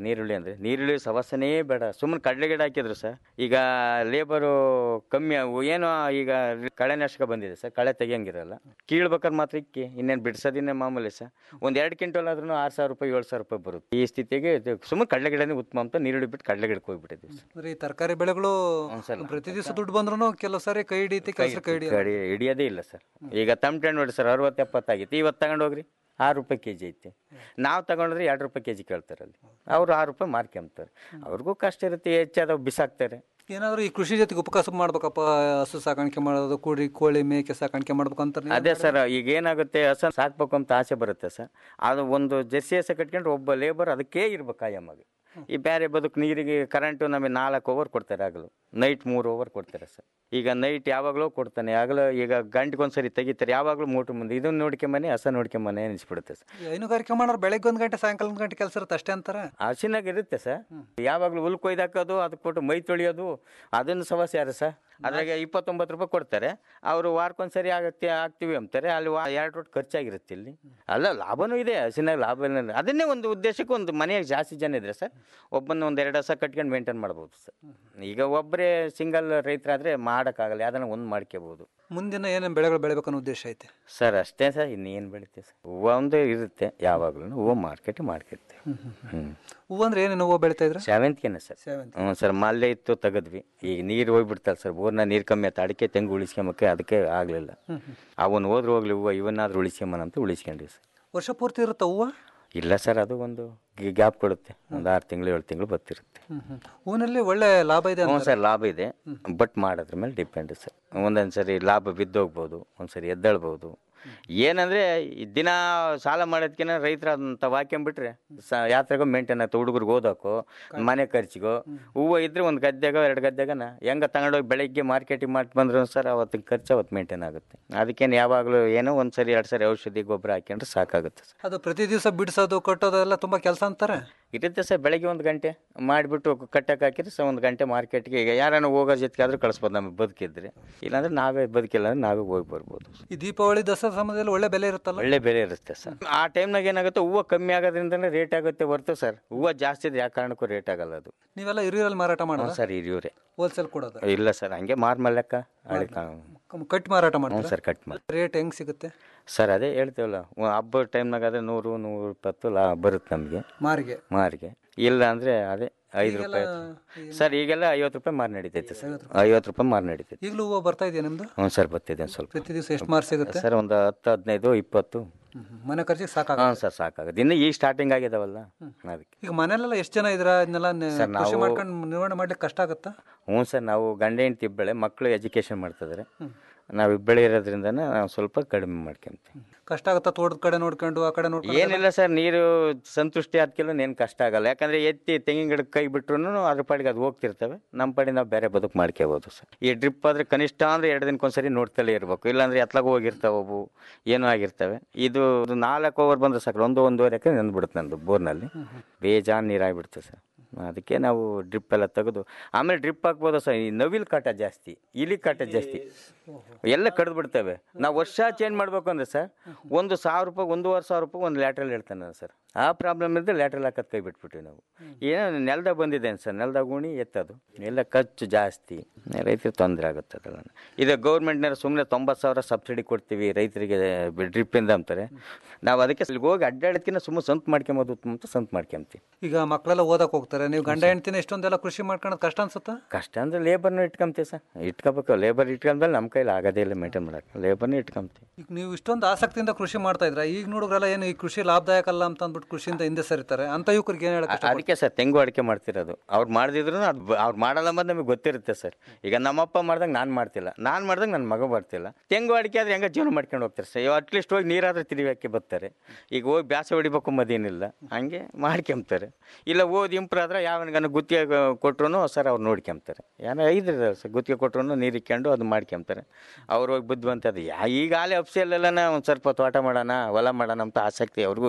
ನೀರುಳ್ಳಿ ಅಂದರೆ ನೀರುಳ್ಳಿ ಸಮಸ್ಯೆನೇ ಬೇಡ ಸುಮ್ಮನೆ ಕಡಲೆ ಗಿಡ ಹಾಕಿದ್ರು ಸರ್ ಈಗ ಲೇಬರು ಕಮ್ಮಿ ಅವು ಏನು ಈಗ ಕಳೆನಾಶಕ ಬಂದಿದೆ ಸರ್ ಕಳೆ ತೆಗಿಯಂಗಿರಲ್ಲ ಕೀಳ್ಬೇಕಾದ್ರೆ ಮಾತ್ರ ಇಕ್ಕಿ ಇನ್ನೇನು ಬಿಡ್ಸೋದಿನ್ನೇ ಮಾಮೂಲಿ ಸರ್ ಒಂದು ಎರಡು ಕ್ವಿಂಟಲ್ ಆದ್ರೂ ಆರು ಸಾವಿರ ರೂಪಾಯಿ ಏಳು ಸಾವಿರ ರೂಪಾಯಿ ಬರುತ್ತೆ ಈ ಸ್ಥಿತಿಗೆ ಇದು ಸುಮ್ಮನೆ ಕಡಲೆ ಗಿಡನೇ ಉತ್ತಮ ಅಂತ ನೀರುಳ್ಳಿ ಬಿಟ್ಟು ಕಡಲೆ ಗಿಡಕ್ಕೆ ಹೋಗ್ಬಿಟ್ಟಿದ್ವಿ ಸರ್ ಅಂದ್ರೆ ಈ ತರಕಾರಿ ಬೆಳೆಗಳು ಪ್ರತಿ ದಿವಸ ದುಡ್ಡು ಬಂದ್ರು ಕೆಲವು ಸಾರಿ ಕೈ ಹಿಡಿಯುತ್ತೆ ಕೆಲಸ ಕೈ ಹಿಡಿಯಲ್ಲ ಕಡಿ ಹಿಡಿಯೋದೇ ಇಲ್ಲ ಸರ್ ಈಗ ತಮಟೆ ಹಣ್ಣು ನೋಡಿ ಸರ್ ಅರವತ್ತು ಎಪ್ಪತ್ತಾಗಿತ್ತು ಇವತ್ತು ತಗೊಂಡು ಹೋಗ್ರಿ ಆರು ರೂಪಾಯಿ ಕೆ ಜಿ ಐತಿ ನಾವು ತಗೊಂಡ್ರೆ ಎರಡು ರೂಪಾಯಿ ಕೆ ಜಿ ಕೇಳ್ತಾರೆ ಅಲ್ಲಿ ಅವರು ಆರು ರೂಪಾಯಿ ಮಾರ್ಕೊಂತಾರೆ ಅವ್ರಿಗೂ ಕಷ್ಟ ಇರುತ್ತೆ ಹೆಚ್ಚಾದವು ಬಿಸಾಕ್ತಾರೆ ಏನಾದ್ರು ಈ ಕೃಷಿ ಜೊತೆಗೆ ಉಪಕಸಬು ಮಾಡ್ಬೇಕಪ್ಪ ಹಸು ಸಾಕಾಣಿಕೆ ಮಾಡೋದು ಕುರಿ ಕೋಳಿ ಮೇಕೆ ಸಾಕಾಣಿಕೆ ಮಾಡ್ಬೇಕು ಅಂತ ನೀವು ಅದೇ ಸರ್ ಈಗ ಏನಾಗುತ್ತೆ ಹಸ ಸಾಕ್ಬೇಕು ಅಂತ ಆಸೆ ಬರುತ್ತೆ ಸರ್ ಅದು ಒಂದು ಜರ್ಸಿ ಹಸ ಕಟ್ಕೊಂಡ್ರೆ ಒಬ್ಬ ಲೇಬರ್ ಅದಕ್ಕೇ ಇರ್ಬೇಕು ಕಾಯಮ್ಮಾಗಿ ಈ ಬೇರೆ ಬದುಕು ನೀರಿಗೆ ಕರೆಂಟು ನಮಗೆ ನಾಲ್ಕು ಓವರ್ ಕೊಡ್ತಾರೆ ಆಗಲು ನೈಟ್ ಮೂರು ಓವರ್ ಕೊಡ್ತಾರೆ ಸರ್ ಈಗ ನೈಟ್ ಯಾವಾಗಲೂ ಕೊಡ್ತಾನೆ ಆಗಲೂ ಈಗ ಗಂಟೆಗೊಂದ್ಸರಿ ತೆಗಿತಾರೆ ಯಾವಾಗಲೂ ಮೂಟು ಮುಂದೆ ಇದನ್ನ ನೋಡ್ಕೊಂಬನೆ ಹಸ ನೋಡ್ಕೊಂಬನೆ ಅನಿಸ್ಬಿಡುತ್ತೆ ಸರ್ ಈ ಹೈನುಗಾರಿಕೆ ಮಾಡೋರು ಬೆಳಗ್ಗೆ ಒಂದ್ ಗಂಟೆ ಸಾಯಂಕಾಲ ಒಂದ್ ಗಂಟೆ ಕೆಲಸ ಇರುತ್ತೆ ಅಷ್ಟೇ ಅಂತಾರೆ ಹಸಿನಾಗ ಇರುತ್ತೆ ಸರ್ ಯಾವಾಗಲೂ ಹುಲ್ ಕೊಯ್ದಾಕೋದು ಅದಕ್ಕೆ ಕೊಟ್ಟು ಮೈ ತೊಳಿಯೋದು ಅದನ್ನು ಸಮಸ್ಯೆ ಯಾರು ಸರ್ ಅದ್ರಾಗೆ ಇಪ್ಪತ್ತೊಂಬತ್ತು ರೂಪಾಯಿ ಕೊಡ್ತಾರೆ ಅವರು ವಾರಕ್ಕೊಂದ್ಸರಿ ಆಗತ್ತೆ ಆಗ್ತೀವಿ ಅಂತಾರೆ ಅಲ್ಲಿ ವಾ ಎರಡು ರೋಟ್ ಖರ್ಚಾಗಿರುತ್ತೆ ಇಲ್ಲಿ ಅಲ್ಲ ಲಾಭನೂ ಇದೆ ಹಸಿನಾಗ ಲಾಭ ಇಲ್ಲ. ಅದನ್ನೇ ಒಂದು ಉದ್ದೇಶಕ್ಕೆ ಒಂದು ಮನೆಯಾಗ ಜಾಸ್ತಿ ಜನ ಇದ್ರೆ ಸರ್ ಒಬ್ಬನ ಒಂದು ಎರಡು ಹಸ ಕಟ್ಕೊಂಡು ಮೇಂಟೈನ್ ಮಾಡ್ಬೋದು ಸರ್ ಈಗ ಒಬ್ಬರೇ ಸಿಂಗಲ್ ರೈತರಾದರೆ ಮಾಡೋಕ್ಕಾಗಲ್ಲ ಯಾವ್ದನ್ನ ಒಂದು ಮಾಡ್ಕೋಬೋದು ಮುಂದಿನ ಏನೇನು ಬೆಳೆಗಳು ಬೆಳಿಬೇಕನ್ನೋ ಉದ್ದೇಶ ಐತೆ ಸರ್ ಅಷ್ಟೇ ಸರ್ ಇನ್ನೇನು ಬೆಳಿತೀವಿ ಸರ್ ಹೂವು ಒಂದು ಇರುತ್ತೆ ಯಾವಾಗಲೂ ಹೂವು ಮಾರ್ಕೆಟ್ ಮಾಡ್ಕಿರ್ತೀವಿ ಹ್ಞೂ ಹೂವು ಅಂದ್ರೆ ಏನೇನು ಹೂವು ಬೆಳಿತಾ ಇದ್ರೆ ಸೇವಂತಿಗೆನೆ ಸರ್ ಹ್ಞೂ ಸರ್ ಮಲ್ಲೆ ಇತ್ತು ತೆಗದ್ವಿ ಈಗ ನೀರು ಹೋಗ್ಬಿಡ್ತಲ್ಲ ಸರ್ ಬೋರ್ನ ನೀರು ಕಮ್ಮಿ ಆಯ್ತು ಅಡಿಕೆ ತೆಂಗು ಉಳಿಸ್ಕೊಂಬಕ್ಕೆ ಅದಕ್ಕೆ ಆಗಲಿಲ್ಲ ಹ್ಮ್, ಹ್ಮ್. ಅವನು ಹೋದ್ರೆ ಹೋಗ್ಲಿ ಹೂವು ಇವನ್ನಾದ್ರೂ ಉಳಿಸ್ಕೊಂಬನ ಅಂತ ಉಳಿಸ್ಕೊಂಡ್ವಿ ಸರ್ ವರ್ಷ ಪೂರ್ತಿ ಇರುತ್ತಾ ಹೂವು ಇಲ್ಲ ಸರ್ ಅದು ಒಂದು ಗ್ಯಾಪ್ ಕೊಡುತ್ತೆ ಒಂದು ಆರು ತಿಂಗಳು ಏಳು ತಿಂಗಳು ಬರ್ತಿರುತ್ತೆ ಹೂವಿನಲ್ಲಿ ಒಳ್ಳೆ ಲಾಭ ಇದೆ ಹ್ಞೂ ಅಂತಾರೆ. ಸರ್ ಲಾಭ ಇದೆ ಬಟ್ ಮಾಡೋದ್ರ ಮೇಲೆ ಡಿಪೆಂಡ್ ಸರ್ ಒಂದೊಂದು ಸರಿ ಲಾಭ ಬಿದ್ದೋಗ್ಬೋದು ಒಂದು ಸರಿ ಎದ್ದೇಳ್ಬೋದು ಏನಂದ್ರೆ ಈ ದಿನ ಸಾಲ ಮಾಡೋದಕ್ಕಿಂತ ರೈತರ ಅಂತ ವಾಕ್ಯಂಬಿಟ್ರೆ ಸ ಯಾತ್ರೆಗೋ ಮೇಂಟೈನ್ ಆಯ್ತು ಹುಡುಗರಿಗೆ ಓದೋಕೋ ಮನೆ ಖರ್ಚಿಗೋ ಹೂವು ಇದ್ರೆ ಒಂದು ಗದ್ದೆಗೋ ಎರಡು ಗದ್ದೆಗನ ಹೆಂಗ ತಗೊಂಡೋಗಿ ಬೆಳಗ್ಗೆ ಮಾರ್ಕೆಟಿಂಗ್ ಮಾಡಿ ಬಂದ್ರು ಸರ್ ಅವತ್ತಿನ ಖರ್ಚು ಅವತ್ತು ಮೇಂಟೈನ್ ಆಗುತ್ತೆ ಅದಕ್ಕೇನು ಯಾವಾಗಲೂ ಏನೋ ಒಂದು ಸರಿ ಎರಡು ಸರಿ ಔಷಧಿ ಗೊಬ್ಬರ ಹಾಕ್ಯಂಡ್ರೆ ಸಾಕಾಗುತ್ತೆ ಸರ್ ಅದು ಪ್ರತಿ ದಿವಸ ಬಿಡಿಸೋದು ಕಟ್ಟೋದು ಎಲ್ಲ ತುಂಬಾ ಕೆಲಸ ಅಂತಾರೆ ಇರುತ್ತೆ ಸರ್ ಬೆಳಗ್ಗೆ ಒಂದು ಗಂಟೆ ಮಾಡಿಬಿಟ್ಟು ಕಟ್ಟಕ್ಕೆ ಹಾಕಿದ್ರೆ ಸರ್ ಒಂದು ಗಂಟೆ ಮಾರ್ಕೆಟ್ಗೆ ಈಗ ಯಾರನ್ನ ಹೋಗೋ ಜೊತೆಗೆ ಆದರೂ ಕಳಿಸ್ಬೋದು ನಮಗೆ ಬದುಕಿದ್ರೆ ಇಲ್ಲಾಂದ್ರೆ ನಾವೇ ಬದುಕಿಲ್ಲ ಅಂದ್ರೆ ನಾವೇ ಹೋಗಿ ಬರ್ಬೋದು ಈ ದೀಪಾವಳಿ ದಸರಾ ಸಮಯದಲ್ಲಿ ಒಳ್ಳೆ ಬೆಲೆ ಇರುತ್ತಲ್ಲ ಒಳ್ಳೆ ಬೆಲೆ ಇರುತ್ತೆ ಸರ್ ಆ ಟೈಮ್ನಾಗ ಏನಾಗುತ್ತೆ ಹೂವು ಕಮ್ಮಿ ಆಗೋದ್ರಿಂದನೇ ರೇಟ್ ಆಗುತ್ತೆ ಹೊರತು ಸರ್ ಹೂವು ಜಾಸ್ತಿ ಇದ್ರೆ ಯಾವ ಕಾರಣಕ್ಕೂ ರೇಟ್ ಆಗಲ್ಲ ಅದು ನೀವೆಲ್ಲ ಹಿರಿಯರಲ್ಲಿ ಮಾರಾಟ ಹ್ಞೂ ಮಾಡೋದು ಸರ್ ಹಿರಿಯೂರೇ ಹೋಲ್ಸೇಲ್ ಕೊಡೋದು ಇಲ್ಲ ಸರ್ ಹಂಗೆ ಮಾರ್ಮಲ್ಲೆಕ್ಕ ಹಳೆ ಕಟ್ ಮಾರಾಟ ಹ್ಞೂ ಮಾಡ್ತಾರೆ ಸರ್ ಕಟ್ ಮಾಡಿ ರೇಟ್ ಹೆಂಗ್ ಸಿಗುತ್ತೆ ಸರ್ ಅದೇ ಹೇಳ್ತೇವಲ್ಲ ಒ- ಹಬ್ಬದ ಟೈಮ್ನಾಗ ಅದೇ ನೂರು ನೂರ ಇಪ್ಪತ್ತು ಲಾ ಬರುತ್ತೆ ನಮಗೆ ಮಾರಿಗೆ ಮಾರಿಗೆ ಇಲ್ಲ ಅಂದ್ರೆ ಅದೇ ಐದು ರೂಪಾಯಿ ಸರ್ ಈಗೆಲ್ಲ ಐವತ್ತು ರೂಪಾಯಿ ಮಾರು ನಡೀತೈತೆ ಸರ್ ಐವತ್ತು ರೂಪಾಯಿ ಮಾರು ನಡೀತೈತೆ ಈಗಲೂ ಹೂವು ಬರ್ತಾ ಇದೆಯಾ ನಿಮ್ದು ಹ್ಞೂ ಸರ್ ಬರ್ತಿದೆ ಒಂದು ಸ್ವಲ್ಪ ಪ್ರತಿ ದಿವಸ ಎಷ್ಟು ಮಾರು ಸಿಗುತ್ತೆ ಸರ್ ಒಂದು ಹತ್ತು ಹದಿನೈದು ಇಪ್ಪತ್ತು ಮನೆ ಖರ್ಚಿಗೆ ಸಾಕಾಗ ಹಾಂ ಸರ್ ಸಾಕಾಗುತ್ತೆ ಇನ್ನು ಈಗ ಸ್ಟಾರ್ಟಿಂಗ್ ಆಗಿದಾವಲ್ಲ ಅದಕ್ಕೆ ಈಗ ಮನೆಯಲ್ಲೆಲ್ಲ ಎಷ್ಟು ಜನ ಇದ್ರ ಇದನ್ನೆಲ್ಲ ನೆ- ಸರ್, ಕೃಷಿ ನಾವು- ಮಾಡ್ಕೊಂಡು ನಿರ್ವಹಣೆ ಮಾಡ್ಲಿಕ್ಕೆ ಕಷ್ಟ ಆಗುತ್ತಾ ಹ್ಞೂ ಸರ್ ನಾವು ಗಂಡ ಹೆಂಡ್ತಿ ಇಬ್ಬಳೆ ಮಕ್ಕಳು ಎಜುಕೇಷನ್ ಮಾಡ್ತಿದ್ದಾರೆ ನಾವು ಇಬ್ಬಳೆ ಇರೋದ್ರಿಂದ ನಾವು ಸ್ವಲ್ಪ ಕಡಿಮೆ ಮಾಡ್ಕೊಂತೀವಿ ಕಷ್ಟ ಆಗುತ್ತಾ ತೋಟದ ಕಡೆ ನೋಡ್ಕೊಂಡು ಆ ಕಡೆ ನೋಡ್ಕೊಂಡು ಏನಿಲ್ಲ ಸರ್ ನೀರು ಸಂತುಷ್ಟಿ ಆದ್ಕಿಲ್ಲ ಏನು ಕಷ್ಟ ಆಗಲ್ಲ ಯಾಕಂದ್ರೆ ಎತ್ತಿ ತೆಂಗಿನ ಗಿಡಕ್ಕೆ ಕೈ ಬಿಟ್ರು ಅದ್ರ ಪಾಡಿಗೆ ಅದು ಹೋಗ್ತಿರ್ತವೆ ನಮ್ಮ ಪಾಡಿ ನಾವು ಬೇರೆ ಬದುಕು ಮಾಡ್ಕೋಬೋದು ಸರ್ ಈ ಡ್ರಿಪ್ ಆದ್ರೆ ಕನಿಷ್ಠ ಅಂದ್ರೆ ಎರಡು ದಿನಕ್ಕೊಂದ್ಸರಿ ನೋಡ್ತಲೇ ಇರಬೇಕು ಇಲ್ಲಾಂದ್ರೆ ಎತ್ಲಾಗ ಹೋಗಿರ್ತಾವೆ ಅವು ಏನೋ ಆಗಿರ್ತವೆ ಇದು ಇದು ನಾಲ್ಕು ಓವರ್ ಬಂದ್ರೆ ಸಾಕು ಒಂದು ಒಂದೂವರೆ ಎಕರೆ ನೆಂದ್ಬಿಡುತ್ತೆ ನಂದು ಬೋರ್ನಲ್ಲಿ ಬೇಜಾನ್ ನೀರಾಗ್ಬಿಡುತ್ತೆ ಸರ್ ಅದಕ್ಕೆ ನಾವು ಡ್ರಿಪ್ ಎಲ್ಲ ತೆಗೆದು ಆಮೇಲೆ ಡ್ರಿಪ್ ಹಾಕ್ಬೋದು ಸರ್ ಈ ನವಿಲ್ ಕಾಟ ಜಾಸ್ತಿ ಇಲಿ ಕಾಟ ಜಾಸ್ತಿ ಎಲ್ಲ ಕಡ್ದು ಬಿಡ್ತವೆ ನಾವು ವರ್ಷ ಚೇಂಜ್ ಮಾಡ್ಬೇಕು ಅಂದ್ರೆ ಸರ್ ಒಂದು ಸಾವಿರ ರೂಪಾಯಿ ಒಂದೂವರೆ ಸಾವಿರ ರೂಪಾಯಿ ಒಂದು ಲ್ಯಾಟ್ರಲ್ ಹೇಳ್ತಾನೆ ನಾನು ಸರ್ ಆ ಪ್ರಾಬ್ಲಮ್ ಇದ್ದರೆ ಲ್ಯಾಟ್ರಲ್ ಹಾಕೋದು ಕೈ ಬಿಟ್ಬಿಟ್ವಿ ನಾವು ಏನೋ ನೆಲದಾಗ ಬಂದಿದೆ ಸರ್ ನೆಲದಾಗ ಉಣಿ ಎತ್ತದು ಎಲ್ಲ ಖರ್ಚು ಜಾಸ್ತಿ ರೈತರಿಗೆ ತೊಂದರೆ ಆಗುತ್ತೆ ಅದೆಲ್ಲ ಇದು ಗೌರ್ಮೆಂಟ್ನಾರ ಸುಮ್ಮನೆ ತೊಂಬತ್ತು ಸಾವಿರ ಸಬ್ಸಿಡಿ ಕೊಡ್ತೀವಿ ರೈತರಿಗೆ ಡ್ರಿಪ್ಪಿಂದ ಅಂತಾರೆ ನಾವು ಅದಕ್ಕೆ ಇಲ್ಲಿಗೆ ಹೋಗಿ ಅಡ್ಡಾಡೋದಕ್ಕಿಂತ ಸುಮ್ಮನೆ ಸ್ವಂತ ಮಾಡ್ಕೊಂಬೋದು ಉತ್ತಮ ಅಂತ ಸ್ವಂತ ಮಾಡ್ಕೊಂತೀವಿ ಈಗ ಮಕ್ಕಳೆಲ್ಲ ಓದಕ್ ಹೋಗ್ತಾರೆ ನೀವು ಗಂಡ ಹೆಂಡ್ತಿನ ಇಷ್ಟೊಂದೆಲ್ಲ ಕೃಷಿ ಮಾಡ್ಕೊಳ್ಳೋದು ಕಷ್ಟ ಅನ್ಸುತ್ತಾ ಕಷ್ಟ ಅಂದ್ರೆ ಲೇಬರ್ನು ಇಟ್ಕೊಂತೀವಿ ಸರ್ ಇಟ್ಕೋಬೇಕು ಲೇಬರ್ ಇಟ್ಕೊಂಡ್ಮೇಲೆ ನಮ್ಮ ಕೈಲಿ ಆಗೋದೇ ಇಲ್ಲ ಮೇಂಟೈನ್ ಮಾಡೋಕೆ ಲೇಬರ್ನು ಇಟ್ಕೊಂತೀವಿ ಈಗ ನೀವು ಇಷ್ಟೊಂದು ಆಸಕ್ತಿಯಿಂದ ಕೃಷಿ ಮಾಡ್ತಾ ಇದ್ರ ಈಗ ನೋಡಿದ್ರಲ್ಲ ಏನು ಈ ಕೃಷಿ ಲಾಭದಾಯಕ ಅಲ್ಲ ಅಂತ ಅಂದ್ಬಿಟ್ಟು ಕೃಷಿಯಿಂದ ಹಿಂದೆ ಸರಿತಾರೆ ಅಂತ ಯುವಕರಿಗೆ ಏನು ಹೇಳಕ್ ಅ- ಅದಕ್ಕೆ ಸರ್ ತೆಂಗು ಅಡಿಕೆ ಮಾಡ್ತಿರೋದು ಅವ್ರು ಮಾಡ್ದಿದ್ರು ಅದು ಬ- ಅವ್ರು ಮಾಡಲ್ಲ ಅಂಬದು ನಮಗೆ ಗೊತ್ತಿರುತ್ತೆ ಸರ್ ಈಗ ನಮ್ಮಪ್ಪ ಮಾಡ್ದಾಗ ನಾನು ಮಾಡ್ತಿಲ್ಲ ನಾನು ಮಾಡ್ದಾಗ ನನ್ನ ಮಗ ಬರ್ತಿಲ್ಲ ತೆಂಗು ಅಡಿಕೆ ಆದ್ರೆ ಹೆಂಗ ಜೀವನ ಮಾಡ್ಕೊಂಡು ಹೋಗ್ತಾರೆ ಸರ್ ಅಟ್ಲೀಸ್ಟ್ ಹೋಗಿ ನೀರಾದ್ರೆ ತಿರುಗಾಕಿ ಬರ್ತಾರೆ ಈಗ ಹೋಗಿ ಬ್ಯಾಸ ಹೊಡಿಬೇಕು ಮದೇನಿಲ್ಲ ಹಂಗೆ ಮಾಡ್ಕೊಂತಾರೆ ಇಲ್ಲ ಓದಿ ಇಂಪ್ರೂವ್ ಆದ್ರೆ ಯಾವನಿಗನ ಗುತ್ತಿಗೆ ಕೊಟ್ರು ಸರ್ ಅವ್ರು ನೋಡ್ಕೊಂತಾರೆ ಏನೋ ಐದ್ರಿ ಸರ್ ಗುತ್ತಿಗೆ ಕೊಟ್ರು ನೀರು ಇಕ್ಕೊಂಡು ಅದು ಮಾಡ್ಕೊಂತಾರೆ ಅವ್ರು ಹೋಗಿ ಬುದ್ಧಿವಂತ ಅದು ಯಾ ಈಗ ಆಲೆ ಅಪ್ಸಿಯಲ್ಲೆಲ್ಲ ಒಂದು ಸ್ವಲ್ಪ ತೋಟ ಮಾಡೋಣ ಹೊಲ ಮಾಡೋಣ ಅಂತ ಆಸಕ್ತಿ ಅವ್ರಿಗೂ ಇದೆ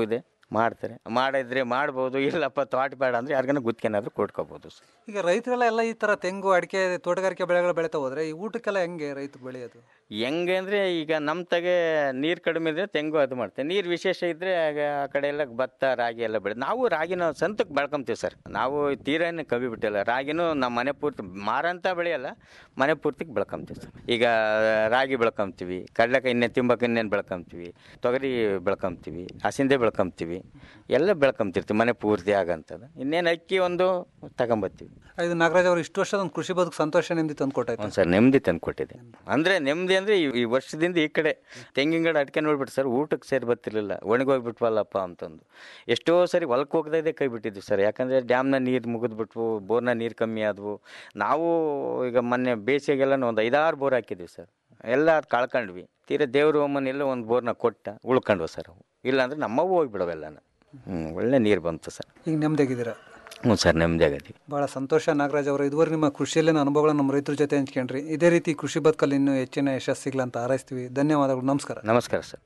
ಮಾಡ್ತಾರೆ ಮಾಡಿದ್ರೆ ಮಾಡ್ಬೋದು ಇಲ್ಲಪ್ಪ ತೋಟ ಬೇಡ ಅಂದರೆ ಯಾರಿಗಾನ ಗುತ್ತಿಗೆನಾದ್ರೂ ಕೊಟ್ಕೋಬೋದು ಸರ್ ಈಗ ರೈತರೆಲ್ಲ ಎಲ್ಲ ಈ ತರ ತೆಂಗು ಅಡಿಕೆ ತೋಟಗಾರಿಕೆ ಬೆಳೆಗಳು ಬೆಳೀತಾ ಹೋದ್ರೆ ಈ ಊಟಕ್ಕೆಲ್ಲ ಹೆಂಗೆ ರೈತರು ಬೆಳೆಯೋದು ಹೆಂಗೆ ಅಂದರೆ ಈಗ ನಮ್ಮ ತಗೆ ನೀರು ಕಡಿಮೆ ಇದ್ರೆ ತೆಂಗು ಅದು ಮಾಡ್ತೇವೆ ನೀರು ವಿಶೇಷ ಇದ್ದರೆ ಆಗ ಆ ಕಡೆ ಎಲ್ಲ ಭತ್ತ ರಾಗಿ ಎಲ್ಲ ಬೆಳೆ ನಾವು ರಾಗಿನ ಸ್ವಂತಕ್ಕೆ ಬೆಳ್ಕೊಂತೀವಿ ಸರ್ ನಾವು ತೀರೇನು ಕವಿ ಬಿಟ್ಟಿಲ್ಲ ರಾಗಿನೂ ನಮ್ಮ ಮನೆ ಪೂರ್ತಿ ಮಾರಂತ ಬೆಳೆಯಲ್ಲ ಮನೆ ಪೂರ್ತಿಗೆ ಬೆಳ್ಕೊಂತೀವಿ ಸರ್ ಈಗ ರಾಗಿ ಬೆಳ್ಕೊಂತೀವಿ ಕಡಲೆಕಾಯಿ ಇನ್ನೇ ತಿಂಬಕ್ಕೆ ಇನ್ನೇನು ಬೆಳ್ಕೊಂತೀವಿ ತೊಗರಿ ಬೆಳ್ಕೊಂತೀವಿ ಹಸಿಂದೆ ಬೆಳ್ಕೊಂತೀವಿ ಎಲ್ಲ ಬೆಳ್ಕೊಂತಿರ್ತೀವಿ ಮನೆ ಪೂರ್ತಿ ಆಗಂತದ್ದು ಇನ್ನೇನು ಅಕ್ಕಿ ಒಂದು ತಗೊಂಬರ್ತೀವಿ ಇದು ನಾಗರಾಜ್ ಅವರು ಇಷ್ಟು ವರ್ಷದ ಒಂದು ಕೃಷಿ ಬದುಕು ಸಂತೋಷ ನೆಮ್ಮದಿ ತಂದು ಕೊಟ್ಟಾಯ್ತು ಹ್ಞೂ ಸರ್ ನೆಮ್ಮದಿ ತಂದು ಕೊಟ್ಟಿದೆ ಅಂದರೆ ನೆಮ್ಮದಿ ಅಂದರೆ ಈ ವರ್ಷದಿಂದ ಈ ಕಡೆ ತೆಂಗಿನ ಗಿಡ ಅಡಿಕೆ ನೋಡ್ಬಿಟ್ಟು ಸರ್ ಊಟಕ್ಕೆ ಸೇರಿ ಬರ್ತಿರ್ಲಿಲ್ಲ ಒಣಗೋಗ್ಬಿಟ್ವಲ್ಲಪ್ಪ ಅಂತಂದು ಎಷ್ಟೋ ಸರಿ ಹೊಲಕ್ಕೆ ಹೋಗದೇ ಕೈ ಬಿಟ್ಟಿದ್ವಿ ಸರ್ ಯಾಕಂದರೆ ಡ್ಯಾಮ್ನ ನೀರು ಮುಗಿದ್ಬಿಟ್ವು ಬೋರ್ನ ನೀರು ಕಮ್ಮಿ ಆದವು ನಾವು ಈಗ ಮೊನ್ನೆ ಬೇಸಿಗೆಲ್ಲ ಒಂದು ಐದಾರು ಬೋರ್ ಹಾಕಿದ್ವಿ ಸರ್ ಎಲ್ಲ ಅದು ಕಳ್ಕೊಂಡ್ವಿ ತೀರಾ ದೇವ್ರ ಒಮ್ಮನ ಎಲ್ಲ ಒಂದು ಬೋರ್ನ ಕೊಟ್ಟ ಉಳ್ಕೊಂಡ್ವು ಸರ್ ಅವು ಇಲ್ಲಾಂದ್ರೆ ನಮ್ಮವು ಹೋಗ್ಬಿಡವೆಲ್ಲನ ಹ್ಞೂ ಒಳ್ಳೆ ನೀರು ಬಂತು ಸರ್ ಈಗ ನೆಮ್ಮದಿಯಾಗಿದ್ದೀರಾ ಹ್ಞೂ ಸರ್ ನೆಮ್ಮದಿ ಆಗತಿ ಬಹಳ ಸಂತೋಷ ನಾಗರಾಜ್ ಅವರು ಇದುವರೆಗೆ ನಿಮ್ಮ ಕೃಷಿಯಲ್ಲಿನ ಅನುಭವಗಳನ್ನ ನಮ್ಮ ರೈತರ ಜೊತೆ ಹಂಚ್ಕೊಂಡ್ರಿ ಇದೇ ರೀತಿ ಕೃಷಿ ಬದುಕಲ್ಲಿ ಇನ್ನೂ ಹೆಚ್ಚಿನ ಯಶಸ್ಸು ಸಿಗ್ಲ ಅಂತ ಹಾರೈಸ್ತೀವಿ ಧನ್ಯವಾದಗಳು ನಮಸ್ಕಾರ ನಮಸ್ಕಾರ ಸರ್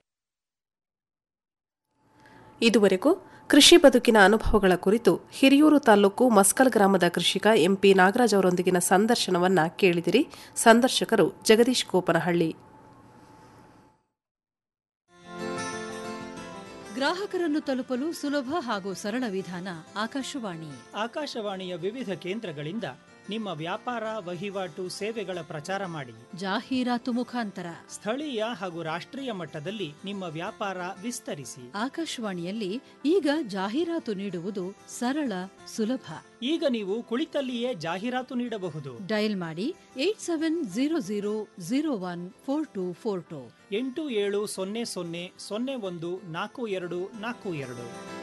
ಇದುವರೆಗೂ ಕೃಷಿ ಬದುಕಿನ ಅನುಭವಗಳ ಕುರಿತು ಹಿರಿಯೂರು ತಾಲೂಕು ಮಸ್ಕಲ್ ಗ್ರಾಮದ ಕೃಷಿಕ ಎಂಪಿ ನಾಗರಾಜ್ ಅವರೊಂದಿಗಿನ ಸಂದರ್ಶನವನ್ನ ಕೇಳಿದಿರಿ ಸಂದರ್ಶಕರು ಜಗದೀಶ್ ಕೋಪನಹಳ್ಳಿ ಗ್ರಾಹಕರನ್ನು ತಲುಪಲು ಸುಲಭ ಹಾಗೂ ಸರಳ ವಿಧಾನ ಆಕಾಶವಾಣಿ ಆಕಾಶವಾಣಿಯ ವಿವಿಧ ಕೇಂದ್ರಗಳಿಂದ ನಿಮ್ಮ ವ್ಯಾಪಾರ ವಹಿವಾಟು ಸೇವೆಗಳ ಪ್ರಚಾರ ಮಾಡಿ ಜಾಹೀರಾತು ಮುಖಾಂತರ ಸ್ಥಳೀಯ ಹಾಗೂ ರಾಷ್ಟ್ರೀಯ ಮಟ್ಟದಲ್ಲಿ ನಿಮ್ಮ ವ್ಯಾಪಾರ ವಿಸ್ತರಿಸಿ ಆಕಾಶವಾಣಿಯಲ್ಲಿ ಈಗ ಜಾಹೀರಾತು ನೀಡುವುದು ಸರಳ ಸುಲಭ ಈಗ ನೀವು ಕುಳಿತಲ್ಲಿಯೇ ಜಾಹೀರಾತು ನೀಡಬಹುದು ಡಯಲ್ ಮಾಡಿ eight seven zero zero zero one four two four two ಎಂಟು ಏಳು ಸೊನ್ನೆ ಸೊನ್ನೆ ಸೊನ್ನೆ ಒಂದು ನಾಲ್ಕು ಎರಡು ನಾಲ್ಕು ಎರಡು